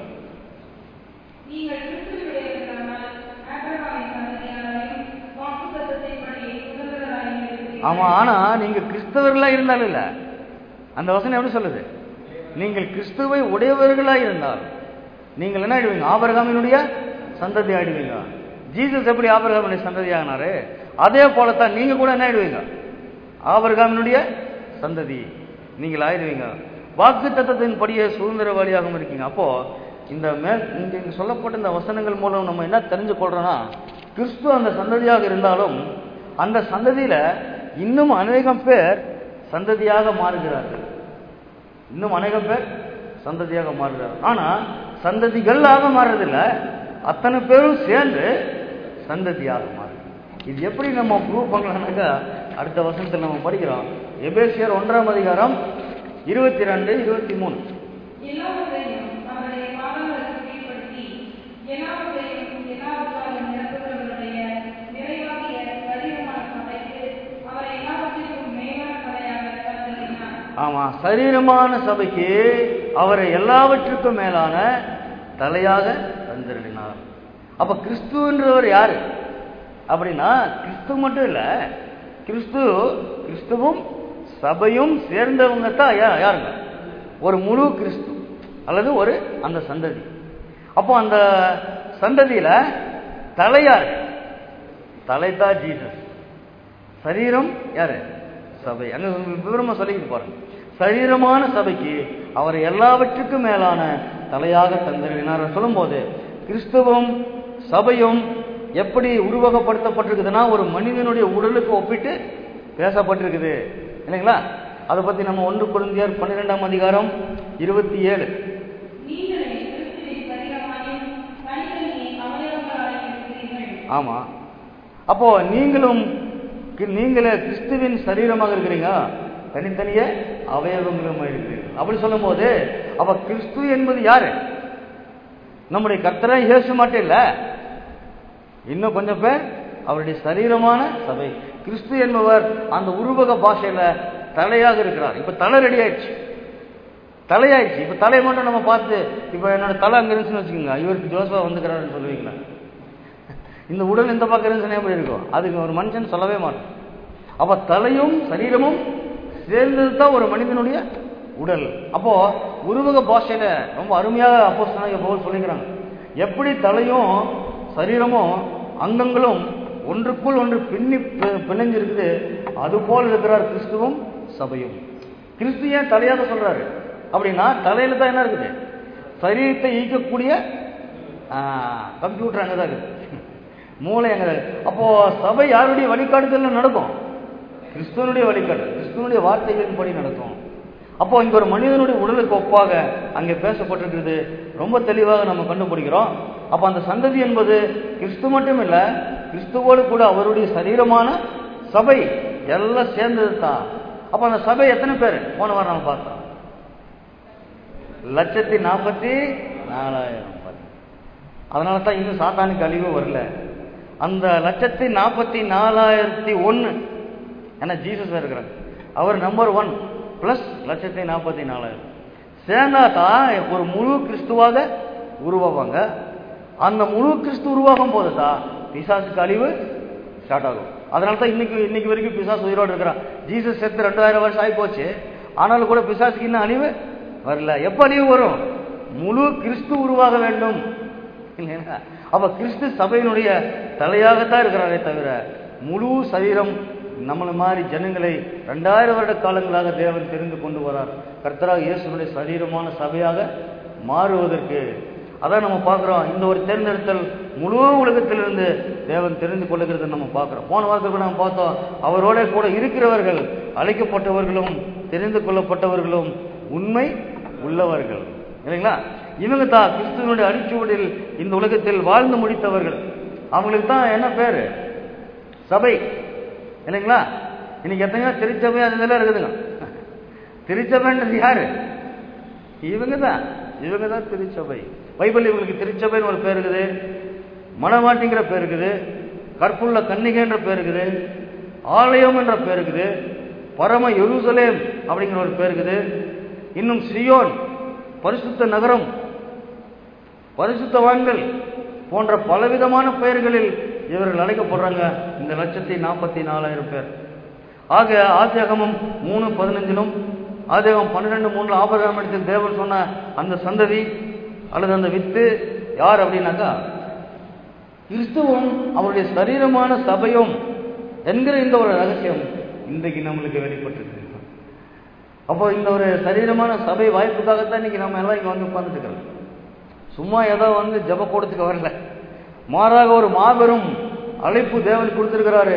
நீங்கள் கிறிஸ்துவுடையவர்களானால் ஆபிரகாமின் சந்ததியாராயும் வாக்குத்தத்தத்தின்படி சுதந்திரராயும் இருக்கிறீர்கள். ஆமா ஆனா நீங்க கிறிஸ்தவர்களா இருந்தாலும் இல்ல அந்த வசனம் எப்படி சொல்லுது நீங்கள் கிறிஸ்துவை உடையவர்களா இருந்தால் நீங்கள் என்ன ஆயிடுவீங்க ஆபரகாமினுடைய சந்ததி ஆயிடுவீங்க ஜீசஸ் எப்படி ஆபரகாமினுடைய சந்ததி ஆகினாரு அதே போலத்தான் நீங்க கூட என்ன ஆயிடுவீங்க ஆபரகாமினுடைய சந்ததி நீங்கள் ஆயிடுவீங்க வாக்கு தத்தத்தின் படியே சுதந்திரவாளியாகவும் இருக்கீங்க அப்போ இந்த மேல் இங்க இங்க சொல்லப்பட்ட இந்த வசனங்கள் மூலம் நம்ம என்ன தெரிஞ்சு கொள்றோம்னா கிறிஸ்து அந்த சந்ததியாக இருந்தாலும் அந்த சந்ததியில இன்னும் அநேகம் பேர் சந்ததியாக மாறுகிறார்கள் இன்னும் அநேகம் பேர் சந்ததியாக மாறுகிறார்கள் ஆனா சந்ததிகளாக மாறுறதில்ல அத்தனை பேரும் சேர்ந்து சந்ததியாக மாறுது இது எப்படி நம்ம ப்ரூவ் பண்ணலாம்னாக்கா அடுத்த வசனத்தில் நம்ம படிக்கிறோம் எபேசியர் ஒன்றாம் அதிகாரம் இருபத்தி ரெண்டு இருபத்தி மூணு எல்லாவற்றையும் அவருடைய பாதங்களுக்கு கீழ்ப்படுத்தி எல்லாவற்றையும் எல்லாவற்றாலும் நிரப்புகிறவருடைய நிறைவாகிய சரீரமான சபைக்கு அவரை எல்லாவற்றிற்கும் மேலான தலையாக கருதுகிறார் ஆமா சரீரமான சபைக்கு அவரை எல்லாவற்றுக்கும் மேலான தலையாக தந்திருந்தார் அப்ப கிறிஸ்துன்றவர் யாரு அப்படின்னா கிறிஸ்து மட்டும் இல்ல கிறிஸ்து கிறிஸ்துவும் சபையும் சேர்ந்தவங்க தான் யா- யாருங்க ஒரு முழு கிறிஸ்து அல்லது ஒரு அந்த சந்ததி அப்போ அந்த சந்ததியில தலை யாரு தலைதான் ஜீசஸ் சரீரம் யாரு சபை அங்க விவரமா சொல்லிக்கிட்டு பாருங்க சரீரமான சபைக்கு அவர் எல்லாவற்றுக்கும் மேலான தலையாக தந்திருக்கிறார் சொல்லும்போது கிறிஸ்துவும் சபையும் எப்படி உருவகப்படுத்தப்பட்டிருக்குதுன்னா ஒரு மனிதனுடைய உடலுக்கு ஒப்பிட்டு பேசப்பட்டிருக்குது இல்லைங்களா அதை பத்தி நம்ம ஒன்று குழந்தையர் பன்னிரெண்டாம் அதிகாரம் இருபத்தி ஏழு நீங்களே கிறிஸ்துவின் சரீரமாயும் தனித்தனியே அவயவங்களாயும் இருக்கிறீர்கள் ஆமா அப்போ நீங்களும் கி- நீங்களே கிறிஸ்துவின் சரீரமாக இருக்கிறீங்க தனித்தனியே அவயவங்களுமா இருக்கிறீர்கள் அப்படி சொல்லும்போது அப்ப கிறிஸ்து என்பது யாரு நம்முடைய கர்த்தரா இயேசு மட்டும் இல்ல இன்னும் கொஞ்சம் பேர் அவருடைய சரீரமான சபை கிறிஸ்து என்பவர் அந்த உருவக பாஷையில தலையாக இருக்கிறார் இப்ப தலை ரெடி ஆயிடுச்சு தலையாயிடுச்சு இப்ப தலையை மட்டும் நம்ம பார்த்து இப்ப என்னோட தலை அங்க இருந்துச்சுன்னு வச்சுக்கோங்க இவருக்கு ஜோசா வந்துக்கிறாருன்னு சொல்லுவீங்களா இந்த உடல் இந்த பக்கம் இருந்துச்சுன்னா எப்படி இருக்கும் அதுக்கு ஒரு மனுஷன் சொல்லவே மாட்டான் அப்ப தலையும் சரீரமும் சேர்ந்தது தான் ஒரு மனிதனுடைய உடல் அப்போ உருவக பாஷையில ரொம்ப அருமையாக அப்போ பவுல் சொல்லிக்கிறாங்க எப்படி தலையும் சரீரமும் அங்கங்களும் ஒன்றுக்குள் ஒன்று பின்னி பி- பிணைஞ்சிருக்குது அது போல் இருக்கிறார் கிறிஸ்துவும் சபையும் கிறிஸ்து ஏன் தலையாக சொல்றாரு அப்படின்னா தலையில தான் என்ன இருக்குது சரீரத்தை ஈக்கக்கூடிய கம்ப்யூட்டர் அங்கே தான் இருக்குது மூளை அங்கே தான் இருக்கு. அப்போ சபை யாருடைய வழிகாட்டுதல்ல நடக்கும் கிறிஸ்துவனுடைய வழிகாட்டு கிறிஸ்துவனுடைய வார்த்தைகளின்படி நடக்கும் அப்போ இங்க ஒரு மனிதனுடைய உடலுக்கு ஒப்பாக அங்கே பேசப்பட்டிருக்கிறது ரொம்ப தெளிவாக நம்ம கண்டுபிடிக்கிறோம் அப்ப அந்த சந்ததி என்பது கிறிஸ்து மட்டும் இல்ல கிறிஸ்துவோடு கூட அவருடைய சரீரமான சபை எல்லாம் சேர்ந்தது தான் அப்ப அந்த சபை எத்தனை பேர் போன வாரம் நம்ம பார்த்தோம் லட்சத்தி நாற்பத்தி நாலாயிரம் பேர். அதனால தான் இன்னும் சாத்தானுக்கு அழிவு வரல அந்த லட்சத்தி நாற்பத்தி நாலாயிரத்தி ஒன்று ஏன்னா ஜீசஸ் இருக்கிறார் அவர் நம்பர் ஒன் பிளஸ் லட்சத்தி நாற்பத்தி நாலாயிரம் சேர்ந்தா தான் ஒரு முழு கிறிஸ்துவாக உருவாவாங்க அந்த முழு கிறிஸ்து உருவாகும் போது தான் பிசாசுக்கு அழிவு ஸ்டார்ட் ஆகும் அதனால தான் இன்னைக்கு இன்னைக்கு வரைக்கும் பிசாசு உயிரோடு இருக்கிறான் ஜீசஸ் செத்து ரெண்டாயிரம் வருஷம் ஆகி போச்சு ஆனாலும் கூட பிசாசுக்கு இன்னும் அழிவு வரல எப்ப அழிவு வரும் முழு கிறிஸ்து உருவாக வேண்டும் இல்லைங்களா அப்ப கிறிஸ்து சபையினுடைய தலையாகத்தான் இருக்கிறாரே தவிர முழு சரீரம் நம்மள மாதிரி ஜனங்களை ரெண்டாயிரம் வருட காலங்களாக தேவன் தெரிந்து கொண்டு வரார் கர்த்தராக இயேசுனுடைய சரீரமான சபையாக மாறுவதற்கு அதான் நம்ம பார்க்குறோம் இந்த ஒரு தேர்ந்தெடுத்தல் முழு உலகத்திலிருந்து தேவன் தெரிந்து கொள்ளுகிறத நம்ம பார்க்குறோம் போன வாரத்தில் கூட நம்ம பார்த்தோம் அவரோட கூட இருக்கிறவர்கள் அழைக்கப்பட்டவர்களும் தெரிந்து கொள்ளப்பட்டவர்களும் உண்மை உள்ளவர்கள் இல்லைங்களா இவங்க தான் கிறிஸ்துவனுடைய அடிச்சுவடில் இந்த உலகத்தில் வாழ்ந்து முடித்தவர்கள் அவங்களுக்கு தான் என்ன பேரு சபை இல்லைங்களா இன்னைக்கு எத்தனையோ திருச்சபை அது இதெல்லாம் இருக்குதுங்க திருச்சபைன்றது யாரு இவங்க தான் இவங்க தான் திருச்சபை பைபிள் இவங்களுக்கு திருச்சபைன்னு ஒரு பேர் இருக்குது மணவாட்டிங்கிற பேர் இருக்குது கற்புள்ள கன்னிகைன்ற பேர் இருக்குது ஆலயம் என்ற பேர் இருக்குது பரம எருசலேம் அப்படிங்கிற ஒரு பேர் இருக்குது இன்னும் சியோன் பரிசுத்த நகரம் பரிசுத்தவான்கள் போன்ற பலவிதமான பெயர்களில் இவர்கள் அழைக்கப்படுறாங்க இந்த லட்சத்தி நாற்பத்தி நாலாயிரம் பேர் ஆக ஆதியாகமம் மூணு பதினஞ்சிலும் ஆதியாகம் பன்னிரெண்டு மூணுல ஆபரகம் இடத்தில் தேவன் சொன்ன அந்த சந்ததி அல்லது அந்த வித்து யார் அப்படின்னாக்கா கிறிஸ்துவும் அவருடைய சரீரமான சபையும் என்கிற இந்த ஒரு ரகசியம் இன்றைக்கு நம்மளுக்கு வெளிப்பட்டிருக்கு அப்போ இந்த ஒரு சரீரமான சபை வாய்ப்புக்காகத்தான் இன்னைக்கு நம்ம எல்லாம் இங்க வந்து உட்கார்ந்துட்டு இருக்கிறோம் சும்மா ஏதோ வந்து ஜப கூடத்துக்கு வரல மாறாக ஒரு மாபெரும் அழைப்பு தேவன் கொடுத்திருக்கிறாரு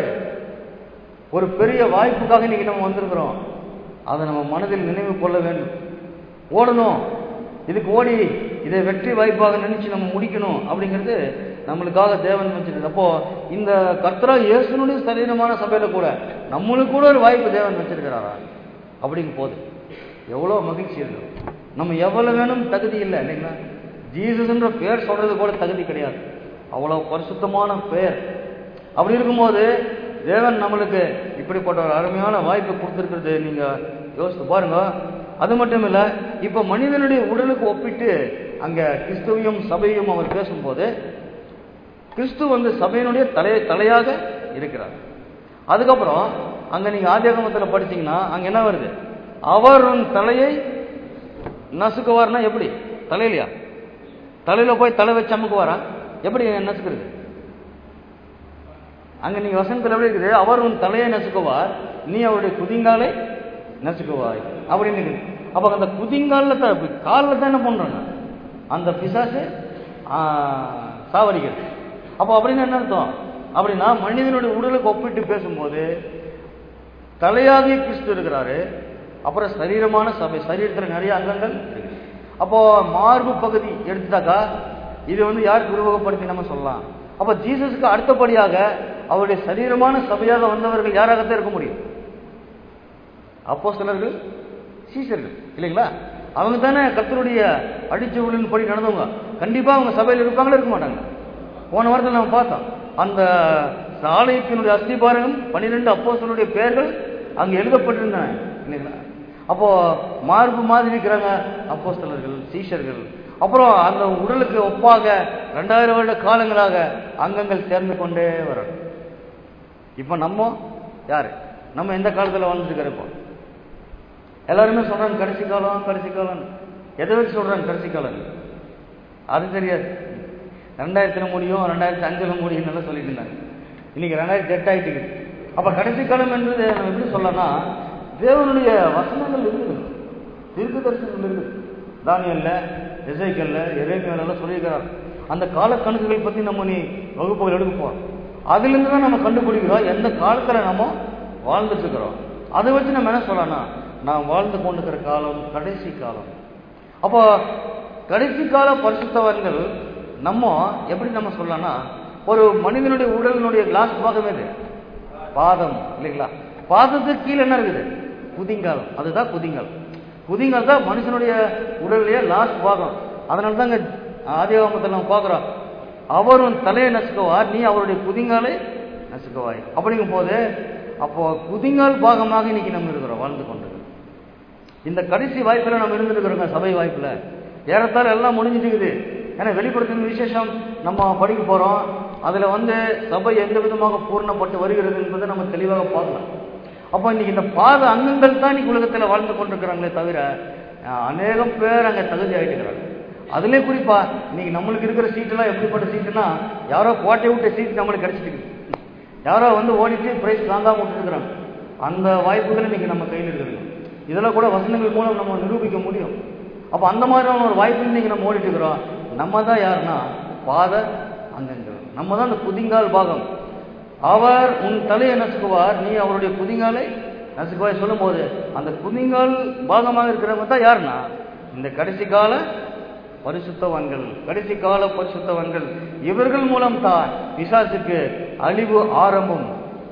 ஒரு பெரிய வாய்ப்புக்காக இன்னைக்கு நம்ம வந்திருக்கிறோம் அதை நம்ம மனதில் நினைவு கொள்ள வேண்டும் ஓடணும் இதுக்கு ஓடி இதை வெற்றி வாய்ப்பாக நினைச்சு நம்ம முடிக்கணும் அப்படிங்கிறது நம்மளுக்காக தேவன் வச்சிருக்கு அப்போ இந்த கர்த்தரா இயேசுனுடைய சரீரமான சபையில கூட நம்மளுக்கு கூட ஒரு வாய்ப்பு தேவன் வச்சிருக்கிறாரா அப்படிங்கும் போது எவ்வளோ மகிழ்ச்சி இருக்கு நம்ம எவ்வளவு வேணும் தகுதி இல்லை இல்லைங்களா ஜீசஸ்ன்ற பேர் சொல்றது கூட தகுதி கிடையாது அவ்வளோ பரிசுத்தமான பெயர் அப்படி இருக்கும்போது தேவன் நம்மளுக்கு இப்படிப்பட்ட ஒரு அருமையான வாய்ப்பை கொடுத்துருக்கிறது நீங்க யோசித்து பாருங்க அது மட்டும் இல்ல இப்ப மனிதனுடைய உடலுக்கு ஒப்பிட்டு அங்க கிறிஸ்துவையும் சபையும் அவர் பேசும்போது கிறிஸ்து வந்து சபையினுடைய தலை தலையாக இருக்கிறார் அதுக்கப்புறம் அங்க நீங்க ஆதியாகமத்தில் படிச்சீங்கன்னா அங்க என்ன வருது அவர் உன் தலையை நசுக்குவார்னா எப்படி தலையிலையா தலையில போய் தலை வச்சு அமுக்குவாரா எப்படி நசுக்கிறது அங்க நீங்க வசனத்தில் எப்படி இருக்குது அவர் உன் தலையை நசுக்குவார் நீ அவருடைய குதிங்காலை நசுக்குவாய் அப்படின்னு இருக்குது அப்ப அந்த குதிங்காலில் தான் காலில் தான் என்ன பண்றாங்க அந்த பிசாசு ஆ, சாவடிக்கிறது அப்போ அப்படின்னு என்ன அர்த்தம் அப்படின்னா மனிதனுடைய உடலுக்கு ஒப்பிட்டு பேசும்போது தலையாகிய கிறிஸ்து இருக்கிறாரு அப்புறம் சரீரமான சபை சரீரத்தில் நிறைய அங்கங்கள் இருக்கு அப்போ மார்பு பகுதி எடுத்துட்டாக்கா இது வந்து யாருக்கு உருவகப்படுத்தி நம்ம சொல்லலாம் அப்போ ஜீசஸுக்கு அடுத்தபடியாக அவருடைய சரீரமான சபையாக வந்தவர்கள் யாராகத்தான் இருக்க முடியும் அப்போ சிலர்கள் சீசர்கள் இல்லைங்களா அவங்க தானே கர்த்தருடைய அடிச்சுவலின் படி நடந்தவங்க கண்டிப்பா அவங்க சபையில் இருப்பாங்களா இருக்க மாட்டாங்க போன வாரத்தில் நம்ம பார்த்தோம் அந்த ஆலயத்தினுடைய அஸ்திபாரம் பன்னிரெண்டு அப்போஸ்தலருடைய பெயர்கள் அங்க எழுதப்பட்டிருந்தன இல்லைங்களா அப்போ மார்பு மாதிரி இருக்கிறாங்க அப்போஸ்தலர்கள் சீஷர்கள் அப்புறம் அந்த உடலுக்கு ஒப்பாக ரெண்டாயிரம் வருட காலங்களாக அங்கங்கள் சேர்ந்து கொண்டே வரணும் இப்போ நம்ம யாரு நம்ம எந்த காலத்துல வாழ்ந்துட்டு இருக்கிறோம் எல்லாருமே சொல்றாங்க கடைசி காலம் கடைசி காலம் எதை வச்சு சொல்றாங்க கடைசி காலம் அது தெரியாது ரெண்டாயிரத்துல முடியும் ரெண்டாயிரத்தி அஞ்சுல முடியும் நல்லா சொல்லிட்டு இருந்தாங்க இன்னைக்கு ரெண்டாயிரத்தி எட்டு ஆயிட்டு இருக்குது. அப்ப கடைசி காலம் என்பது நம்ம எப்படி சொல்லலாம் தேவனுடைய வசனங்கள் இருக்குது தீர்க்க தரிசனங்கள் இருக்குது தானியல்ல இசைக்கல்ல எரேமியால எல்லாம் சொல்லியிருக்கிறார் அந்த கால கணக்குகள் பத்தி நம்ம நீ வகுப்புகள் எடுக்க போறோம் அதுல இருந்து தான் நம்ம கண்டுபிடிக்கிறோம் எந்த காலத்துல நம்ம வாழ்ந்துட்டு இருக்கிறோம் அதை வச்சு நம்ம என்ன சொல்லலாம் நான் வாழ்ந்து கொண்டிருக்கிற காலம் கடைசி காலம் அப்போ கடைசி கால பரிசுத்தவர்கள் நம்ம எப்படி நம்ம சொல்லலாம்னா ஒரு மனிதனுடைய உடலினுடைய கிளாஸ் பாகம் எது பாதம் இல்லைங்களா பாதத்துக்கு கீழே என்ன இருக்குது குதிங்கால் அதுதான் குதிங்கால் குதிங்கால் தான் மனுஷனுடைய உடல்லையே லாஸ்ட் பாகம் அதனால தாங்க ஆதிகாமத்தில் நம்ம பார்க்குறோம் அவரும் தலையை நசுக்குவார் நீ அவருடைய குதிங்காலை நசுக்குவாய் அப்படிங்கும் போது அப்போ குதிங்கால் பாகமாக இன்னைக்கு நம்ம இருக்கிறோம் வாழ்ந்து கொண்டு இந்த கடைசி வாய்ப்புல நம்ம இருந்துருக்கிறோங்க சபை வாய்ப்புல ஏறத்தாழ எல்லாம் முடிஞ்சிட்டு இருக்குது ஏன்னா வெளிப்படுத்தின விசேஷம் நம்ம படிக்க போறோம் அதுல வந்து சபை எந்த விதமாக பூர்ணப்பட்டு வருகிறது என்பதை நம்ம தெளிவாக பார்க்கலாம் அப்போ இன்னைக்கு இந்த பாத அங்கங்கள் தான் இன்னைக்கு உலகத்துல வாழ்ந்து கொண்டிருக்கிறாங்களே தவிர அஹ், அநேகம் பேர் அங்க தகுதி ஆயிட்டு இருக்கிறாங்க அதுலயே குறிப்பா இன்னைக்கு நம்மளுக்கு இருக்கிற சீட்டெல்லாம் எப்படிப்பட்ட சீட்டுனா யாரோ கோட்டை விட்ட சீட் நம்மளுக்கு கிடைச்சிட்டு இருக்குது யாரோ வந்து ஓடிட்டு பிரைஸ் வாங்காம விட்டுருக்குறாங்க அந்த வாய்ப்புகள் இன்னைக்கு நம்ம கையில் இருக்குது இதெல்லாம் கூட வசனங்கள் மூலம் நம்ம நிரூபிக்க முடியும் அப்போ அந்த மாதிரியான ஒரு வாய்ப்பு இன்னைக்கு நம்ம ஓடிட்டு இருக்கிறோம் நம்ம தான் யாருன்னா பாத அங்கங்கள் நம்ம தான் அந்த குதிங்கால் பாகம் அவர் உன் தலையை நசுக்குவார் நீ அவருடைய குதிங்காலை நசுக்குவாய் சொல்லும்போது அந்த குதிங்கால் பாகமாக இருக்கிறவங்க தான் யாருன்னா இந்த கடைசி கால பரிசுத்தவான்கள் கடைசி கால பரிசுத்தவான்கள் இவர்கள் மூலம் தான் பிசாசுக்கு அழிவு ஆரம்பம்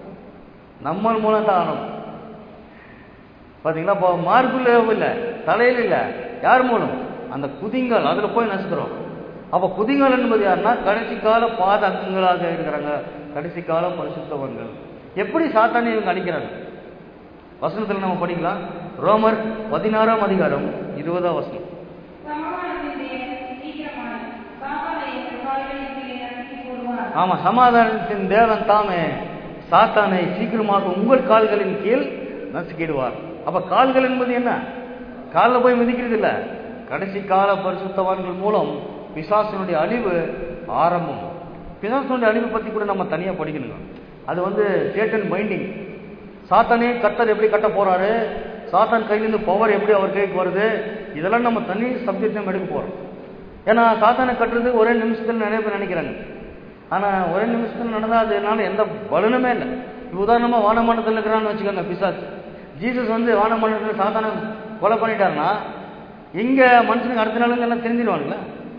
நம்ம மூலம் தான் ஆரம்பம் பாத்தீங்களா இப்போ மார்புல இல்லை தலையில இல்லை யார் மூலம் அந்த குதிங்கால் அதுல போய் நசுக்கிறோம் அப்ப குதிங்கால் என்பது யாருன்னா கடைசி கால பாத அங்கங்களாக இருக்கிறாங்க கடைசி கால பரிசுத்தவன்கள் எப்படி சாத்தானே இவங்க அடிக்கிறாங்க வசனத்துல நம்ம படிக்கலாம் ரோமர் பதினாறாம் அதிகாரம் இருபதாம் வசனம் சமாதானத்தின் தேவன் சீக்கிரமாய் சாத்தானை உங்கள் கால்களின் கீழே நசுக்கி போடுவார் ஆமா சமாதானத்தின் தேவன் தாமே சாத்தானை சீக்கிரமாக உங்கள் கால்களின் கீழ் நசுக்கிடுவார் அப்ப கால்கள் என்பது என்ன காலில் போய் மிதிக்கிறது இல்ல கடைசி கால பரிசுத்தவான்கள் மூலம் பிசாசனுடைய அழிவு ஆரம்பம் பிசாசனுடைய அழிவு பத்தி கூட நம்ம தனியா படிக்கணுங்க அது வந்து சேட்டன் பைண்டிங் சாத்தானே கட்டர் எப்படி கட்ட போறாரு சாத்தான் கையிலிருந்து பவர் எப்படி அவர் கைக்கு வருது இதெல்லாம் நம்ம தனி சப்ஜெக்ட் நம்ம எடுக்க போறோம் ஏன்னா சாத்தானை கட்டுறது ஒரே நிமிஷத்துல நிறைய பேர் நினைக்கிறாங்க ஆனா ஒரே நிமிஷத்துல நடந்தா அதனால எந்த பலனுமே இல்லை இப்ப உதாரணமா வானமண்டலத்தில் இருக்கிறான்னு வச்சுக்கோங்க பிசாசு ஜீசஸ் வந்து வானமண்டலத்தில் சாத்தானை கொலை பண்ணிட்டாருன்னா இங்க மனுஷனுக்கு அடுத்த நாளுங்க எல்லாம் தெரிஞ்சிடுவானுங்களா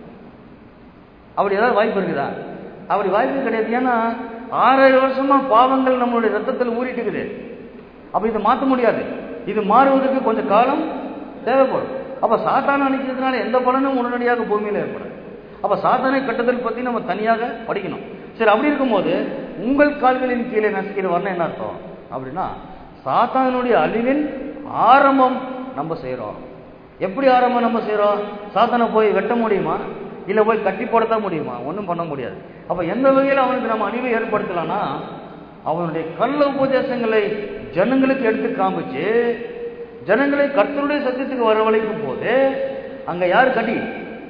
அப்படி ஏதாவது வாய்ப்பு இருக்குதா அப்படி வாய்ப்பு கிடையாது ஏன்னா ஆறாயிரம் வருஷமா பாவங்கள் நம்மளுடைய ரத்தத்தில் ஊறிட்டு இருக்குது அப்ப இதை மாற்ற முடியாது இது மாறுவதற்கு கொஞ்சம் காலம் தேவைப்படும் அப்ப சாத்தான அணிக்கிறதுனால எந்த பலனும் உடனடியாக பூமியில ஏற்படும் அப்ப சாத்தானை கட்டுதல் பத்தி நம்ம தனியாக படிக்கணும் சரி அப்படி இருக்கும்போது உங்கள் கால்களின் கீழே நசுக்கிற வரணும் என்ன அர்த்தம் அப்படின்னா சாத்தானுடைய அழிவின் ஆரம்பம் நம்ம செய்றோம் எப்படி ஆரம்பம் நம்ம செய்றோம் சாத்தானை போய் வெட்ட முடியுமா இல்ல போய் கட்டி போடத்தான் முடியுமா ஒன்றும் பண்ண முடியாது அப்ப எந்த வகையில் அவனுக்கு நம்ம அழிவை ஏற்படுத்தலாம்னா அவனுடைய கள்ள உபதேசங்களை ஜனங்களுக்கு எடுத்து காமிச்சு ஜனங்களை கர்த்தருடைய சத்தியத்துக்கு வரவழைக்கும் போது அங்க யார் கட்டி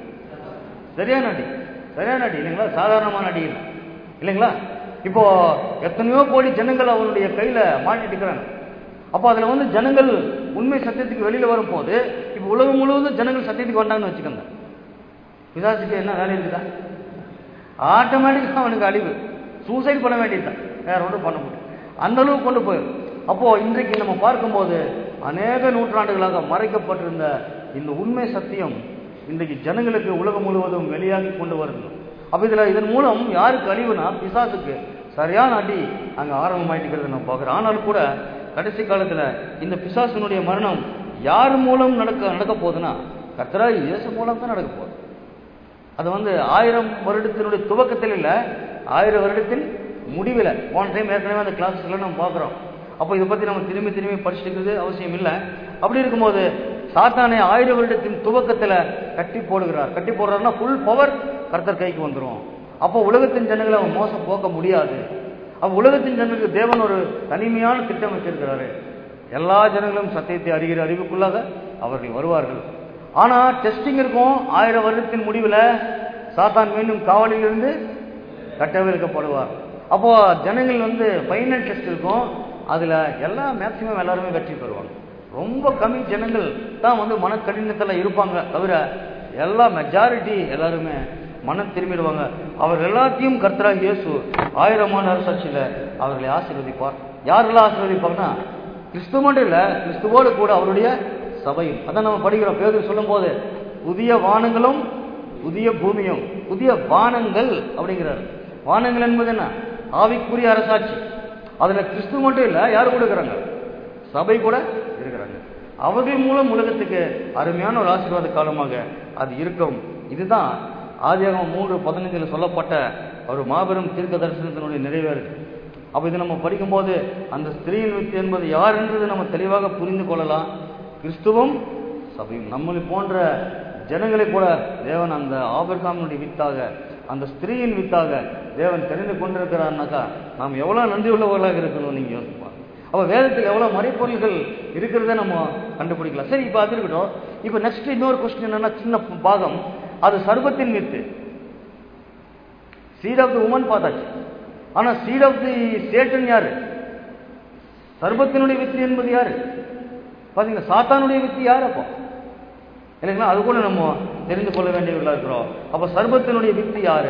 சரியான அடி சரியான அடி இல்லைங்களா சாதாரணமான அடி இல்லை இல்லைங்களா இப்போ எத்தனையோ கோடி ஜனங்கள் அவனுடைய கையில மாட்டிட்டு இருக்கிறாங்க அப்போ அதுல வந்து ஜனங்கள் உண்மை சத்தியத்துக்கு வெளியில வரும்போது இப்போ உலகம் முழுவதும் ஜனங்கள் சத்தியத்துக்கு வந்தாங்கன்னு வச்சுக்கோங்க பிசாசுக்கு என்ன வேலை இருக்குதா ஆட்டோமேட்டிக்காக அவனுக்கு அழிவு சூசைட் பண்ண வேண்டியதுதான் வேற ஒன்றும் பண்ண முடியும் அந்த அளவுக்கு கொண்டு போயிடும் அப்போ இன்றைக்கு நம்ம பார்க்கும்போது அநேக நூற்றாண்டுகளாக மறைக்கப்பட்டிருந்த இந்த உண்மை சத்தியம் இன்றைக்கு ஜனங்களுக்கு உலகம் முழுவதும் வெளியாகி கொண்டு வருது அப்ப இதுல இதன் மூலம் யாருக்கு அழிவுனா பிசாசுக்கு சரியான அடி அங்க ஆரம்பமாயிட்டு நம்ம பார்க்கிறோம் ஆனாலும் கூட கடைசி காலத்துல இந்த பிசாசுனுடைய மரணம் யார் மூலம் நடக்க நடக்க போகுதுன்னா கர்த்தரா இயேசு மூலம் தான் நடக்க போகுது அது வந்து ஆயிரம் வருடத்தினுடைய துவக்கத்தில் இல்ல ஆயிரம் வருடத்தின் முடிவில் போன டைம் ஏற்கனவே அந்த கிளாஸஸ்ல நம்ம பார்க்குறோம் அப்போ இதை பத்தி நம்ம திரும்பி திரும்பி படிச்சுட்டு இருக்கிறது அவசியம் இல்லை அப்படி இருக்கும்போது சாத்தானை ஆயிரம் வருடத்தின் துவக்கத்துல கட்டி போடுகிறார் கட்டி போடுறாருன்னா ஃபுல் பவர் கர்த்தர் கைக்கு வந்துரும் அப்போ உலகத்தின் ஜனங்களை அவன் மோசம் போக்க முடியாது அப்போ உலகத்தின் ஜனங்களுக்கு தேவன் ஒரு தனிமையான திட்டம் வச்சிருக்கிறாரு எல்லா ஜனங்களும் சத்தியத்தை அறிகிற அறிவுக்குள்ளாக அவர்கள் வருவார்கள் ஆனா டெஸ்டிங் இருக்கும் ஆயிரம் வருடத்தின் முடிவில் சாத்தான் மீண்டும் காவலிலிருந்து கட்டவிழ்க்கப்படுவார் அப்போ ஜனங்கள் வந்து ஃபைனல் டெஸ்ட் இருக்கும் அதுல எல்லா மேக்சிமம் எல்லாருமே வெற்றி பெறுவாங்க ரொம்ப கம்மி ஜனங்கள் தான் வந்து மனக்கடினத்துல இருப்பாங்க தவிர எல்லா மெஜாரிட்டி எல்லாருமே மனம் திரும்பிடுவாங்க அவர் எல்லாத்தையும் கர்த்தராக இயேசு ஆயிரமான அரசாட்சியில அவர்களை ஆசீர்வதிப்பார் யாரெல்லாம் ஆசீர்வதிப்பாங்கன்னா கிறிஸ்து மட்டும் இல்ல கிறிஸ்துவோடு கூட அவருடைய சபையும் அதான் நம்ம படிக்கிறோம் பேர் சொல்லும் போது புதிய வானங்களும் புதிய பூமியும் புதிய வானங்கள் அப்படிங்கிறார் வானங்கள் என்பது என்ன ஆவிக்குரிய அரசாட்சி அதுல கிறிஸ்து மட்டும் இல்ல யாரு கூட இருக்கிறாங்க சபை கூட இருக்கிறாங்க அவர்கள் மூலம் உலகத்துக்கு அருமையான ஒரு ஆசீர்வாத காலமாக அது இருக்கும் இதுதான் ஆதியாகமம் மூன்று பதினைஞ்சில் சொல்லப்பட்ட ஒரு மாபெரும் தீர்க்க தரிசனத்தினுடைய நிறைவேறு அப்ப இது நம்ம படிக்கும்போது அந்த ஸ்திரீயின் வித்து என்பது யார் என்றது நம்ம தெளிவாக புரிந்து கொள்ளலாம் கிறிஸ்துவும் சபையும் நம்மளை போன்ற ஜனங்களை கூட தேவன் அந்த ஆபிரகாமினுடைய வித்தாக அந்த ஸ்திரீயின் வித்தாக தேவன் தெரிந்து கொண்டிருக்கிறார்னாக்கா நாம் எவ்வளவு நன்றி உள்ளவர்களாக இருக்கணும் நீங்க யோசிப்பாங்க அப்ப வேதத்துக்கு எவ்வளவு மறைப்பொருள்கள் இருக்கிறத நம்ம கண்டுபிடிக்கலாம் சரி இப்ப அது இருக்கட்டும் இப்ப நெக்ஸ்ட் இன்னொரு கொஸ்டின் என்னன்னா சின்ன பாகம் அது சர்வத்தின் வித்து சீட் ஆஃப் தி உமன் பார்த்தாச்சு ஆனா சீட் ஆஃப் தி சேட்டன் யாரு சர்வத்தினுடைய வித்து என்பது யாரு பாத்தீங்களா சாத்தானுடைய வித்து யார் அப்போ இல்லைங்களா அது கூட நம்ம தெரிந்து கொள்ள வேண்டியவர்களா இருக்கிறோம் அப்ப சர்வத்தினுடைய வித்து யாரு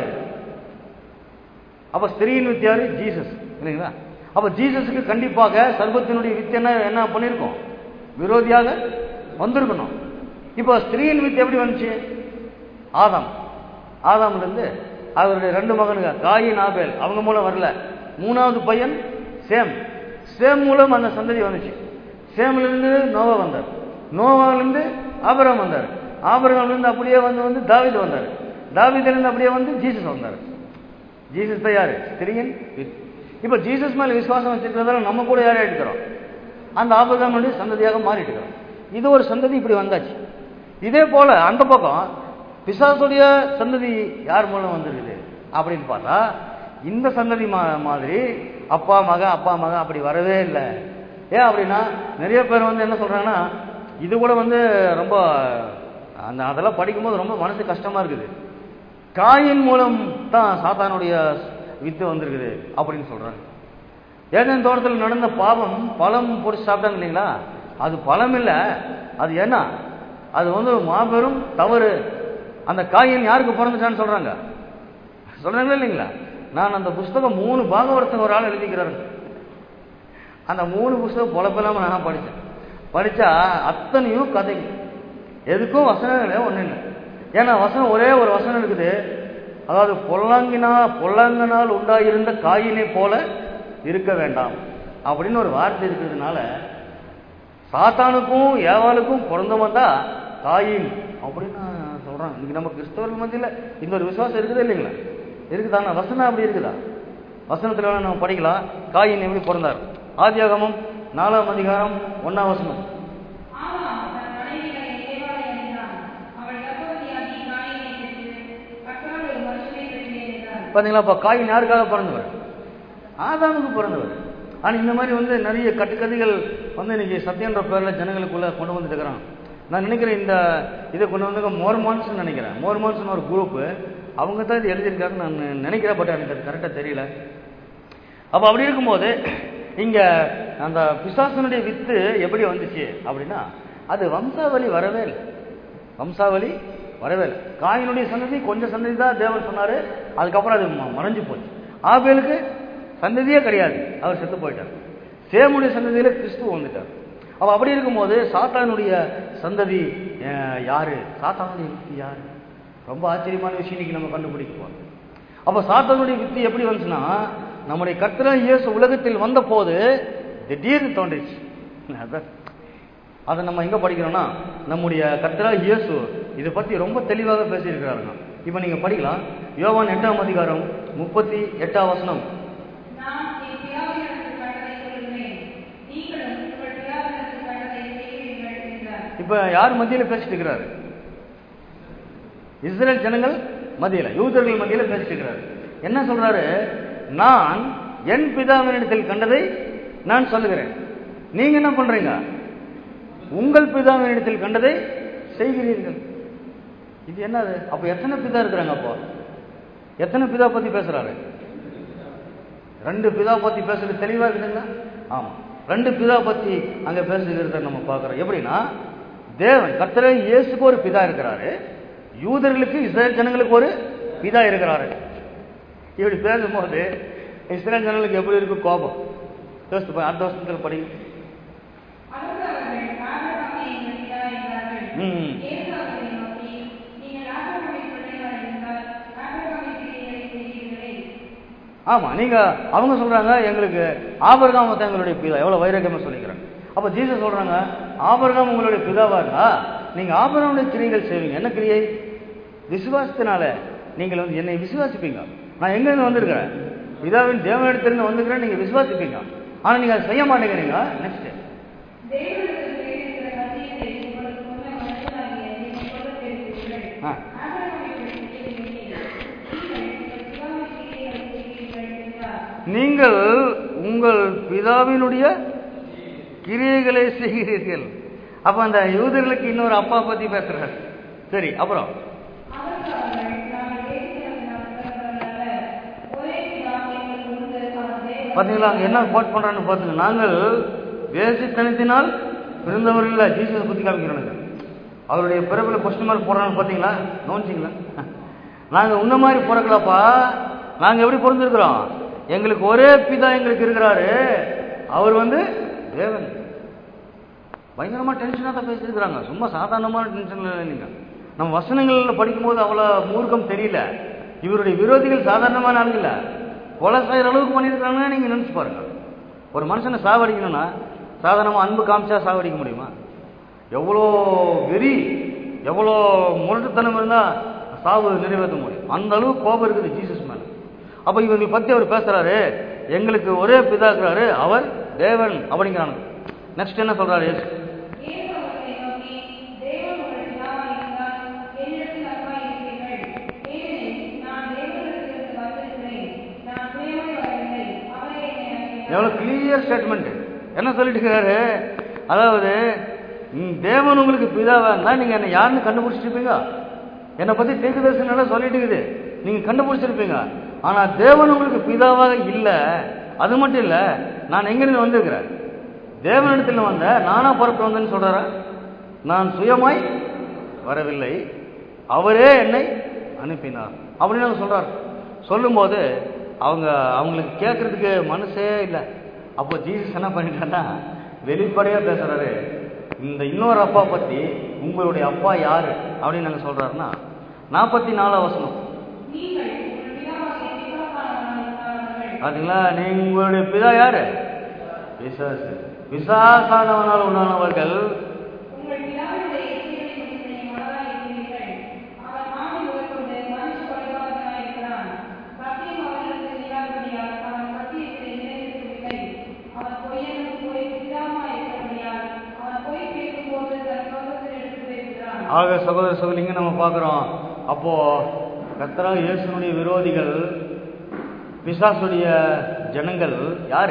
அப்ப ஸ்திரீயின் வித்து யாரு ஜீசஸ் இல்லைங்களா அப்ப ஜீசஸுக்கு கண்டிப்பாக சர்வத்தினுடைய வித்து என்ன என்ன பண்ணியிருக்கோம் விரோதியாக வந்திருக்கணும் இப்போ ஸ்திரீயின் வித்து எப்படி வந்துச்சு ஆதாம் ஆதாம்ல இருந்து அவருடைய ரெண்டு மகனுங்க காயின் ஆபேல் அவங்க மூலம் வரல மூணாவது பையன் சேம் சேம் மூலம் அந்த சந்ததி வந்துச்சு சேம்ல இருந்து நோவா வந்தார் நோவால இருந்து ஆபரம் வந்தார் ஆபரம்ல இருந்து அப்படியே வந்து வந்து தாவீது வந்தார் தாவீதுல இருந்து அப்படியே வந்து ஜீசஸ் வந்தார் ஜீசஸ் தான் யாரு ஸ்திரீயின் வித்து இப்ப ஜீசஸ் மேல விசுவாசம் வச்சிருக்கிறதால நம்ம கூட யார் எடுக்கிறோம் அந்த ஆபரகாமுடைய சந்ததியாக மாறிட்டு இருக்கிறோம் இது ஒரு சந்ததி இப்படி வந்தாச்சு இதே போல அந்த பக்கம் பிசாசுடைய சந்ததி யார் மூலம் வந்திருக்குது அப்படின்னு பார்த்தா இந்த சந்ததி மா- மாதிரி அப்பா மக அப்பா மக அப்படி வரவே இல்லை ஏன் அப்படின்னா நிறைய பேர் வந்து என்ன சொல்றாங்கன்னா இது கூட வந்து ரொம்ப அந்த அதெல்லாம் படிக்கும்போது ரொம்ப மனசு கஷ்டமா இருக்குது காயின் மூலம் தான் சாத்தானுடைய வித்து வந்திருக்குது அப்படின்னு சொல்றாங்க ஏதேன் தோட்டத்தில் நடந்த பாவம் பழம் பொடிச்சு சாப்பிட்டாங்க இல்லைங்களா அது பழம் இல்ல அது என்ன அது வந்து ஒரு மாபெரும் தவறு அந்த காயின் யாருக்கு பிறந்துச்சான்னு சொல்றாங்க சொல்றாங்களா இல்லைங்களா நான் அந்த புஸ்தகம் மூணு பாகவரத்தை ஒரு ஆள் எழுதிக்கிறாரு அந்த மூணு புஸ்தகம் பொழப்பில்லாம நான் படித்தேன் படிச்சா அத்தனையும் கதை எதுக்கும் வசனங்களே ஒண்ணு இல்லை ஏன்னா வசனம் ஒரே ஒரு வசனம் இருக்குது அதாவது பொல்லாங்கினா பொல்லாங்கனால் உண்டாயிருந்த காயினை போல இருக்க வேண்டாம் அப்படின்னு ஒரு வார்த்தை இருக்கிறதுனால சாத்தானுக்கும் ஏவாளுக்கும் பிறந்தவன் தான் காயின் அப்படின்னு நான் சொல்றேன் இன்னைக்கு நம்ம கிறிஸ்தவர்கள் மத்தியில் இந்த ஒரு விசுவாசம் இருக்குதா இல்லைங்களா இருக்குதாண்ணா வசனம் அப்படி இருக்குதா வசனத்துல வேணா நம்ம படிக்கலாம் காயின் எப்படி பிறந்தார் ஆதியாகமம் நாலாம் அதிகாரம் ஒன்னாம் வசனம் ஆமாம் தன் மனைவிகளை ஏவாளை அறிந்தான் அவள் கர்ப்பவதியாகி காயினை பெற்று கர்த்தரால் ஒரு மனுஷனை பெற்றேன் என்றார் பாத்தீங்களா அப்ப காயின் யாருக்காக பிறந்தவர் ஆதாமுக்கு பிறந்தவர் ஆனா இந்த மாதிரி வந்து நிறைய கட்டுக்கதைகள் வந்து இன்னைக்கு சத்தியன்ற பேர்ல ஜனங்களுக்குள்ள கொண்டு வந்துட்டு இருக்கிறான் நான் நினைக்கிறேன் இந்த இதை கொண்டு வந்து மோர்மான்ஸ் நினைக்கிறேன் மோர்மான்ஸ்னு ஒரு குரூப் அவங்க தான் இது எழுதியிருக்காங்கன்னு நான் நினைக்கிறேன் பட் எனக்கு அது கரெக்டாக தெரியல அப்ப அப்படி இருக்கும்போது இங்க அந்த பிசாசனுடைய வித்து எப்படி வந்துச்சு அப்படின்னா அது வம்சாவளி வரவே இல்லை வம்சாவளி வரவே இல்லை காயினுடைய சந்ததி கொஞ்சம் சந்ததி தான் தேவன் சொன்னாரு அதுக்கப்புறம் அது ம- மறைஞ்சு போச்சு ஆபேலுக்கு சந்ததியே கிடையாது அவர் செத்து போயிட்டார் சேமுடைய சந்ததியில கிறிஸ்துவ வந்துட்டார் அப்ப அப்படி இருக்கும்போது சாத்தானுடைய சந்ததி அஹ், யாரு சாத்தானுடைய வித்து யாரு ரொம்ப ஆச்சரியமான விஷயம் இன்னைக்கு நம்ம கண்டுபிடிக்குவோம் அப்ப சாத்தானுடைய வித்து எப்படி வந்துச்சுன்னா நம்முடைய கர்த்தரா இயேசு உலகத்தில் வந்த போது திடீர்னு தோன்றிச்சு அதான் அதை நம்ம எங்க படிக்கிறோம்னா நம்முடைய கர்த்தரா இயேசு இதை பத்தி ரொம்ப தெளிவாக பேசியிருக்கிறாருங்க இப்போ நீங்க படிக்கலாம் யோவான் எட்டாம் அதிகாரம் முப்பத்தி எட்டாம் வசனம் நான் என் பிதாவினிடத்தில் கண்டதை சொல்லுகிறேன் நீங்களும் உங்கள் பிதாவினிடத்தில் கண்டதை செய்கிறீர்கள் என்றார் இப்ப யார் மத்தியில பேசிட்டு இருக்கிறாரு இஸ்ரேல் ஜனங்கள் மத்தியில யூதர்கள் மத்தியில பேசிட்டு இருக்கிறாரு என்ன சொல்றாரு நான் என் பிதாவினிடத்தில் கண்டதை நான் சொல்லுகிறேன் நீங்க என்ன பண்றீங்க உங்கள் பிதாவினிடத்தில் கண்டதை செய்கிறீர்கள் இது என்னது அப்ப எத்தனை பிதா இருக்கிறாங்க அப்போ எத்தனை பிதா பத்தி பேசுறாரு ரெண்டு பிதா பத்தி பேசுறது தெளிவா இருக்குதுங்களா ஆமா ரெண்டு பிதா பத்தி அங்க பேசுகிறத நம்ம பார்க்கிறோம் எப்படின்னா தேவன் கர்த்தரே இயேசுக்கு ஒரு பிதா இருக்கிறாரு யூதர்களுக்கு இஸ்ரேல் ஜனங்களுக்கு ஒரு பிதா இருக்கிறாரு இப்படி பேசும்போது இஸ்ரேல் ஜனங்களுக்கு எப்படி இருக்கும் கோபம் யோசித்து பாருங்க. அடுத்த வருஷத்துல படி அதற்கு அவர்கள் ஆபிரகாமே எங்கள் பிதா என்றார்கள் ம். இயேசு அவர்களை நோக்கி நீங்கள் ஆபிரகாமின் பிள்ளைகளாய் இருந்தால் ஆபிரகாமின் கிரியைகளை செய்கிறீர்களே ஆமா நீங்க அவங்க சொல்றாங்க எங்களுக்கு ஆபரகாம தான் எங்களுடைய பிதா எவ்வளவு வைரகமா சொல்லிக்கிறாங்க அப்ப ஜீசஸ் சொல்றாங்க ஆபிரகாம் உங்களுடைய பிதாவா இருந்தா நீங்க ஆபிரகாமுடைய கிரியைகள் செய்வீங்க என்ன கிரியை விசுவாசத்தினால நீங்கள் வந்து என்னை விசுவாசிப்பீங்க நான் எங்க இருந்து வந்திருக்கிறேன் பிதாவின் தேவனிடத்திலிருந்து வந்திருக்கிறேன் நீங்க விசுவாசிப்பீங்க ஆனா நீங்க அதை செய்ய மாட்டேங்கிறீங்க நெக்ஸ்ட் தேவனிடத்தில் இருக்கிற சத்தியத்தை உங்களுக்கு சொன்ன மனுஷனாகிய நீங்கள் சொல்லத் தெரிவித்தீர்கள். ஆ. ஆபிரகாமை செய்யவில்லை. நீங்கள் உங்கள் பிதாவின் கிரியைகளை செய்கிறீர்கள் என்றார். நீங்கள் உங்கள் பிதாவினுடைய கிரியைகளை செய்கிறீர்கள் அப்ப அந்த யூதர்களுக்கு இன்னொரு அப்பா பத்தி பேசுறாரு சரி அப்புறம் அதற்கு அவர்கள், நாங்கள் வேசித்தனத்தினால் பிறந்தவர்கள் அல்ல. ஒரே பிதா எங்களுக்கு உண்டு, அவர் தேவன். பாத்தீங்களா அங்க என்ன கோட் பண்றான்னு பாத்துங்க நாங்கள் வேசித்தனத்தினால் பிறந்தவர்கள் இல்ல ஜீசஸ் பத்தி காமிக்கிறோம் அவருடைய பிறப்புல கொஸ்டின் மார்க் போடுறான்னு பாத்தீங்களா கவனிச்சிங்களா நாங்க உன்ன மாதிரி பிறக்கலப்பா நாங்க எப்படி பிறந்திருக்கிறோம் எங்களுக்கு ஒரே பிதா எங்களுக்கு இருக்கிறாரு அவர் வந்து தேவன் பயங்கரமா டென்ஷனாக தான் பேசியிருக்கிறாங்க சும்மா சாதாரணமான டென்ஷன்ல இல்லைங்க நம்ம வசனங்கள்ல படிக்கும்போது அவ்வளோ மூர்க்கம் தெரியல இவருடைய விரோதிகள் சாதாரணமான ஆளுங்க இல்ல கொலை செய்கிற அளவுக்கு பண்ணியிருக்காங்கன்னு நீங்க நினைச்சு பாருங்க ஒரு மனுஷனை சாவடிக்கணும்னா சாதாரணமா அன்பு காமிச்சா சாவடிக்க முடியுமா எவ்வளோ வெறி எவ்வளோ முரட்டுத்தனம் இருந்தா சாவு நிறைவேற்ற முடியும் அந்த அளவு கோபம் இருக்குது ஜீசஸ் மேல அப்ப இவங்களை பத்தி அவர் பேசுறாரு எங்களுக்கு ஒரே பிதா இருக்கிறாரு அவர் தேவன் அப்படிங்கிறாங்க நெக்ஸ்ட் என்ன சொல்றாரு இயேசு இயேசு அவர்களை நோக்கி, தேவன் உங்கள் பிதாவாய் இருந்தால் என்னிடத்தில் அன்பாய் இருப்பீர்கள். ஏனெனில் நான் தேவனிடத்திலிருந்து வந்திருக்கிறேன். நான் சுயமாய் வரவில்லை. அவரே என்னை அனுப்பினார். எவ்வளவு கிளியர் ஸ்டேட்மெண்ட் என்ன சொல்லிட்டு இருக்காரு அதாவது ம், தேவன் உங்களுக்கு பிதாவா இருந்தா நீங்க என்ன யாருன்னு கண்டுபிடிச்சிருப்பீங்க என்னை பத்தி தீர்க்க தரிசனம் எல்லாம் சொல்லிட்டு இருக்குது நீங்க கண்டுபிடிச்சிருப்பீங்க ஆனா தேவன் உங்களுக்கு பிதாவாக இல்ல அது மட்டும் இல்ல நான் எங்கிருந்து வந்திருக்கிறேன் தேவனிடத்தில் வந்த நானா புறப்பட்டு வந்தேன்னு சொல்றாரா நான் சுயமாய் வரவில்லை அவரே என்னை அனுப்பினார் அப்படின்னு அவங்க சொல்றாரு சொல்லும்போது அவங்க அவங்களுக்கு கேட்கறதுக்கு மனசே இல்லை அப்போ ஜீசஸ் என்ன பண்ணிட்டாருன்னா வெளிப்படையா பேசுறாரு இந்த இன்னொரு அப்பா பத்தி உங்களுடைய அப்பா யாரு அப்படின்னு நாங்க சொல்றாருன்னா நாற்பத்தி நாலாம் வசனம் நீங்கள் உங்கள் பிதாவாகிய பிசாசானவனால் உண்டானவர்கள். பாத்தீங்களா நீங்க உங்களுடைய பிதா யாரு பிசாசு பிசாசானவனால் உண்டானவர்கள் உங்கள் பிதாவினுடைய இச்சைகளை குறித்து நீங்கள் மனதாய் இருக்கிறீர்கள். அவன் ஆணை முதற்கொண்டு மனுஷ கொலைபாதகனாய் இருக்கிறான். சத்தியம் அவனிடத்தில் இல்லாதபடியால் அவன் சத்தியத்தை நிலைநிறுத்தவில்லை. அவன் பொய்யனும் பொய் பிதாவுமாய் இருக்கிறபடியால் அவன் பொய் பேசும்போது தன் சொந்தத்தில் எடுத்து பேசுகிறான். ஆக சகோதர சகோதரிங்க நம்ம பார்க்குறோம் அப்போ கத்தரா இயேசுனுடைய விரோதிகள் பிசாசுடைய ஜனங்கள் யாரு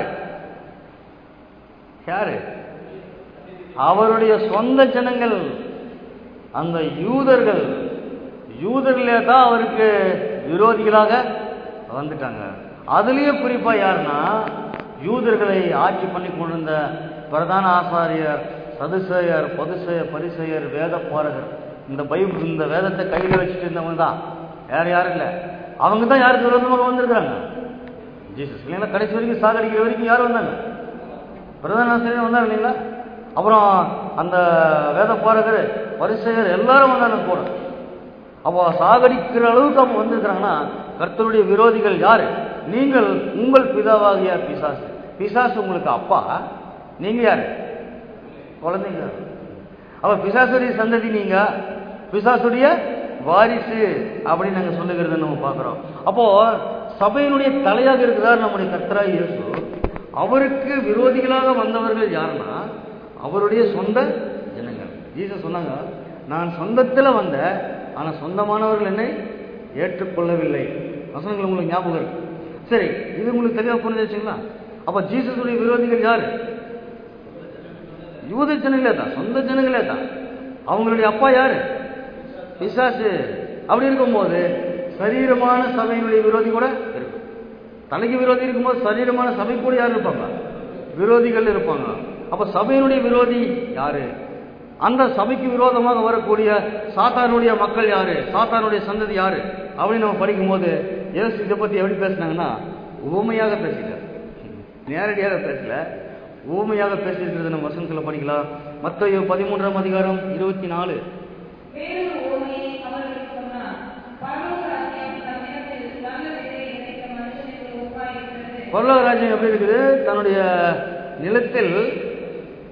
யாரு அவருடைய சொந்த ஜனங்கள் அந்த யூதர்கள் யூதர்களே தான் அவருக்கு விரோதிகளாக வந்துட்டாங்க அதுலயே குறிப்பா யாருன்னா யூதர்களை ஆட்சி பண்ணி கொண்டிருந்த பிரதான ஆசாரியர் சதுசேயர் பதுசேயர் பரிசேயர் வேத பாரகர் இந்த பைபிள் இந்த வேதத்தை கையில வச்சுட்டு இருந்தவங்க தான் யார் யாரும் இல்லை அவங்க தான் யாருக்கு விரோதமாக வந்திருக்கிறாங்க ஜீசஸ் இல்லைங்களா கடைசி வரைக்கும் சாகடிக்கிற வரைக்கும் யார் வந்தாங்க பிரதான ஆசிரியர் வந்தாங்க இல்லைங்களா அப்புறம் அந்த வேத பாரகர் பரிசெயர் எல்லாரும் வந்தாங்க கூட அப்போ சாகடிக்கிற அளவுக்கு அவங்க வந்திருக்கிறாங்கன்னா கர்த்தருடைய விரோதிகள் யாரு நீங்கள் உங்கள் பிதாவாகிய பிசாசு பிசாசு உங்களுக்கு அப்பா நீங்க யாரு குழந்தைங்க அப்ப பிசாசுடைய சந்ததி நீங்க பிசாசுடைய வாரிசு அப்படின்னு நாங்க சொல்லுகிறத நம்ம பார்க்கிறோம் அப்போ சபையினுடைய தலையாக இருக்கிறார் நம்முடைய கர்த்தராய் இயேசு அவருக்கு விரோதிகளாக வந்தவர்கள் யாருன்னா அவருடைய சொந்த ஜனங்கள் ஜீசஸ் சொன்னாங்க நான் சொந்தத்துல வந்த ஆனா சொந்தமானவர்கள் என்னை ஏற்றுக்கொள்ளவில்லை வசனங்கள் உங்களுக்கு ஞாபகம் இருக்கு சரி இது உங்களுக்கு தெளிவாக புரிஞ்சிச்சுங்களா அப்ப ஜீசஸுடைய விரோதிகள் யாரு யூத ஜனங்களே தான் சொந்த ஜனங்களே தான் அவங்களுடைய அப்பா யாரு பிசாசு அப்படி இருக்கும்போது சரீரமான சபையினுடைய விரோதி கூட இருக்கும் தலைக்கு விரோதி இருக்கும்போது சரீரமான சபை கூட யார் இருப்பாங்க விரோதிகள் இருப்பாங்க அப்ப சபையினுடைய விரோதி யாரு அந்த சபைக்கு விரோதமாக வரக்கூடிய சாத்தானுடைய மக்கள் யாரு சாத்தானுடைய சந்ததி யாரு அப்படின்னு நம்ம படிக்கும்போது இயேசு இதை பத்தி எப்படி பேசினாங்கன்னா உவமையாக பேசிட்டார் நேரடியாக பேசல ஊமையாக பேசியிருக்கிறது நம்ம வசனத்துல படிக்கலாம் மத்தேயு பதிமூன்றாம் அதிகாரம் இருபத்தி நாலு வேறொரு ஓமையை அவர்களுக்கு சொன்னார். பரலோக ராஜ்யம் தன்னிடத்தில் நல்ல விதையை விதைத்த மனுஷனுக்கு ஒப்பாயிருக்கிறது. பரலோக ராஜ்யம் எப்படி இருக்குது தன்னுடைய நிலத்தில்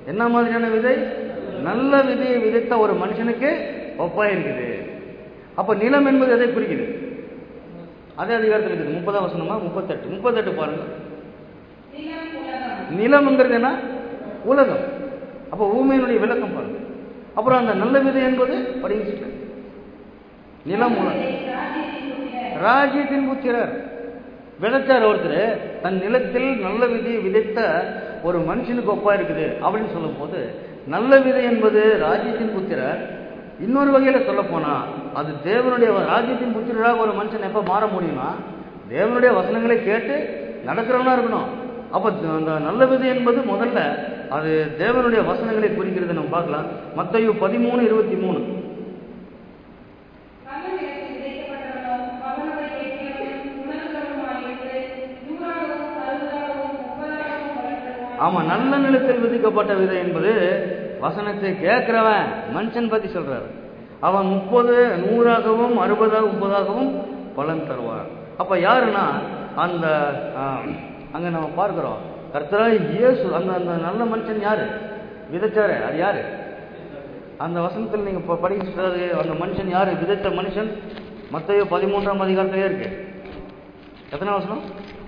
என்ன மாதிரியான விதை நல்ல விதையை விதைத்த ஒரு மனுஷனுக்கு ஒப்பா இருக்குது அப்ப நிலம் என்பது எதை குறிக்குது அதே அதிகாரத்தில் இருக்குது முப்பதாம் வசனமா முப்பத்தெட்டு முப்பத்தெட்டு பாருங்க நிலம் உலகம் நிலம்ங்கிறது என்ன உலகம் அப்போ ஊமையினுடைய விளக்கம் பாருங்க அப்புறம் அந்த நல்ல விதை என்பது படிங்க sister. நிலம் உலகம் ராஜ்யத்தின் புத்திரர் ராஜ்யத்தின் புத்திரர் விதைச்சார் ஒருத்தர் தன் நிலத்தில் நல்ல விதையை விதைத்த ஒரு மனுஷனுக்கு ஒப்பா இருக்குது அப்படின்னு சொல்லும் போது நல்ல விதை என்பது ராஜ்யத்தின் புத்திரர் இன்னொரு வகையில சொல்ல போனா அது தேவனுடைய ராஜ்யத்தின் புத்திரராக ஒரு மனுஷன் எப்ப மாற முடியும்னா தேவனுடைய வசனங்களை கேட்டு நடக்கிறவனா இருக்கணும் அப்ப அந்த நல்ல விதை என்பது முதல்ல அது தேவனுடைய வசனங்களை குறிக்கிறது நம்ம பார்க்கலாம் மத்தேயு பதிமூணு இருபத்தி மூணு கல்லநிலத்தில் விதைக்கப்பட்டவனோ அவனோட கேட்கிறவன் உணர்ந்தவனுமாயிருந்து நூறாகவும் அறுபதாகவும் முப்பதாகவும் வளர்ந்தவன் ஆமா நல்ல நிலத்தில் விதிக்கப்பட்ட விதை என்பது வசனத்தை கேட்கிறவன் மனுஷன் பத்தி சொல்றாரு அவன் முப்பது நூறாகவும் அறுபதாக முப்பதாகவும் பலன் தருவான் அப்ப யாருன்னா அந்த ஆஹ், அங்க நம்ம பார்க்கிறோம் கர்த்தராய் இயேசு அந்த அந்த நல்ல மனுஷன் யாரு விதைச்சாரு அது யாரு அந்த வசனத்தில் நீங்க ப- படிக்கிறது அந்த மனுஷன் யாரு விதைத்த மனுஷன் மத்தேயு பதிமூன்றாம் அதிகாரத்திலே இருக்கு எத்தனை வசனம்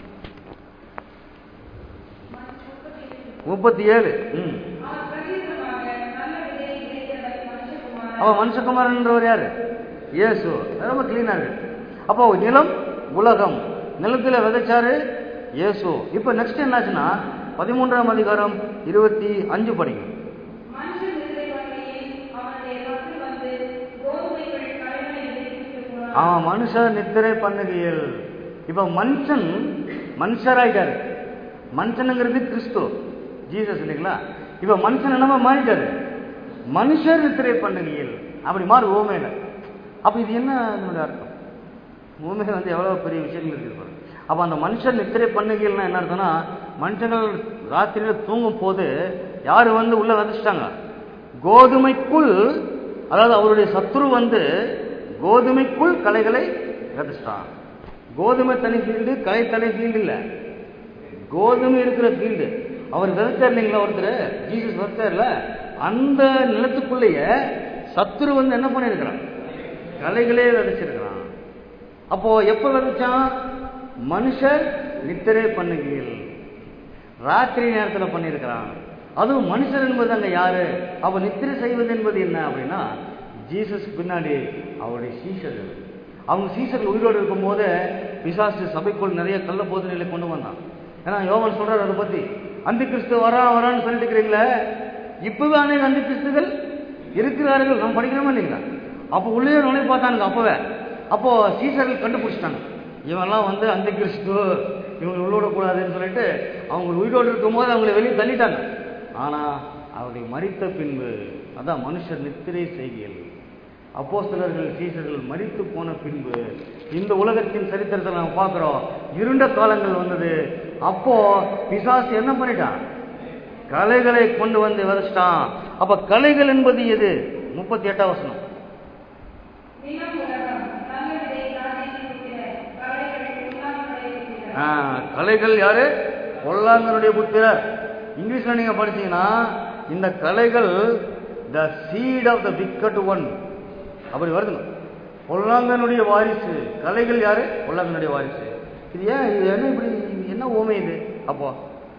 முப்பத்தி ஏழு ம் அவன் பிரதியுத்தரமாக நல்ல விதையை விதைத்தவர் மனுஷகுமாரன் அவன் மனுஷகுமாரன்றவர் யாரு இயேசு ரொம்ப கிளீனா இருக்கு அப்போ நிலம் உலகம் நிலத்துல விதைச்சாரு இயேசு இப்போ நெக்ஸ்ட் என்னாச்சுன்னா பதிமூன்றாம் அதிகாரம் இருபத்தி அஞ்சு படிங்க மனுஷன் நிலை பண்ணுகையில் அவனுடைய சத்து வந்து கோதுமைகள் களைகளை விதைத்து போனான் அவன் மனுஷன் நித்திரை பண்ணுகையில் இப்போ மனுஷன் மனுஷராயிட்டாரு மனுஷனுங்கிறது கிறிஸ்து ஜீசஸ் இல்லைங்களா இப்போ மனுஷன் என்னமா மாறிட்டாரு மனுஷர் நித்திரை பண்ணுகையில் அப்படி மாறு ஓமையில அப்ப இது என்ன அதனுடைய அர்த்தம் பூமியில் வந்து எவ்வளோ பெரிய விஷயங்கள் இருக்குது பாருங்க அப்போ அந்த மனுஷன் நித்திரை பண்ணுகைகள்னா என்ன அர்த்தம்னா மனுஷங்கள் ராத்திரியில் தூங்கும் போது யார் வந்து உள்ள விதைச்சிட்டாங்க கோதுமைக்குள் அதாவது அவருடைய சத்துரு வந்து கோதுமைக்குள் கலைகளை விதைச்சிட்டான் கோதுமை தனி ஃபீல்டு கலை தனி ஃபீல்டு இல்லை கோதுமை இருக்கிற ஃபீல்டு அவர் விதைச்சார் இல்லைங்களா ஒருத்தர் ஜீசஸ் விதைச்சார்ல அந்த நிலத்துக்குள்ளேயே சத்துரு வந்து என்ன பண்ணியிருக்கிறான் கலைகளே விதைச்சிருக்கிறான் அப்போ எப்ப விதைச்சான் மனுஷர் நித்திரை பண்ணுகையில் ராத்திரி நேரத்தில் பண்ணியிருக்கிறான் அதுவும் மனுஷர் என்பது அங்க யாரு அப்ப நித்திரை செய்வது என்பது என்ன அப்படின்னா ஜீசஸ் பின்னாடி அவருடைய சீஷர்கள் அவங்க சீஷர்கள் உயிரோடு இருக்கும் போது பிசாசு சபைக்குள் நிறைய கள்ள போதனைகளை கொண்டு வந்தான் ஏன்னா யோவன் சொல்றாரு அதை பத்தி அந்த கிறிஸ்து வரான் வரான்னு சொல்லிட்டு இருக்கிறீங்களே இப்பவே அநேக அந்த கிறிஸ்துகள் இருக்கிறார்கள் நம்ம படிக்கிறோமா இல்லைங்களா அப்போ உள்ளே நுழை பார்த்தானுங்க அப்பவே அப்போ சீசர்கள் கண்டுபிடிச்சிட்டாங்க இவன்லாம் வந்து அந்த கிறிஸ்து இவங்க உள்ள கூடாதுன்னு சொல்லிட்டு அவங்க உயிரோடு இருக்கும்போது அவங்களை வெளியே தள்ளிட்டாங்க ஆனா அவர்கள் மறித்த பின்பு அதான் மனுஷர் நித்திரை செய்கையில் அப்போஸ்தலர்கள் சீசர்கள் மரித்து போன பின்பு இந்த உலகத்தின் சரித்திரத்தை நம்ம பார்க்கிறோம் இருண்ட காலங்கள் வந்தது அப்போ பிசாசு என்ன பண்ணிட்டான் கலைகளை கொண்டு வந்து விதைச்சிட்டான் அப்ப கலைகள் என்பது எது முப்பத்தி எட்டாம் வசனம் நிலம் உலகம் நல்ல விதை ராஜ்யத்தின் புத்திரர் களைகள் உண்ணாமலே புத்திரர் ஆ, கலைகள் யாரு பொல்லாங்கனுடைய புத்திரர் இங்கிலீஷ்ல நீங்க படிச்சீங்கன்னா இந்த கலைகள் the seed of the wicked one அப்படி வருதுங்க பொல்லாங்கனுடைய வாரிசு கலைகள் யாரு பொல்லாங்கனுடைய வாரிசு இது ஏன் இது என்ன இப்படி என்ன ஓமை இது அப்போ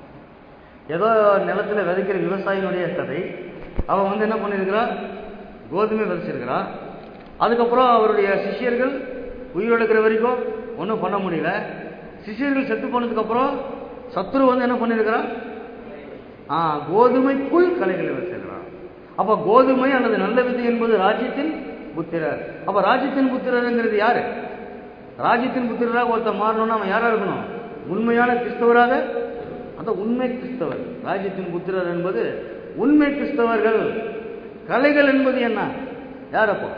ஏதோ நிலத்துல விதைக்கிற விவசாயினுடைய கதை அவன் வந்து என்ன பண்ணியிருக்கிறான் கோதுமை விதைச்சிருக்கிறான் அதுக்கப்புறம் அவருடைய சிஷ்யர்கள் உயிரோடு இருக்கிற வரைக்கும் ஒன்றும் பண்ண முடியல சிஷ்யர்கள் செத்து போனதுக்கப்புறம் சத்துரு வந்து என்ன பண்ணியிருக்கிறான் ஆ கோதுமைக்குள் கலைகளை வச்சிருக்கிறான் அப்ப கோதுமை அல்லது நல்ல விதை என்பது ராஜ்யத்தின் புத்திரர் அப்ப ராஜ்யத்தின் புத்திரருங்கிறது யாரு ராஜ்யத்தின் புத்திரராக ஒருத்தர் மாறணும்னா அவன் யாரா இருக்கணும் உண்மையான கிறிஸ்தவராக அந்த உண்மை கிறிஸ்தவர் ராஜ்யத்தின் புத்திரர் என்பது உண்மை கிறிஸ்தவர்கள் கலைகள் என்பது என்ன யார் அப்போ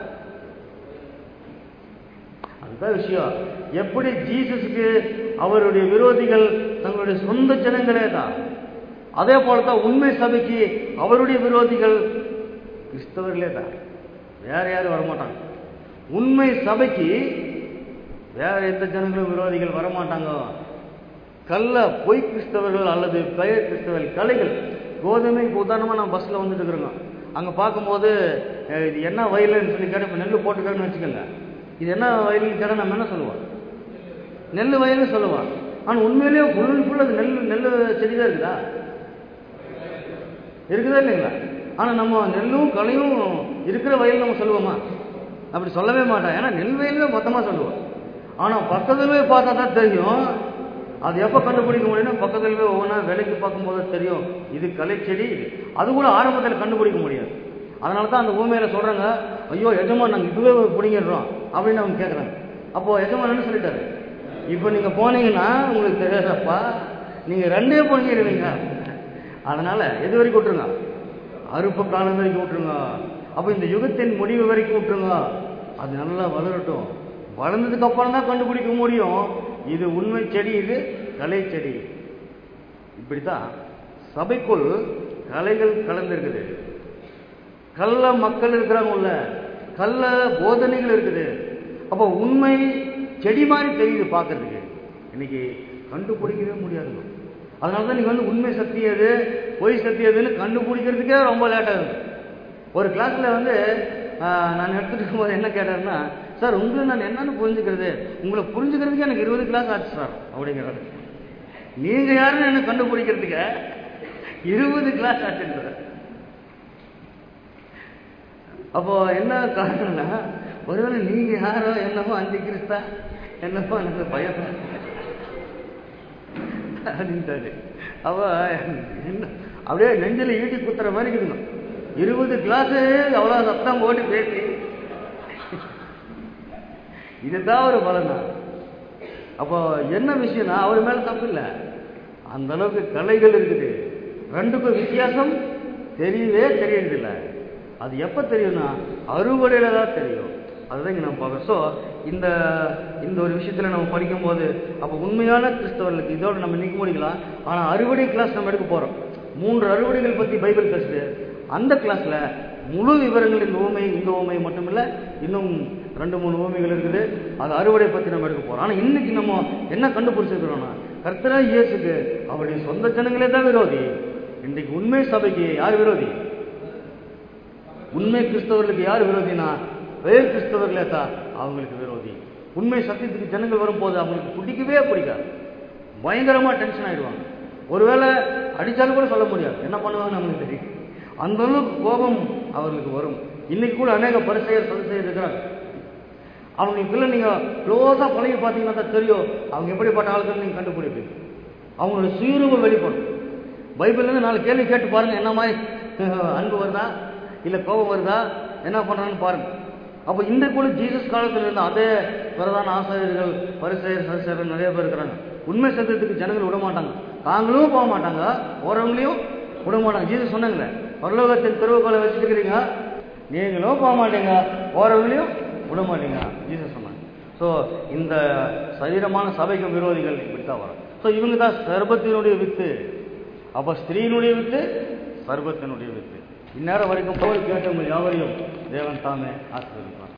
அதுதான் விஷயம் எப்படி ஜீசஸுக்கு அவருடைய விரோதிகள் தங்களுடைய சொந்த ஜனங்களே தான் அதே போல தான் உண்மை சபைக்கு அவருடைய விரோதிகள் கிறிஸ்தவர்களே தான் வேற யாரும் வரமாட்டாங்க உண்மை சபைக்கு வேற எந்த ஜனங்களும் விரோதிகள் வரமாட்டாங்க கள்ள பொய் கிறிஸ்தவர்கள் அல்லது பெயர் கிறிஸ்தவர்கள் கலைகள் கோதுமை இப்போ உதாரணமாக நான் பஸ்ஸில் வந்துட்டு இருக்கிறோங்க அங்கே பார்க்கும்போது அஹ், இது என்ன வயலுன்னு சொல்லி கேட்டால் இப்போ நெல் போட்டுக்கிறேன்னு வச்சுக்கோங்க இது என்ன வயலுன்னு கேட்டால் நம்ம என்ன சொல்லுவோம் நெல் வயல்னு சொல்லுவான் ஆனால் உண்மையிலேயே ஃபுல் அண்ட் ஃபுல் அது நெல் நெல் செடி தான் இருக்குதா இருக்குதா இல்லைங்களா ஆனால் நம்ம நெல்லும் களையும் இருக்கிற வயல் நம்ம சொல்லுவோமா அப்படி சொல்லவே மாட்டோம் ஏன்னா நெல் வயலுமே மொத்தமாக சொல்லுவோம் ஆனால் பக்கத்துல போய் பார்த்தா தான் தெரியும் அது எப்போ கண்டுபிடிக்க முடியும்னா பக்கத்துல போய் ஒவ்வொன்றா விலைக்கு பார்க்கும்போது தெரியும் இது களை செடி அது கூட ஆரம்பத்தில் கண்டுபிடிக்க முடியாது அதனால தான் அந்த ஊமையில சொல்கிறாங்க ஐயோ எஜமான் நாங்கள் இதுவே பிடிங்கிடுறோம் அப்படின்னு அவங்க கேட்குறாங்க அப்போது எஜமான் என்ன சொல்லிட்டாரு இப்போ நீங்கள் போனீங்கன்னா உங்களுக்கு தெரியாதப்பா நீங்கள் ரெண்டே பிடிங்கிடுவீங்க அதனால் எது வரைக்கும் விட்டுருங்க அறுப்பு காலம் வரைக்கும் விட்டுருங்க அப்போ இந்த யுகத்தின் முடிவு வரைக்கும் விட்டுருங்க அது நல்லா வளரட்டும் வளர்ந்ததுக்கு அப்புறம் தான் கண்டுபிடிக்க முடியும் இது உண்மை செடி இது கலை செடி இப்படித்தான் சபைக்குள் கலைகள் கலந்துருக்குது கள்ள மக்கள் இருக்கிறாங்க உள்ள கள்ள போதனைகள் இருக்குது அப்போ உண்மை செடி மாதிரி தெரியுது பார்க்கறதுக்கு இன்னைக்கு கண்டுபிடிக்கவே முடியாதுங்க அதனால தான் நீங்கள் வந்து உண்மை சக்தி எது பொய் சக்தி எதுன்னு கண்டுபிடிக்கிறதுக்கே ரொம்ப லேட் ஆகுது ஒரு கிளாஸில் வந்து ஆஹ், நான் எடுத்துட்டு இருக்கும்போது என்ன கேட்டாருன்னா சார் உங்களை நான் என்னன்னு புரிஞ்சுக்கிறது உங்களை புரிஞ்சுக்கிறதுக்கு எனக்கு இருபது கிளாஸ் ஆச்சு சார் அப்படிங்கிறாரு நீங்கள் யாருன்னு என்ன கண்டுபிடிக்கிறதுக்கு இருபது கிளாஸ் ஆச்சுன்றார் அப்போ என்ன காரணம்னா ஒருவேளை நீங்க யாரோ என்னமோ அஞ்சு கிறிஸ்தா என்னமோ எனக்கு பயம் அப்படின்ட்டாரு அவ என்ன அப்படியே நெஞ்சில ஈட்டி குத்துற மாதிரி இருக்குதுங்க இருபது கிளாஸ் அவ்வளோ சத்தம் போட்டு பேசி இதுதான் ஒரு பலனா அப்போ என்ன விஷயம்னா அவர் மேல தப்பு இல்லை அந்த அளவுக்கு கலைகள் இருக்குது ரெண்டுக்கும் வித்தியாசம் தெரியவே தெரியறதில்ல அது எப்போ தெரியும்னா அறுவடையில் தான் தெரியும் அதுதான் இங்கே நம்ம பார்க்குறோம் ஸோ இந்த இந்த ஒரு விஷயத்தில் நம்ம படிக்கும்போது அப்போ உண்மையான கிறிஸ்தவர்களுக்கு இதோட நம்ம நிற்க முடிக்கலாம் ஆனால் அறுவடை கிளாஸ் நம்ம எடுக்க போகிறோம் மூன்று அறுவடைகள் பற்றி பைபிள் பேசுது அந்த கிளாஸில் முழு விவரங்கள் இந்த ஊமை இந்த ஊமை மட்டும் இல்லை இன்னும் ரெண்டு மூணு ஊமைகள் இருக்குது அது அறுவடை பற்றி நம்ம எடுக்க போகிறோம் ஆனால் இன்னைக்கு நம்ம என்ன கண்டுபிடிச்சிருக்கிறோம்னா கர்த்தரா இயேசுக்கு அவருடைய சொந்த ஜனங்களே தான் விரோதி இன்றைக்கு உண்மை சபைக்கு யார் விரோதி உண்மை கிறிஸ்தவர்களுக்கு யார் விரோதினா வேறு கிறிஸ்தவர்களே தான் அவங்களுக்கு விரோதி உண்மை சத்தியத்துக்கு ஜனங்கள் வரும்போது அவங்களுக்கு பிடிக்கவே பிடிக்காது பயங்கரமா டென்ஷன் ஆயிடுவாங்க ஒருவேளை அடிச்சாலும் கூட சொல்ல முடியாது என்ன பண்ணுவாங்க நம்மளுக்கு தெரியும் அந்த அளவுக்கு கோபம் அவர்களுக்கு வரும் இன்னைக்கு கூட அநேக பரிசெயர் சதுசெயர் இருக்கிறாங்க அவங்களுக்குள்ள நீங்க க்ளோஸா பழகி பார்த்தீங்கன்னா தான் தெரியும் அவங்க எப்படிப்பட்ட ஆளுகள் நீங்க கண்டுபிடிப்பீங்க அவங்களோட சுயரூபம் வெளிப்படும் பைபிள்ல இருந்து நாலு கேள்வி கேட்டு பாருங்க என்ன மாதிரி அஹ், அன்பு வருதா இல்ல கோபம் வருதா என்ன பண்றான்னு பாருங்க அப்போ இந்த கூட ஜீசஸ் காலத்துல இருந்த அதே பிரதான ஆசிரியர்கள் பரிசெயர் சதுசெயர்கள் நிறைய பேர் இருக்கிறாங்க உண்மை சத்தியத்துக்கு ஜனங்கள் விட மாட்டாங்க தாங்களும் போக மாட்டாங்க போறவங்களையும் விட மாட்டாங்க ஜீசஸ் சொன்னாங்களே பரலோகத்தின் திருவுக்களை வச்சுட்டு இருக்கிறீங்க நீங்களும் போக மாட்டீங்க போறவங்களையும் விட மாட்டீங்க ஜீசஸ் சொன்னாங்க ஸோ இந்த சரீரமான சபைக்கு விரோதிகள் இப்படித்தான் வரும் ஸோ இவங்க தான் சர்பத்தினுடைய வித்து அப்போ ஸ்திரீனுடைய வித்து சர்பத்தினுடைய வித்து இந்நேரம் வரைக்கும் போய் கேட்டவங்க யாவரையும் தேவன் தாமே ஆசீர்வதிப்பார்